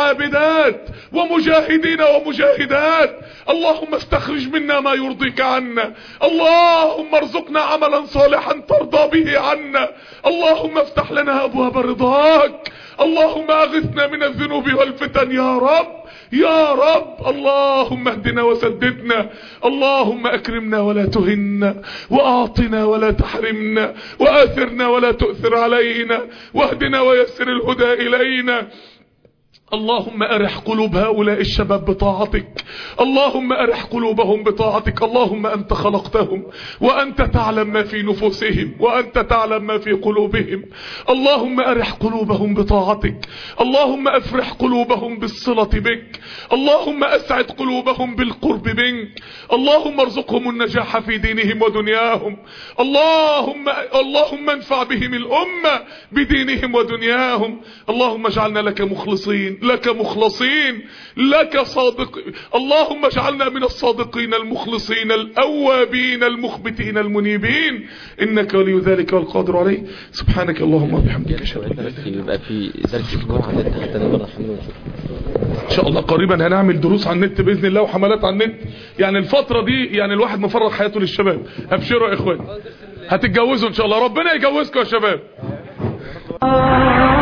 عابدات ومجاهدين ومجاهدات اللهم استخرج منا ما يرضيك عنا اللهم ارزقنا عملا صالحا ترضى به عنا اللهم افتح لنا ابواب رضاك اللهم اغثنا من الذنوب والفتن يا رب يا رب اللهم اهدنا وسددنا اللهم اكرمنا ولا تهنا واعطنا ولا تحرمنا واثرنا ولا تؤثر علينا واهدنا ويسر الهدى الينا اللهم أرح قلوب هؤلاء الشباب بطاعتك اللهم أرح قلوبهم بطاعتك اللهم أنت خلقتهم وأنت تعلم ما في نفوسهم وأنت تعلم ما في قلوبهم اللهم أرح قلوبهم بطاعتك اللهم أفرح قلوبهم بالصلة بك اللهم أسعد قلوبهم بالقرب منك اللهم ارزقهم النجاح في دينهم ودنياهم اللهم اللهم انفع بهم الأمة بدينهم ودنياهم اللهم اجعلنا لك مخلصين لك مخلصين لك صادق اللهم اجعلنا من الصادقين المخلصين الأوابين المخبتين المنيبين إنك ولي ذلك والقادر عليه سبحانك اللهم وبحمدك أشهد أن لا إله إلا أنت يبقى في درس اسبوع على النت حتى نقدر نحمله ونشوفه ان شاء الله قريبا هنعمل دروس على النت باذن الله وحملات على النت يعني الفتره دي يعني الواحد مفرغ حياته للشباب ابشروا يا اخوان هتتجوزوا ان شاء الله ربنا يجوزكم يا شباب